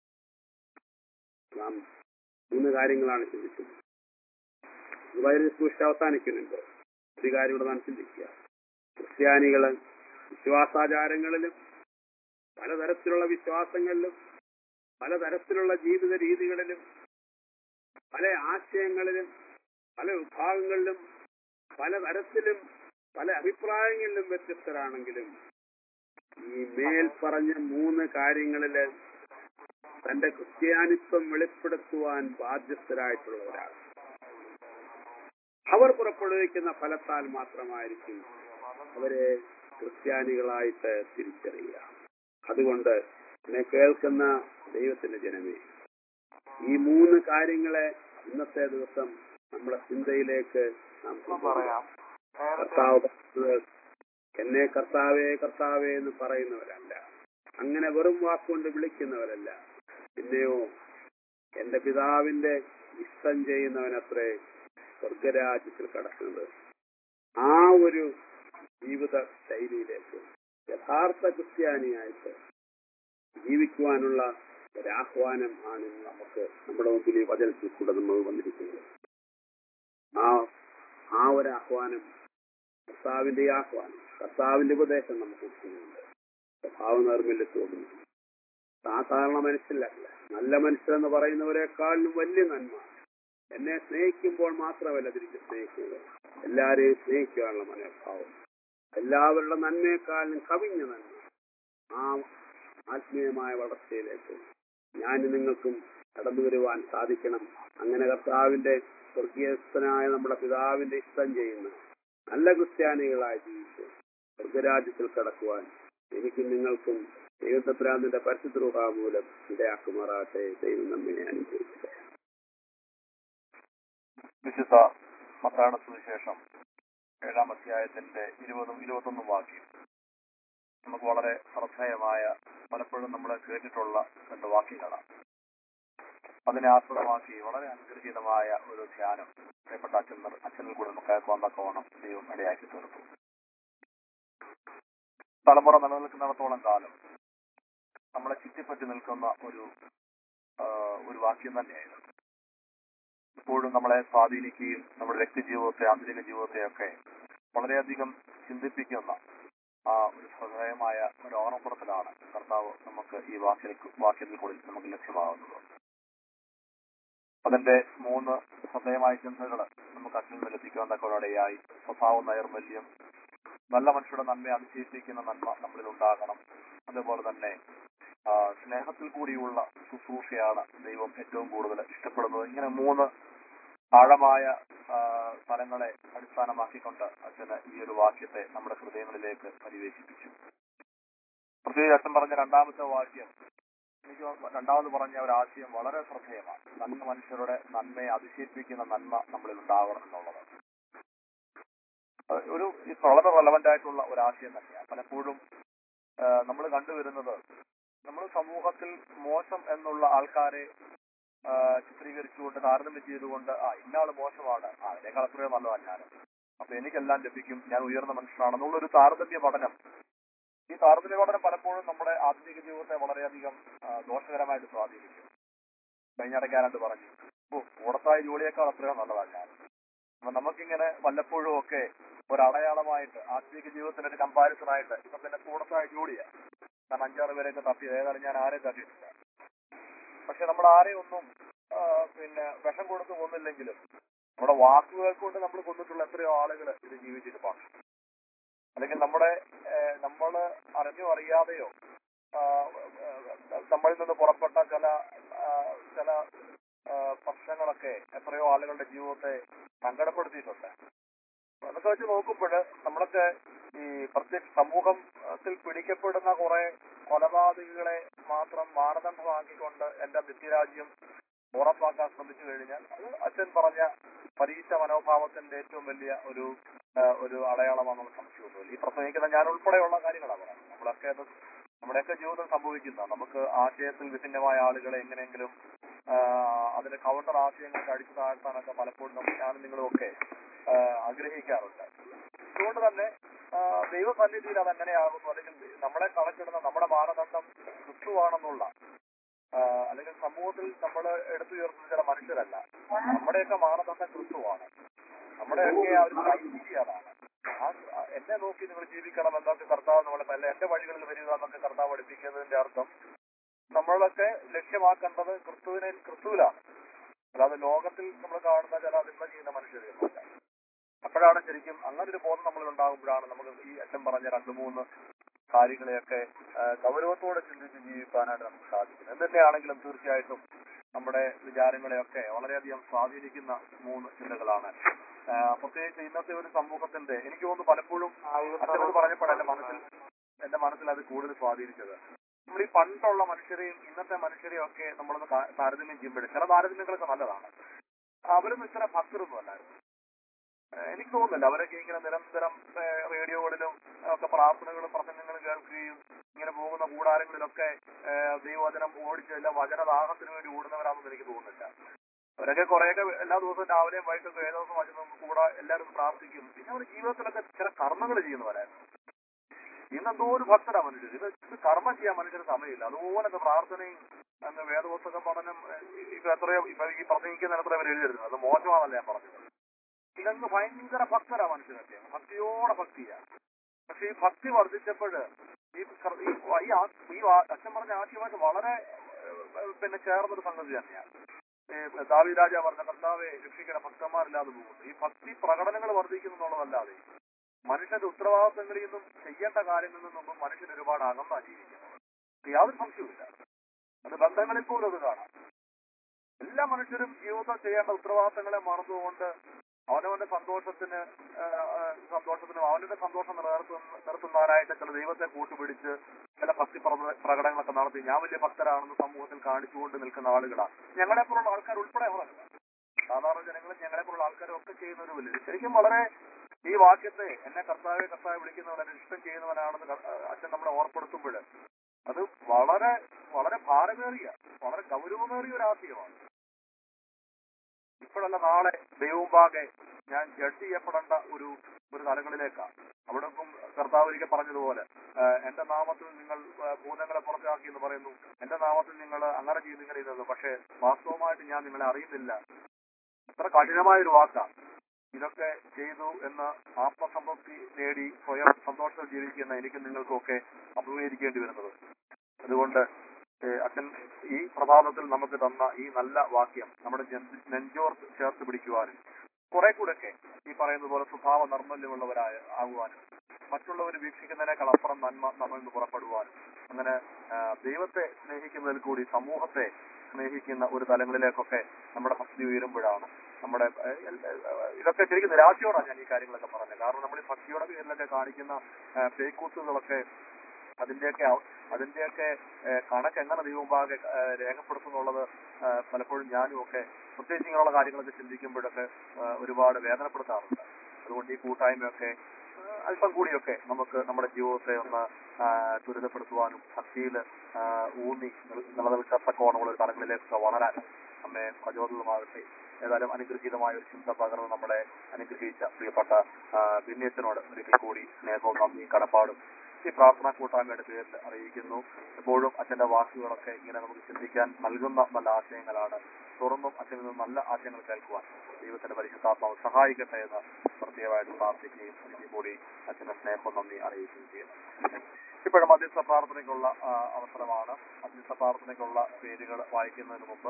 നാം മൂന്ന് കാര്യങ്ങളാണ് ചിന്തിച്ചത് വൈദ്യുതി സൂക്ഷിച്ച് അവസാനിക്കുന്നുണ്ട് ഒരു കാര്യം കൂടെ നാം ചിന്തിക്കുക ക്രിസ്ത്യാനികള് വിശ്വാസാചാരങ്ങളിലും പലതരത്തിലുള്ള വിശ്വാസങ്ങളിലും പലതരത്തിലുള്ള ജീവിത രീതികളിലും പല ആശയങ്ങളിലും പല വിഭാഗങ്ങളിലും പലതരത്തിലും പല അഭിപ്രായങ്ങളിലും വ്യത്യസ്തരാണെങ്കിലും ഈ മേൽ പറഞ്ഞ മൂന്ന് കാര്യങ്ങളില് തന്റെ ക്രിസ്ത്യാനിത്വം വെളിപ്പെടുത്തുവാൻ ബാധ്യസ്ഥരായിട്ടുള്ളവരാണ് അവർ പുറപ്പെടുവിക്കുന്ന ഫലത്താൽ മാത്രമായിരിക്കും അവരെ ക്രിസ്ത്യാനികളായിട്ട് തിരിച്ചറിയുക അതുകൊണ്ട് എന്നെ കേൾക്കുന്ന ദൈവത്തിന്റെ ജനമേ ഈ മൂന്ന് കാര്യങ്ങളെ ഇന്നത്തെ ദിവസം നമ്മുടെ ചിന്തയിലേക്ക് നാം കൊണ്ടുവരിക. കർത്താവ് പറഞ്ഞത് എന്നെ കർത്താവേ കർത്താവേ എന്ന് പറയുന്നവരല്ല അങ്ങനെ വെറും വാക്കുകൊണ്ട് വിളിക്കുന്നവരല്ല പിന്നെയോ എന്റെ പിതാവിന്റെ ഇഷ്ടം ചെയ്യുന്നവനത്രേ സ്വർഗരാജ്യത്തിൽ കടക്കുന്നത് ആ ഒരു ജീവിത ശൈലിയിലേക്ക് യഥാർത്ഥ ക്രിസ്ത്യാനിയായിട്ട് ജീവിക്കുവാനുള്ള ഒരാഹ്വാനം ആണ് ഇന്ന് നമുക്ക് നമ്മുടെ മുമ്പിൽ ഈ വചനത്തിൽ കൂടെ നമ്മൾ വന്നിരിക്കുന്നത് ആ ആ ഒരു ആഹ്വാനം കർത്താവിന്റെ ഈ ആഹ്വാനം കർത്താവിന്റെ ഉപദേശം നമുക്ക് കൊടുക്കുന്നുണ്ട് സ്വഭാവ നൈർമല്യത്തോടും സാധാരണ മനുഷ്യരല്ല നല്ല മനുഷ്യരെന്ന് പറയുന്നവരെക്കാളിലും വലിയ നന്മ എന്നെ സ്നേഹിക്കുമ്പോൾ മാത്രമല്ല തിരിച്ച് സ്നേഹിക്കുന്നത് എല്ലാരെയും സ്നേഹിക്കാനുള്ള മനോഭാവം എല്ലാവരുടെ നന്മയെക്കാളും കവിഞ്ഞ നന്മ ആ ആത്മീയമായ വളർച്ചയിലേക്ക് ഞാൻ നിങ്ങൾക്കും കടന്നു വരുവാൻ സാധിക്കണം അങ്ങനെ കർത്താവിന്റെ സ്വർഗീയസ്ഥനായ നമ്മുടെ പിതാവിന്റെ ഇഷ്ടം ചെയ്യുന്ന നല്ല ക്രിസ്ത്യാനികളായി ജീവിച്ച് സ്വർഗരാജ്യത്തിൽ കടക്കുവാൻ എനിക്കും നിങ്ങൾക്കും ദൈവത്തപ്രാന്തിന്റെ പരിശുദ്ധ മൂലം ഇടയാക്കുമാറാട്ടെ ദൈവം നമ്മെ അനുഗ്രഹിക്കട്ടെ വിശുദ്ധ മത്തായുടെ സുവിശേഷം ഏഴാം അധ്യായത്തിന്റെ ഇരുപതും ഇരുപത്തൊന്നും വാക്യം നമുക്ക് വളരെ ശ്രദ്ധേയമായ പലപ്പോഴും നമ്മൾ കേട്ടിട്ടുള്ള രണ്ട് വാക്യങ്ങളാണ് അതിനെ ആസ്പദമാക്കി വളരെ അനുഗ്രഹീതമായ ഒരു ധ്യാനം പ്രിയപ്പെട്ട അച്ഛൻ അച്ഛനിൽ കൂടെ നമുക്ക് കേൾക്കുവാൻ തക്കവണ്ണം ദൈവം ഇടയാക്കി തീർത്തു തലമുറ നിലനിൽക്കുന്നിടത്തോളം കാലം നമ്മളെ ചുറ്റിപ്പറ്റി നിൽക്കുന്ന ഒരു ആ, ഒരു വാക്യം തന്നെയായിരുന്നു എപ്പോഴും നമ്മളെ സ്വാധീനിക്കുകയും നമ്മുടെ വ്യക്തിജീവിതത്തെ ആന്തരിക ജീവിതത്തെയൊക്കെ വളരെയധികം ചിന്തിപ്പിക്കുന്ന ആ ഒരു ശ്രദ്ധേയമായ ഒരു ഓർമ്മപ്പെടുത്തലാണ് കർത്താവ് നമുക്ക് ഈ വാക്യ വാക്യത്തിൽ കൂടി നമുക്ക് ലഭ്യമാകുന്നത് അതിന്റെ മൂന്ന് ശ്രദ്ധേയമായ ചിന്തകൾ നമുക്ക് അച്ഛനിൽ നിന്ന് ലഭിക്കാൻ തക്കവരോടെയായി സ്വഭാവ നൈർമല്യം നല്ല മനുഷ്യരുടെ നന്മയെ അതിശയിപ്പിക്കുന്ന നന്മ നമ്മളിൽ ഉണ്ടാകണം അതുപോലെ തന്നെ ആ, സ്നേഹത്തിൽ കൂടിയുള്ള ശുശ്രൂഷയാണ് ദൈവം ഏറ്റവും കൂടുതൽ ഇഷ്ടപ്പെടുന്നത് ഇങ്ങനെ മൂന്ന് ആഴമായ ആ, തലങ്ങളെ അടിസ്ഥാനമാക്കിക്കൊണ്ട് അച്ഛന് ഈ ഒരു വാക്യത്തെ നമ്മുടെ ഹൃദയങ്ങളിലേക്ക് പരിവേശിപ്പിച്ചു പ്രത്യേകിച്ച് അച്ഛൻ പറഞ്ഞ രണ്ടാമത്തെ വാക്യം എനിക്ക് തോന്നുന്നു രണ്ടാമത് പറഞ്ഞ ഒരു ആശയം വളരെ ശ്രദ്ധേയമാണ് നല്ല മനുഷ്യരുടെ നന്മയെ അതിശയിപ്പിക്കുന്ന നന്മ നമ്മളിൽ ഉണ്ടാകണം എന്നുള്ളത് അത് ഒരു ഇത് വളരെ റെലവെന്റ് ആയിട്ടുള്ള ഒരു ആശയം തന്നെയാണ് പലപ്പോഴും നമ്മൾ കണ്ടുവരുന്നത് നമ്മൾ സമൂഹത്തിൽ മോശം എന്നുള്ള ആൾക്കാരെ ആ, ചിത്രീകരിച്ചുകൊണ്ട് താരതമ്യം ചെയ്തുകൊണ്ട് ആ ഇന്നാള് മോശമാണ് ആ അതിനേക്കാൾ അത്രയോ നല്ലതാണ് ഞാൻ അപ്പൊ എനിക്കെല്ലാം ലഭിക്കും ഞാൻ ഉയർന്ന മനുഷ്യനാണെന്നുള്ള ഒരു താരതമ്യ പഠനം ഈ താരതമ്യ പഠനം പലപ്പോഴും നമ്മുടെ ആധുനിക ജീവിതത്തെ വളരെയധികം ആ, ദോഷകരമായിട്ട് സ്വാധീനിക്കും കഴിഞ്ഞിടയ്ക്കാനായിട്ട് പറഞ്ഞു ഓ കൂടത്തായ ജോലിയേക്കാൾ അത്രയോ നല്ലതാണ് ഞാൻ അപ്പൊ നമുക്കിങ്ങനെ വല്ലപ്പോഴും ഒക്കെ ഒരു അടയാളമായിട്ട് ആത്മീക ജീവിതത്തിന്റെ ഒരു കമ്പാരിസൺ ആയിട്ട് ഇപ്പൊ തന്നെ കൂടത്തായ ജോലിയാണ് കാരണം അഞ്ചാറ് പേരെയൊക്കെ തപ്പി ഏതായാലും ഞാൻ ആരെയും തപ്പിയിട്ടില്ല പക്ഷെ നമ്മൾ ആരെയും ഒന്നും ആ, പിന്നെ വിഷം കൊടുത്ത് കൊന്നില്ലെങ്കിലും നമ്മുടെ വാക്കുകൾ കൊണ്ട് നമ്മൾ കൊന്നിട്ടുള്ള എത്രയോ ആളുകൾ ഇത് ജീവിച്ചിട്ട് പാടും അല്ലെങ്കിൽ നമ്മുടെ നമ്മൾ അറിഞ്ഞോ അറിയാതെയോ ആ, ആ, നമ്മളിൽ നിന്ന് പുറപ്പെട്ട ചില ആ, ചില ആ, പ്രശ്നങ്ങളൊക്കെ എത്രയോ ആളുകളുടെ ജീവിതത്തെ സങ്കടപ്പെടുത്തിയിട്ടുണ്ട് അതൊക്കെ വെച്ച് നോക്കുമ്പോൾ നമ്മളൊക്കെ ഈ പ്രത്യേക സമൂഹത്തിൽ പിടിക്കപ്പെടുന്ന കുറെ കൊലപാതകികളെ മാത്രം മാനദണ്ഡമാക്കിക്കൊണ്ട് എന്റെ നിത്യരാജ്യം ഉറപ്പാക്കാൻ ശ്രമിച്ചു കഴിഞ്ഞാൽ അത് അച്ഛൻ പറഞ്ഞ പരീക്ഷ മനോഭാവത്തിന്റെ ഏറ്റവും വലിയ ഒരു ആ, ഒരു അടയാളമാണെന്നുള്ള സംശയമൊന്നുമില്ല ഈ പ്രസംഗിക്കുന്ന ഞാൻ ഉൾപ്പെടെയുള്ള കാര്യങ്ങളാണ് പറയുന്നത് നമ്മളൊക്കെ അത് നമ്മുടെയൊക്കെ ജീവിതം സംഭവിക്കുന്ന നമുക്ക് ആശയത്തിൽ വിഭിന്നമായ ആളുകളെ എങ്ങനെയെങ്കിലും ആ, അതിന്റെ കൗണ്ടർ ആശയങ്ങൾക്ക് അടിച്ചു താഴ്ത്താനൊക്കെ പലപ്പോഴും നമ്മൾ ഞാനും നിങ്ങളും ഒക്കെ ആ, ആഗ്രഹിക്കാറുണ്ട് അതുകൊണ്ട് തന്നെ ആ, ദൈവസന്നിധിയിൽ അത് എങ്ങനെയാകുന്നു അല്ലെങ്കിൽ നമ്മളെ കണക്കിടുന്ന നമ്മുടെ മാനദണ്ഡം ക്രിസ്തുവാണെന്നുള്ള ആ, അല്ലെങ്കിൽ സമൂഹത്തിൽ നമ്മൾ എടുത്തുയർത്തുന്ന ചില മനുഷ്യരല്ല നമ്മുടെയൊക്കെ മാനദണ്ഡം ക്രിസ്തുവാണ് നമ്മുടെയൊക്കെ ആ ഒരു ക്രൈറ്റീരിയ അതാണ് ആ ആ എന്നെ നോക്കി നിങ്ങൾ ജീവിക്കണം എന്നൊക്കെ കർത്താവ് നമ്മളെ അല്ല എന്റെ വഴികളിൽ വരിക എന്നൊക്കെ കർത്താവ് പഠിപ്പിക്കുന്നതിന്റെ അർത്ഥം നമ്മളൊക്കെ ലക്ഷ്യമാക്കേണ്ടത് ക്രിസ്തുവിനെ ക്രിസ്തുവിലാണ് അല്ലാതെ ലോകത്തിൽ നമ്മൾ കാണുന്ന ചില അതിന്മ ചെയ്യുന്ന മനുഷ്യരെയൊന്നുമല്ല അപ്പോഴാണ് ശരിക്കും അങ്ങനെ ഒരു ബോധം നമ്മളിൽ ഉണ്ടാകുമ്പോഴാണ് നമുക്ക് ഈ അച്ഛൻ പറഞ്ഞ രണ്ട് മൂന്ന് കാര്യങ്ങളെയൊക്കെ ആ, ഗൗരവത്തോടെ ചിന്തിച്ച് ജീവിക്കാനായിട്ട് നമുക്ക് സാധിക്കുന്നത് എന്ത് തന്നെയാണെങ്കിലും തീർച്ചയായിട്ടും നമ്മുടെ വിചാരങ്ങളെയൊക്കെ വളരെയധികം സ്വാധീനിക്കുന്ന മൂന്ന് ചിന്തകളാണ് ആ, പ്രത്യേകിച്ച് ഇന്നത്തെ ഒരു സമൂഹത്തിന്റെ എനിക്ക് തോന്നുന്നു പലപ്പോഴും അച്ഛനത് പറഞ്ഞപ്പോൾ എന്റെ മനസ്സിൽ എന്റെ മനസ്സിൽ അത് കൂടുതൽ സ്വാധീനിച്ചത് നമ്മൾ ഈ പണ്ടുള്ള മനുഷ്യരെയും ഇന്നത്തെ മനുഷ്യരെയും ഒക്കെ നമ്മളൊന്ന് കാ- താരതമ്യം ചെയ്യുമ്പോഴേ ചില താരതമ്യങ്ങളൊക്കെ നല്ലതാണ് അവരൊന്നും ഇത്ര ഭക്തരൊന്നും അല്ലായിരുന്നു ഏഹ് എനിക്ക് തോന്നുന്നില്ല അവരൊക്കെ ഇങ്ങനെ നിരന്തരം ഏഹ് റേഡിയോകളിലും ഒക്കെ പ്രാർത്ഥനകളും പ്രസംഗങ്ങളും കേൾക്കുകയും ഇങ്ങനെ പോകുന്ന കൂടാരങ്ങളിലൊക്കെ ഏഹ് ദൈവവചനം ഓടിച്ച് എല്ലാ വചനദാഹത്തിന് വേണ്ടി ഓടുന്നവരാണെന്ന് എനിക്ക് തോന്നുന്നില്ല അവരൊക്കെ കുറെയൊക്കെ എല്ലാ ദിവസവും രാവിലെയും വൈകിട്ടൊക്കെ ഏഴ് ദിവസം വചനം കൂടെ എല്ലാവരും പ്രാർത്ഥിക്കും പിന്നെ അവർ ജീവിതത്തിലൊക്കെ ചില കർമ്മങ്ങൾ ചെയ്യുന്നവരായിരുന്നു ഇന്ന് എന്തോ ഒരു ഭക്തരാ മനുഷ്യർ ഇത് ഇത് കർമ്മം ചെയ്യാൻ മനുഷ്യന് സമയമില്ല അതുപോലൊക്കെ പ്രാർത്ഥനയും അങ്ങ് വേദപുസ്തകം പഠനം ഏഹ് ഇപ്പൊ എത്രയോ ഇപ്പൊ ഈ പ്രസംഗിക്കുന്ന എത്ര പേര് എഴുതിയിരുന്നത് അത് മോശമാണല്ല ഞാൻ പറഞ്ഞത് ഇതങ്ങ് ഭയങ്കര ഭക്തരാ മനുഷ്യരൊക്കെ ഭക്തിയോടെ ഭക്തിയാ പക്ഷെ ഈ ഭക്തി വർദ്ധിച്ചപ്പോൾ ഈ കർ- ഈ വ- ഈ ആ- ഈ ആ- അച്ഛൻ പറഞ്ഞ ആശയമായിട്ട് വളരെ ഏഹ്, പിന്നെ ചേർന്നൊരു സംഗതി തന്നെയാണ് ഈ ദാവി രാജ പറഞ്ഞ കർത്താവെ രക്ഷിക്കണ ഭക്തന്മാരില്ലാതെ പോകുന്നു ഈ ഭക്തി പ്രകടനങ്ങൾ വർദ്ധിക്കുന്നു എന്നുള്ളതല്ലാതെ മനുഷ്യന്റെ ഉത്തരവാദിത്തങ്ങളിൽ നിന്നും ചെയ്യേണ്ട കാര്യങ്ങളിൽ നിന്നും മനുഷ്യൻ ഒരുപാട് അകന്നാ ജീവിക്കുന്നത് യാതൊരു സംശയവുമില്ല അത് ബന്ധങ്ങളിൽ പോലും അത് കാണാം എല്ലാ മനുഷ്യരും ജീവിതത്തിൽ ചെയ്യേണ്ട ഉത്തരവാദിത്തങ്ങളെ മറന്നുകൊണ്ട് അവനവന്റെ സന്തോഷത്തിന് ആ, ആ, സന്തോഷത്തിനും അവന്റെ സന്തോഷം നിലനിർത്തുന്ന നിർത്തുന്നവരായിട്ട് ചില ദൈവത്തെ കൂട്ടുപിടിച്ച് ചില ഭക്തി പ്രക- പ്രകടനങ്ങളൊക്കെ നടത്തി ഞാൻ വലിയ ഭക്തരാണെന്ന് സമൂഹത്തിൽ കാണിച്ചുകൊണ്ട് നിൽക്കുന്ന ആളുകളാണ് ഞങ്ങളെ പോലുള്ള ആൾക്കാർ ഉൾപ്പെടെ അവരല്ല സാധാരണ ജനങ്ങളും ഞങ്ങളെ പോലുള്ള ആൾക്കാരും ഒക്കെ ചെയ്യുന്ന ഒരു വലിയ ശരിക്കും വളരെ ഈ വാക്യത്തെ എന്നെ കർത്താവെ കർത്താവ് വിളിക്കുന്നവൻ എന്നെ ഇഷ്ടം ചെയ്യുന്നവനാണെന്ന് കർ- അച്ഛൻ നമ്മളെ ഓർപ്പെടുത്തുമ്പോൾ അത് വളരെ വളരെ ഭാരമേറിയ വളരെ ഗൗരവമേറിയ ഒരു ആശയമാണ് ഇപ്പോഴല്ല നാളെ ദൈവമുമ്പാകെ ഞാൻ ജഡ്ജ് ചെയ്യപ്പെടേണ്ട ഒരു ഒരു തലങ്ങളിലേക്കാണ് അവിടെ കർത്താവ് ഒരിക്കൽ പറഞ്ഞതുപോലെ ആ, എന്റെ നാമത്തിൽ നിങ്ങൾ ആ, ഭൂതങ്ങളെ പുറത്താക്കി എന്ന് പറയുന്നു എന്റെ നാമത്തിൽ നിങ്ങൾ അങ്ങനെ ചെയ്തു ഇങ്ങനെ ചെയ്തത് പക്ഷേ വാസ്തവമായിട്ട് ഞാൻ നിങ്ങളെ അറിയുന്നില്ല എത്ര കഠിനമായ ഒരു വാക്കാണ് ഇതൊക്കെ ചെയ്തു എന്ന് ആത്മസംതൃപ്തി നേടി സ്വയം സന്തോഷത്തിൽ ജീവിക്കുന്ന എനിക്കും നിങ്ങൾക്കൊക്കെ അഭിമുഖീകരിക്കേണ്ടി വരുന്നത് അതുകൊണ്ട് ഏഹ് അച്ഛൻ ഈ പ്രഭാതത്തിൽ നമുക്ക് തന്ന ഈ നല്ല വാക്യം നമ്മുടെ ജൻ- നെഞ്ചോർ ചേർത്ത് പിടിക്കുവാനും കുറെ കൂടെയൊക്കെ ഈ പറയുന്ന പോലെ സ്വഭാവ നർമ്മല്യമുള്ളവരായ ആകുവാനും മറ്റുള്ളവർ വീക്ഷിക്കുന്നതിനേക്കാൾ അപ്പുറം നന്മ നമ്മളിൽ നിന്ന് പുറപ്പെടുവാനും അങ്ങനെ ആ, ദൈവത്തെ സ്നേഹിക്കുന്നതിൽ കൂടി സമൂഹത്തെ സ്നേഹിക്കുന്ന ഒരു തലങ്ങളിലേക്കൊക്കെ നമ്മുടെ ഭക്തി ഉയരുമ്പോഴാണ് നമ്മുടെ ഏഹ്, എൽ- ഏഹ്, ഇതൊക്കെ ശരിക്കും നിരാശയോടാണ് ഞാൻ ഈ കാര്യങ്ങളൊക്കെ പറഞ്ഞത് കാരണം നമ്മൾ ഈ ഭക്തിയുടെ പേരിലൊക്കെ കാണിക്കുന്ന ഫേക്കൂത്തുകളൊക്കെ അതിന്റെയൊക്കെ അവ- അതിന്റെയൊക്കെ ഏഹ്, കണക്ക് എങ്ങനെ ദൈവമുമ്പാകെ ഏഹ്, രേഖപ്പെടുത്തുന്നുള്ളത് ഏഹ്, പലപ്പോഴും ഞാനും ഒക്കെ പ്രത്യേകിച്ച് ഇങ്ങനെയുള്ള കാര്യങ്ങളൊക്കെ ചിന്തിക്കുമ്പോഴൊക്കെ ഏഹ്, ഒരുപാട് വേദനപ്പെടുത്താറുണ്ട് അതുകൊണ്ട് ഈ കൂട്ടായ്മയൊക്കെ ഏഹ്, അല്പം കൂടിയൊക്കെ നമുക്ക് നമ്മുടെ ജീവിതത്തെ ഒന്ന് ആഹ്, ത്വരിതപ്പെടുത്തുവാനും ഭക്തിയിൽ ഊന്നി നിൽ- നിലനിൽക്കത്തക്കോണമുള്ള ഒരു തലങ്ങളിലേക്കൊക്കെ വളരാൻ നമ്മെ പ്രചോദിതമാകട്ടെ ഏതായാലും അനുഗ്രഹീതമായ ഒരു ചിന്ത പകർന്ന് നമ്മളെ അനുഗ്രഹിച്ച പ്രിയപ്പെട്ട ബിന്യച്ചനോട് ഒരിക്കൽ കൂടി സ്നേഹവും നന്ദിയും കടപ്പാടും ഈ പ്രാർത്ഥനാ കൂട്ടായ്മയുടെ പേരിൽ അറിയിക്കുന്നു എപ്പോഴും അച്ഛന്റെ വാക്കുകളൊക്കെ ഇങ്ങനെ നമുക്ക് ചിന്തിക്കാൻ നൽകുന്ന നല്ല ആശയങ്ങളാണ് തുറന്നും അച്ഛനിൽ നിന്ന് നല്ല ആശയങ്ങൾ കേൾക്കുവാൻ ദൈവത്തിന്റെ പരിശുദ്ധാത്മാവ് സഹായിക്കട്ടെ എന്ന് പ്രത്യേകമായിട്ട് പ്രാർത്ഥിക്കുകയും ഒരിക്കൽ കൂടി അച്ഛന്റെ സ്നേഹവും നന്ദി അറിയിക്കുകയും ചെയ്യുന്നു ഇപ്പോഴും മധ്യസ്ഥ പ്രാർത്ഥനയ്ക്കുള്ള ആ, അവസരമാണ് മധ്യസ്ഥ പ്രാർത്ഥനയ്ക്കുള്ള പേരുകൾ വായിക്കുന്നതിന് മുമ്പ്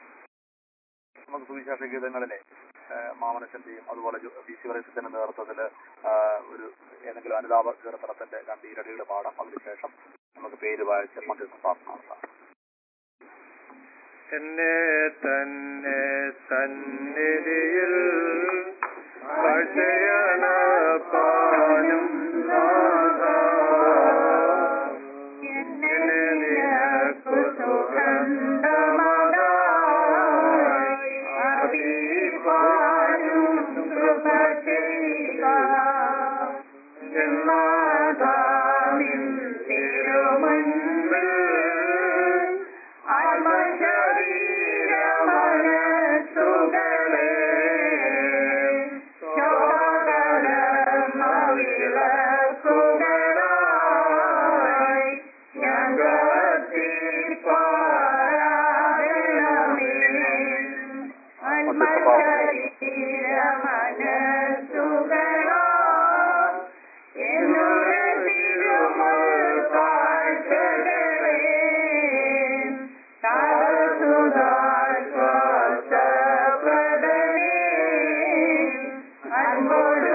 നമുക്ക് സുവിശേഷ ഗീതങ്ങളിലെ ഏഹ്, മാമനച്ചന്റെയും അതുപോലെ ബി സി വറേസത്തിന്റെ നേതൃത്വത്തിൽ ഒരു ഏതെങ്കിലും അനുതാപ കീർത്തനത്തിന്റെ രണ്ട് ഇരടികൾ പാടാം അതിനുശേഷം നമുക്ക് പേര് വായിച്ച് മധ്യസ്ഥ പ്രാർത്ഥന നടത്താം എന്നെ തന്നെ സന്നിധിയിൽ ഭജയണപ്പാനും നാഥാ. എന്നെ നിനക്കു സുഗന്ധമതായി അർപ്പിപ്പാനും കൃപ ചെയ്യുക. എന്നാഥാ നിൻ തിരുമുൻപിൽ ആത്മശരീരമനസ്സുകളെ ശോകരമവിളക്കുകളായി ഞങ്ങൾക്കിപ്പാരാകണമേ. ആത്മശരീരമനസ്സുകളായി എന്നുടെ തിരുമുൽ കാഴ്ചകളെ താഴ്സുതാശ്വാസപ്രദനേ അൻപോടു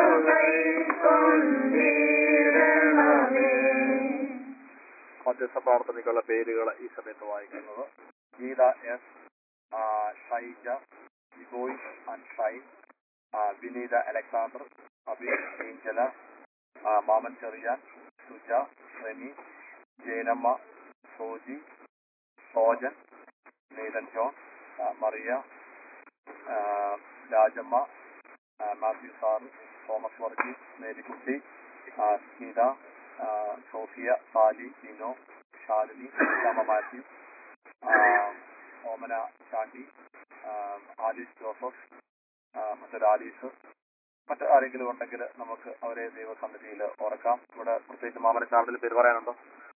കൈക്കൊണ്ടിരണമേ മധ്യസ്ഥ പ്രാർത്ഥനയ്ക്കുള്ള പേരുകൾ ഈ സമയത്ത് വായിക്കുന്നത് ഗീത എസ് ആ, ഷൈജ ജിബോയ് ആൻഡ് ഷൈൻ ആ, വിനീത അലക്സാണ്ടർ അബി ഏഞ്ചല ആ, മാമൻ ചെറിയാൻ സുജ റെമി ജയനമ്മ സോജി സോജൻ നീതൻ ജോൺ ആ, മറിയ ആ, രാജമ്മ ആ, Mathew sir Thomas Varghese Marykutty ആ, സ്മിത ആ, Sophia Sally Lino Shalini Shyama Mathew ആ, ഓമന ചാണ്ടി ആ, ആലീസ് ജോസഫ് ആ, മറ്റൊരു ആലീസ് മറ്റ് ആരെങ്കിലും ഉണ്ടെങ്കിൽ നമുക്ക് അവരെ ദൈവസന്നിധിയിൽ ഓർക്കാം ഇവിടെ പ്രത്യേകിച്ച് മാമന ചാണ്ടിൽ പേര് പറയാനുണ്ടോ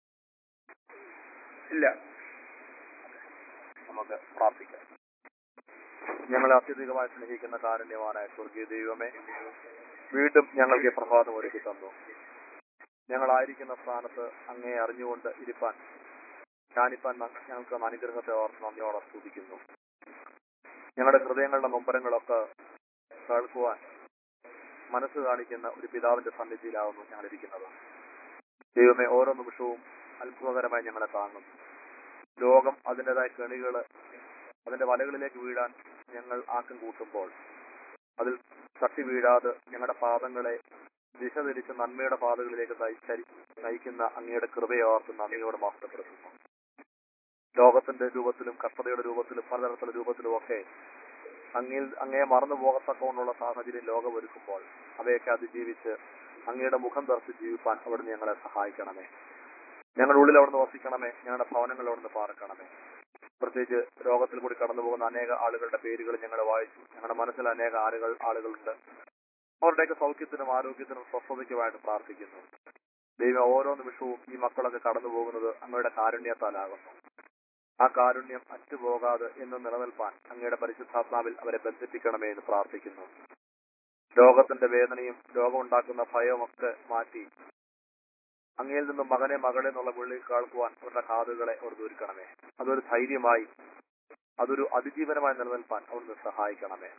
ഇല്ല നമുക്ക് പ്രാർത്ഥിക്കാം ഞങ്ങളെ അത്യധികമായി സ്നേഹിക്കുന്ന കാരുണ്യവാനായ സ്വർഗീയ ദൈവമേ വീണ്ടും ഞങ്ങൾക്ക് ഈ പ്രഭാതം ഒരുക്കി തന്നു ഞങ്ങളായിരിക്കുന്ന സ്ഥാനത്ത് അങ്ങേ അറിഞ്ഞുകൊണ്ട് ഇരിപ്പാൻ ധ്യാനിപ്പാൻ ന- ഞങ്ങൾക്ക് തന്ന അനുഗ്രഹത്തെ ഓർത്ത് നന്ദിയോടെ സ്തുതിക്കുന്നു ഞങ്ങളുടെ ഹൃദയങ്ങളുടെ നൊമ്പരങ്ങളൊക്കെ കേൾക്കുവാൻ മനസ്സ് കാണിക്കുന്ന ഒരു പിതാവിന്റെ സന്നിധിയിലാവുന്നു ഞങ്ങൾ ഇരിക്കുന്നത് ദൈവമേ ഓരോ നിമിഷവും അത്ഭുതകരമായി ഞങ്ങളെ താങ്ങുന്നു ലോകം അതിൻ്റെതായ കെണികള് അതിന്റെ വലകളിലേക്ക് വീഴാൻ ഞങ്ങൾ ആക്കം കൂട്ടുമ്പോൾ അതിൽ തട്ടി വീഴാതെ ഞങ്ങളുടെ പാദങ്ങളെ ദിശ തിരിച്ച് നന്മയുടെ പാതകളിലേക്ക് നയിച്ചരി- നയിക്കുന്ന അങ്ങയുടെ കൃപയെ ഓർത്ത് നന്ദിയോട് മഹത്വപ്പെടുത്തുന്നു ലോകത്തിന്റെ രൂപത്തിലും കഷ്ടതയുടെ രൂപത്തിലും പലതരത്തിലുള്ള രൂപത്തിലും ഒക്കെ അങ്ങയിൽ അങ്ങയെ മറന്നു പോകത്തക്കവണ്ണുള്ള സാഹചര്യം ലോകം ഒരുക്കുമ്പോൾ അവയൊക്കെ അതിജീവിച്ച് അങ്ങയുടെ മുഖം തെറച്ച് ജീവിപ്പാൻ അവിടുന്ന് ഞങ്ങളെ സഹായിക്കണമേ ഞങ്ങളുടെ ഉള്ളിൽ അവിടുന്ന് വസിക്കണമേ ഞങ്ങളുടെ ഭവനങ്ങൾ അവിടുന്ന് പാർക്കണമേ പ്രത്യേകിച്ച് രോഗത്തിൽ കൂടി കടന്നു പോകുന്ന അനേക ആളുകളുടെ പേരുകൾ ഞങ്ങൾ വായിച്ചു ഞങ്ങളുടെ മനസ്സിൽ അനേക ആളുകൾ ആളുകളുണ്ട് അവരുടെയൊക്കെ സൗഖ്യത്തിനും ആരോഗ്യത്തിനും സ്വസ്ഥതയ്ക്കുമായിട്ട് പ്രാർത്ഥിക്കുന്നു ദൈവം ഓരോ നിമിഷവും ഈ മക്കളൊക്കെ കടന്നു പോകുന്നത് അങ്ങയുടെ കാരുണ്യത്താലാകുന്നു ആ കാരുണ്യം അറ്റുപോകാതെ എന്ന് നിലനിൽപ്പാൻ അങ്ങയുടെ പരിശുദ്ധാത്മാവിൽ അവരെ ബന്ധിപ്പിക്കണമേ എന്ന് പ്രാർത്ഥിക്കുന്നു രോഗത്തിന്റെ വേദനയും രോഗമുണ്ടാക്കുന്ന ഭയവും ഒക്കെ മാറ്റി അങ്ങയിൽ നിന്നും മകനെ മകളെ എന്നുള്ള വിളി കേൾക്കുവാൻ അവരുടെ കാതുകളെ അവർ ഒരുക്കണമേ അതൊരു ധൈര്യമായി അതൊരു അതിജീവനമായി നിലനിൽപ്പാൻ അവിടുന്ന് സഹായിക്കണമേ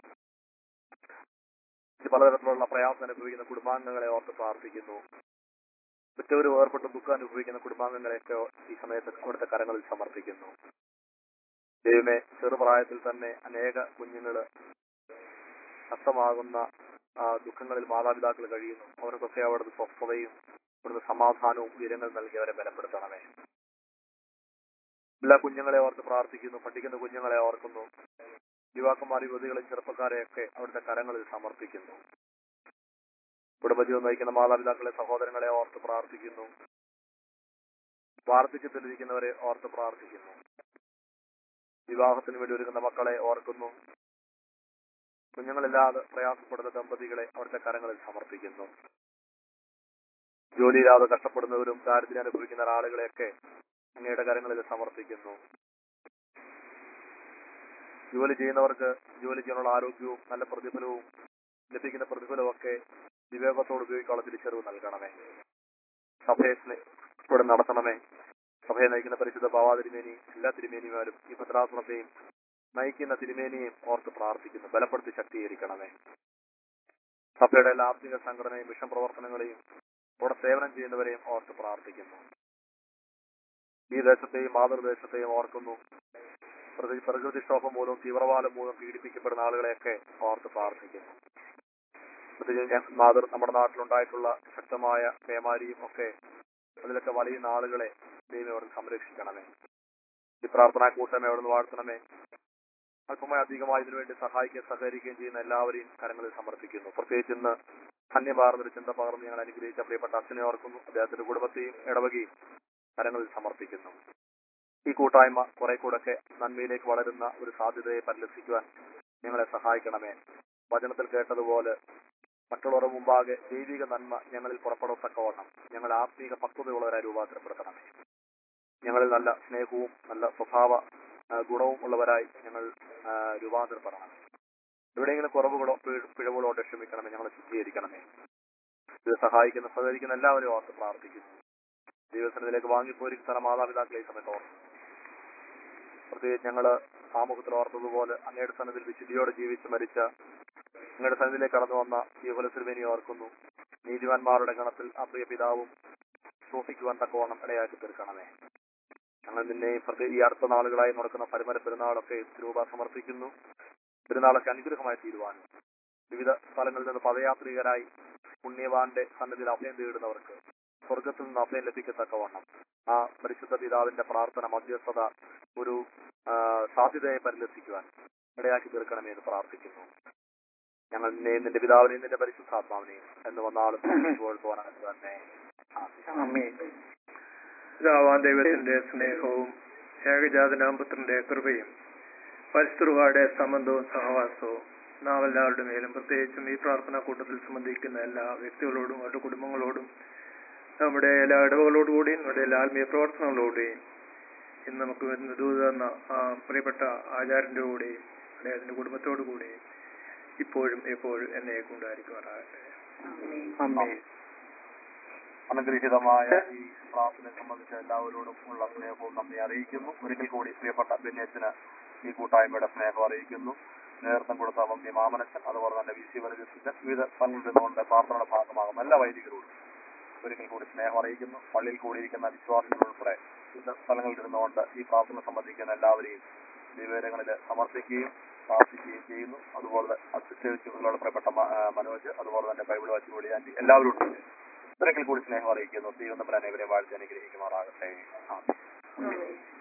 ഇത് പലതരത്തിലുള്ള പ്രയാസം അനുഭവിക്കുന്ന കുടുംബാംഗങ്ങളെ ഓർത്ത് പ്രാർത്ഥിക്കുന്നു മറ്റവരും ഏർപ്പെട്ട് ദുഃഖം അനുഭവിക്കുന്ന കുടുംബാംഗങ്ങളെയൊക്കെ ഈ സമയത്ത് അവിടുത്തെ കരങ്ങളിൽ സമർപ്പിക്കുന്നു ദൈവമേ ചെറുപ്രായത്തിൽ തന്നെ അനേക കുഞ്ഞുങ്ങള് നഷ്ടമാകുന്ന ആ, ദുഃഖങ്ങളിൽ മാതാപിതാക്കൾ കഴിയുന്നു അവർക്കൊക്കെ അവിടുന്ന് സ്വസ്ഥതയും അവിടുന്ന് സമാധാനവും ഉയരങ്ങൾ നൽകി അവരെ ബലപ്പെടുത്തണമേ എല്ലാ കുഞ്ഞുങ്ങളെ ഓർത്ത് പ്രാർത്ഥിക്കുന്നു പഠിക്കുന്ന കുഞ്ഞുങ്ങളെ ഓർക്കുന്നു യുവാക്കന്മാർ യുവതികളെ ചെറുപ്പക്കാരെയൊക്കെ അവിടുത്തെ കരങ്ങളിൽ സമർപ്പിക്കുന്നു കുടുംബജീവൻ നയിക്കുന്ന മാതാപിതാക്കളെ സഹോദരങ്ങളെ ഓർത്ത് പ്രാർത്ഥിക്കുന്നു വാർദ്ധക്യത്തിലിരിക്കുന്നവരെ ഓർത്ത് പ്രാർത്ഥിക്കുന്നു വിവാഹത്തിന് വേണ്ടി ഒരുങ്ങുന്ന മക്കളെ ഓർക്കുന്നു കുഞ്ഞുങ്ങളില്ലാതെ പ്രയാസപ്പെടുന്ന ദമ്പതികളെ അവിടുത്തെ കരങ്ങളിൽ സമർപ്പിക്കുന്നു ജോലിയില്ലാതെ കഷ്ടപ്പെടുന്നവരും ദാരിദ്ര്യം അനുഭവിക്കുന്ന ആളുകളെയൊക്കെ അങ്ങയുടെ കരങ്ങളിൽ സമർപ്പിക്കുന്നു ജോലി ചെയ്യുന്നവർക്ക് ജോലി ചെയ്യാനുള്ള ആരോഗ്യവും നല്ല പ്രതിഫലവും ലഭിക്കുന്ന പ്രതിഫലവും ഒക്കെ വിവേകത്തോട് ഉപയോഗിക്കാനുള്ള തിരിച്ചറിവ് നൽകണമേ സഭയെ സ്നേ- ഇവിടെ നടത്തണമേ സഭയെ നയിക്കുന്ന പരിശുദ്ധ ഭാവാ തിരുമേനി എല്ലാ തിരുമേനിമാരും ഈ ഭദ്രാസനത്തെയും നയിക്കുന്ന തിരുമേനിയും ഓർത്ത് പ്രാർത്ഥിക്കുന്നു ബലപ്പെടുത്തി ശക്തീകരിക്കണമേ സഭയുടെ എല്ലാ ആത്മിക സംഘടനയും മിഷൻ പ്രവർത്തനങ്ങളെയും ഇവിടെ സേവനം ചെയ്യുന്നവരെയും ഓർത്ത് പ്രാർത്ഥിക്കുന്നു ഈ ദേശത്തെയും മാതൃദേശത്തെയും ഓർക്കുന്നു പ്രതി- പ്രകൃതിക്ഷോഭം മൂലവും തീവ്രവാദം മൂലം പീഡിപ്പിക്കപ്പെടുന്ന ആളുകളെയൊക്കെ ഓർത്ത് പ്രാർത്ഥിക്കുന്നു പ്രത്യേകിച്ച് ഞാൻ മാതൃ നമ്മുടെ നാട്ടിലുണ്ടായിട്ടുള്ള ശക്തമായ പേമാരിയും ഒക്കെ അതിലൊക്കെ വലയുന്ന ആളുകളെ ദൈവം അവിടെ സംരക്ഷിക്കണമേ ഈ പ്രാർത്ഥനാ കൂട്ടമേ അവിടെ നിന്ന് വാഴ്ത്തണമേ അല്പമായി അധികമായി ഇതിനുവേണ്ടി സഹായിക്കുകയും സഹകരിക്കുകയും ചെയ്യുന്ന എല്ലാവരെയും കരങ്ങളിൽ സമർപ്പിക്കുന്നു പ്രത്യേകിച്ച് ഇന്ന് ധന്യമാർന്നൊരു ചിന്ത പകർന്ന് ഞങ്ങൾ അനുഗ്രഹിച്ച പ്രിയപ്പെട്ട അച്ഛനെ ഓർക്കുന്നു അദ്ദേഹത്തിന്റെ കുടുംബത്തെയും ഇടവകയും കരങ്ങളിൽ സമർപ്പിക്കുന്നു ഈ കൂട്ടായ്മ കുറെ കൂടെയൊക്കെ നന്മയിലേക്ക് വളരുന്ന ഒരു സാധ്യതയെ പരിലസിക്കുവാൻ ഞങ്ങളെ സഹായിക്കണമേ വചനത്തിൽ കേട്ടതുപോലെ മറ്റുള്ളവരുടെ മുമ്പാകെ ദൈവിക നന്മ ഞങ്ങളിൽ പുറപ്പെടത്തക്കവണ്ണം ഞങ്ങൾ ആത്മീക പക്വതയുള്ളവരായി രൂപാന്തരപ്പെടുത്തണമേ ഞങ്ങളിൽ നല്ല സ്നേഹവും നല്ല സ്വഭാവ ആ, ഗുണവും ഉള്ളവരായി ഞങ്ങൾ ആ, രൂപാന്തരപ്പെടണം എവിടെയെങ്കിലും കുറവുകളോ പിഴ- പിഴവുകളോ ഉണ്ടെ ക്ഷമിക്കണമേ ഞങ്ങളെ ശുദ്ധീകരിക്കണമേ ഇത് സഹായിക്കുന്ന സഹകരിക്കുന്ന എല്ലാവരെയും ഓർത്ത് പ്രാർത്ഥിക്കുന്നു ദൈവസനത്തിലേക്ക് വാങ്ങിപ്പോയിരിക്കുന്ന മാതാപിതാക്കളെ ഈ സമയത്ത് ഓർത്ത് പ്രത്യേകിച്ച് ഞങ്ങള് ആമുഖത്തിൽ ഓർത്തതുപോലെ അങ്ങയുടെ സന്നദ്ധയിൽ വിശുദ്ധിയോടെ ജീവിച്ച് മരിച്ച അങ്ങയുടെ സന്നിധിയിലേക്ക് കടന്നു വന്ന ഈ കുലസിർവേനി ഓർക്കുന്നു നീതിവാന്മാരുടെ ഗണത്തിൽ ആ പ്രിയ പിതാവും സൂക്ഷിക്കുവാൻ തക്കവണ്ണം ഇടയാക്കി തീർക്കണമേ ഞങ്ങൾ നിന്നെ പ്രത്യേക ഈ അടുത്ത നാളുകളായി നടക്കുന്ന പരമര പെരുന്നാളൊക്കെ രൂപ സമർപ്പിക്കുന്നു പെരുന്നാളൊക്കെ അനുഗ്രഹമായി തീരുവാനും വിവിധ സ്ഥലങ്ങളിൽ നിന്ന് പദയാത്രികരായി പുണ്യവാന്റെ സന്നിധിയിൽ അഭയം തേടുന്നവർക്ക് സ്വർഗത്തിൽ നിന്ന് അഭയം ലഭിക്കത്തക്കവണ്ണം ആ പരിശുദ്ധ പിതാവിന്റെ പ്രാർത്ഥന മധ്യസ്ഥത ഒരു ആ, സാധ്യതയെ പരിലസിക്കുവാൻ ഇടയാക്കി തീർക്കണമേ എന്ന് പ്രാർത്ഥിക്കുന്നു ഞങ്ങൾ നിന്നെയും നിന്റെ പിതാവിനെയും നിന്റെ പരിശുദ്ധാത്മാവിനെയും എന്ന് വന്നാളും പോകാനായിട്ട് തന്നെ ആമേൻ. ആമേൻ. പിതാവാം ദൈവത്തിന്റെ സ്നേഹവും ഏകജാതനാം പുത്രന്റെ കൃപയും പരിസ്ഥിതിയുടെ സംബന്ധവും സഹവാസവും നാം എല്ലാവരുടെ മേലും പ്രത്യേകിച്ചും ഈ പ്രാർത്ഥനാ കൂട്ടത്തിൽ സംബന്ധിക്കുന്ന എല്ലാ വ്യക്തികളോടും അവരുടെ കുടുംബങ്ങളോടും നമ്മുടെ എല്ലാ ഇടവുകളോടുകൂടിയും നമ്മുടെ എല്ലാ ആത്മീയ പ്രവർത്തനങ്ങളോടുകൂടിയും ഇന്ന് നമുക്ക് വരുന്ന ദൂത് തന്ന ആ പ്രിയപ്പെട്ട ആചാര്യന്റെ കൂടെയും അദ്ദേഹത്തിന്റെ കുടുംബത്തോടു കൂടിയും ഇപ്പോഴും എപ്പോഴും എന്നെ കൊണ്ടായിരിക്കുമാറാകട്ടെ ആമേൻ അനുഗ്രഹീതമായ ഈ പ്രാർത്ഥനയെ സംബന്ധിച്ച എല്ലാവരോടും ഉള്ള സ്നേഹവും നമ്മെ അറിയിക്കുന്നു ഒരിക്കൽ കൂടി പ്രിയപ്പെട്ട ബെന്യച്ചന് ഈ കൂട്ടായ്മയുടെ സ്നേഹം അറിയിക്കുന്നു നേതൃത്വം കൊടുത്ത വന്ധ്യ മാമനച്ചൻ അതുപോലെ തന്നെ വി സി വരജസിന്റെ വിവിധ സ്ഥലങ്ങളിൽ നിന്നുകൊണ്ട് പ്രാർത്ഥനയുടെ ഭാഗമാകുന്ന എല്ലാ വൈദികരോടും ഒരിക്കൽ കൂടി സ്നേഹം അറിയിക്കുന്നു പള്ളിയിൽ കൂടിയിരിക്കുന്ന വിശ്വാസികൾ ഉൾപ്പെടെ വിവിധ സ്ഥലങ്ങളിൽ ഇരുന്നുകൊണ്ട് ഈ പ്രാർത്ഥന സംബന്ധിക്കുന്ന എല്ലാവരെയും വിവരങ്ങളിൽ സമർപ്പിക്കുകയും പ്രാർത്ഥിക്കുകയും ചെയ്യുന്നു അതുപോലെ പ്രത്യേകിച്ചുകളോട് പ്രിയപ്പെട്ട മ- ആ, മനോജ് അതുപോലെ തന്നെ ബൈബിൾ വാച്ച് വിളിയാൻറ്റി എല്ലാവരോടും ഒരിക്കൽ കൂടി സ്നേഹം അറിയിക്കുന്നു ദൈവം നമ്മുടെ അനേവരെ വാഴ്ത്തി അനുഗ്രഹിക്കുമാറാകട്ടെ ആമേൻ. ആമേൻ.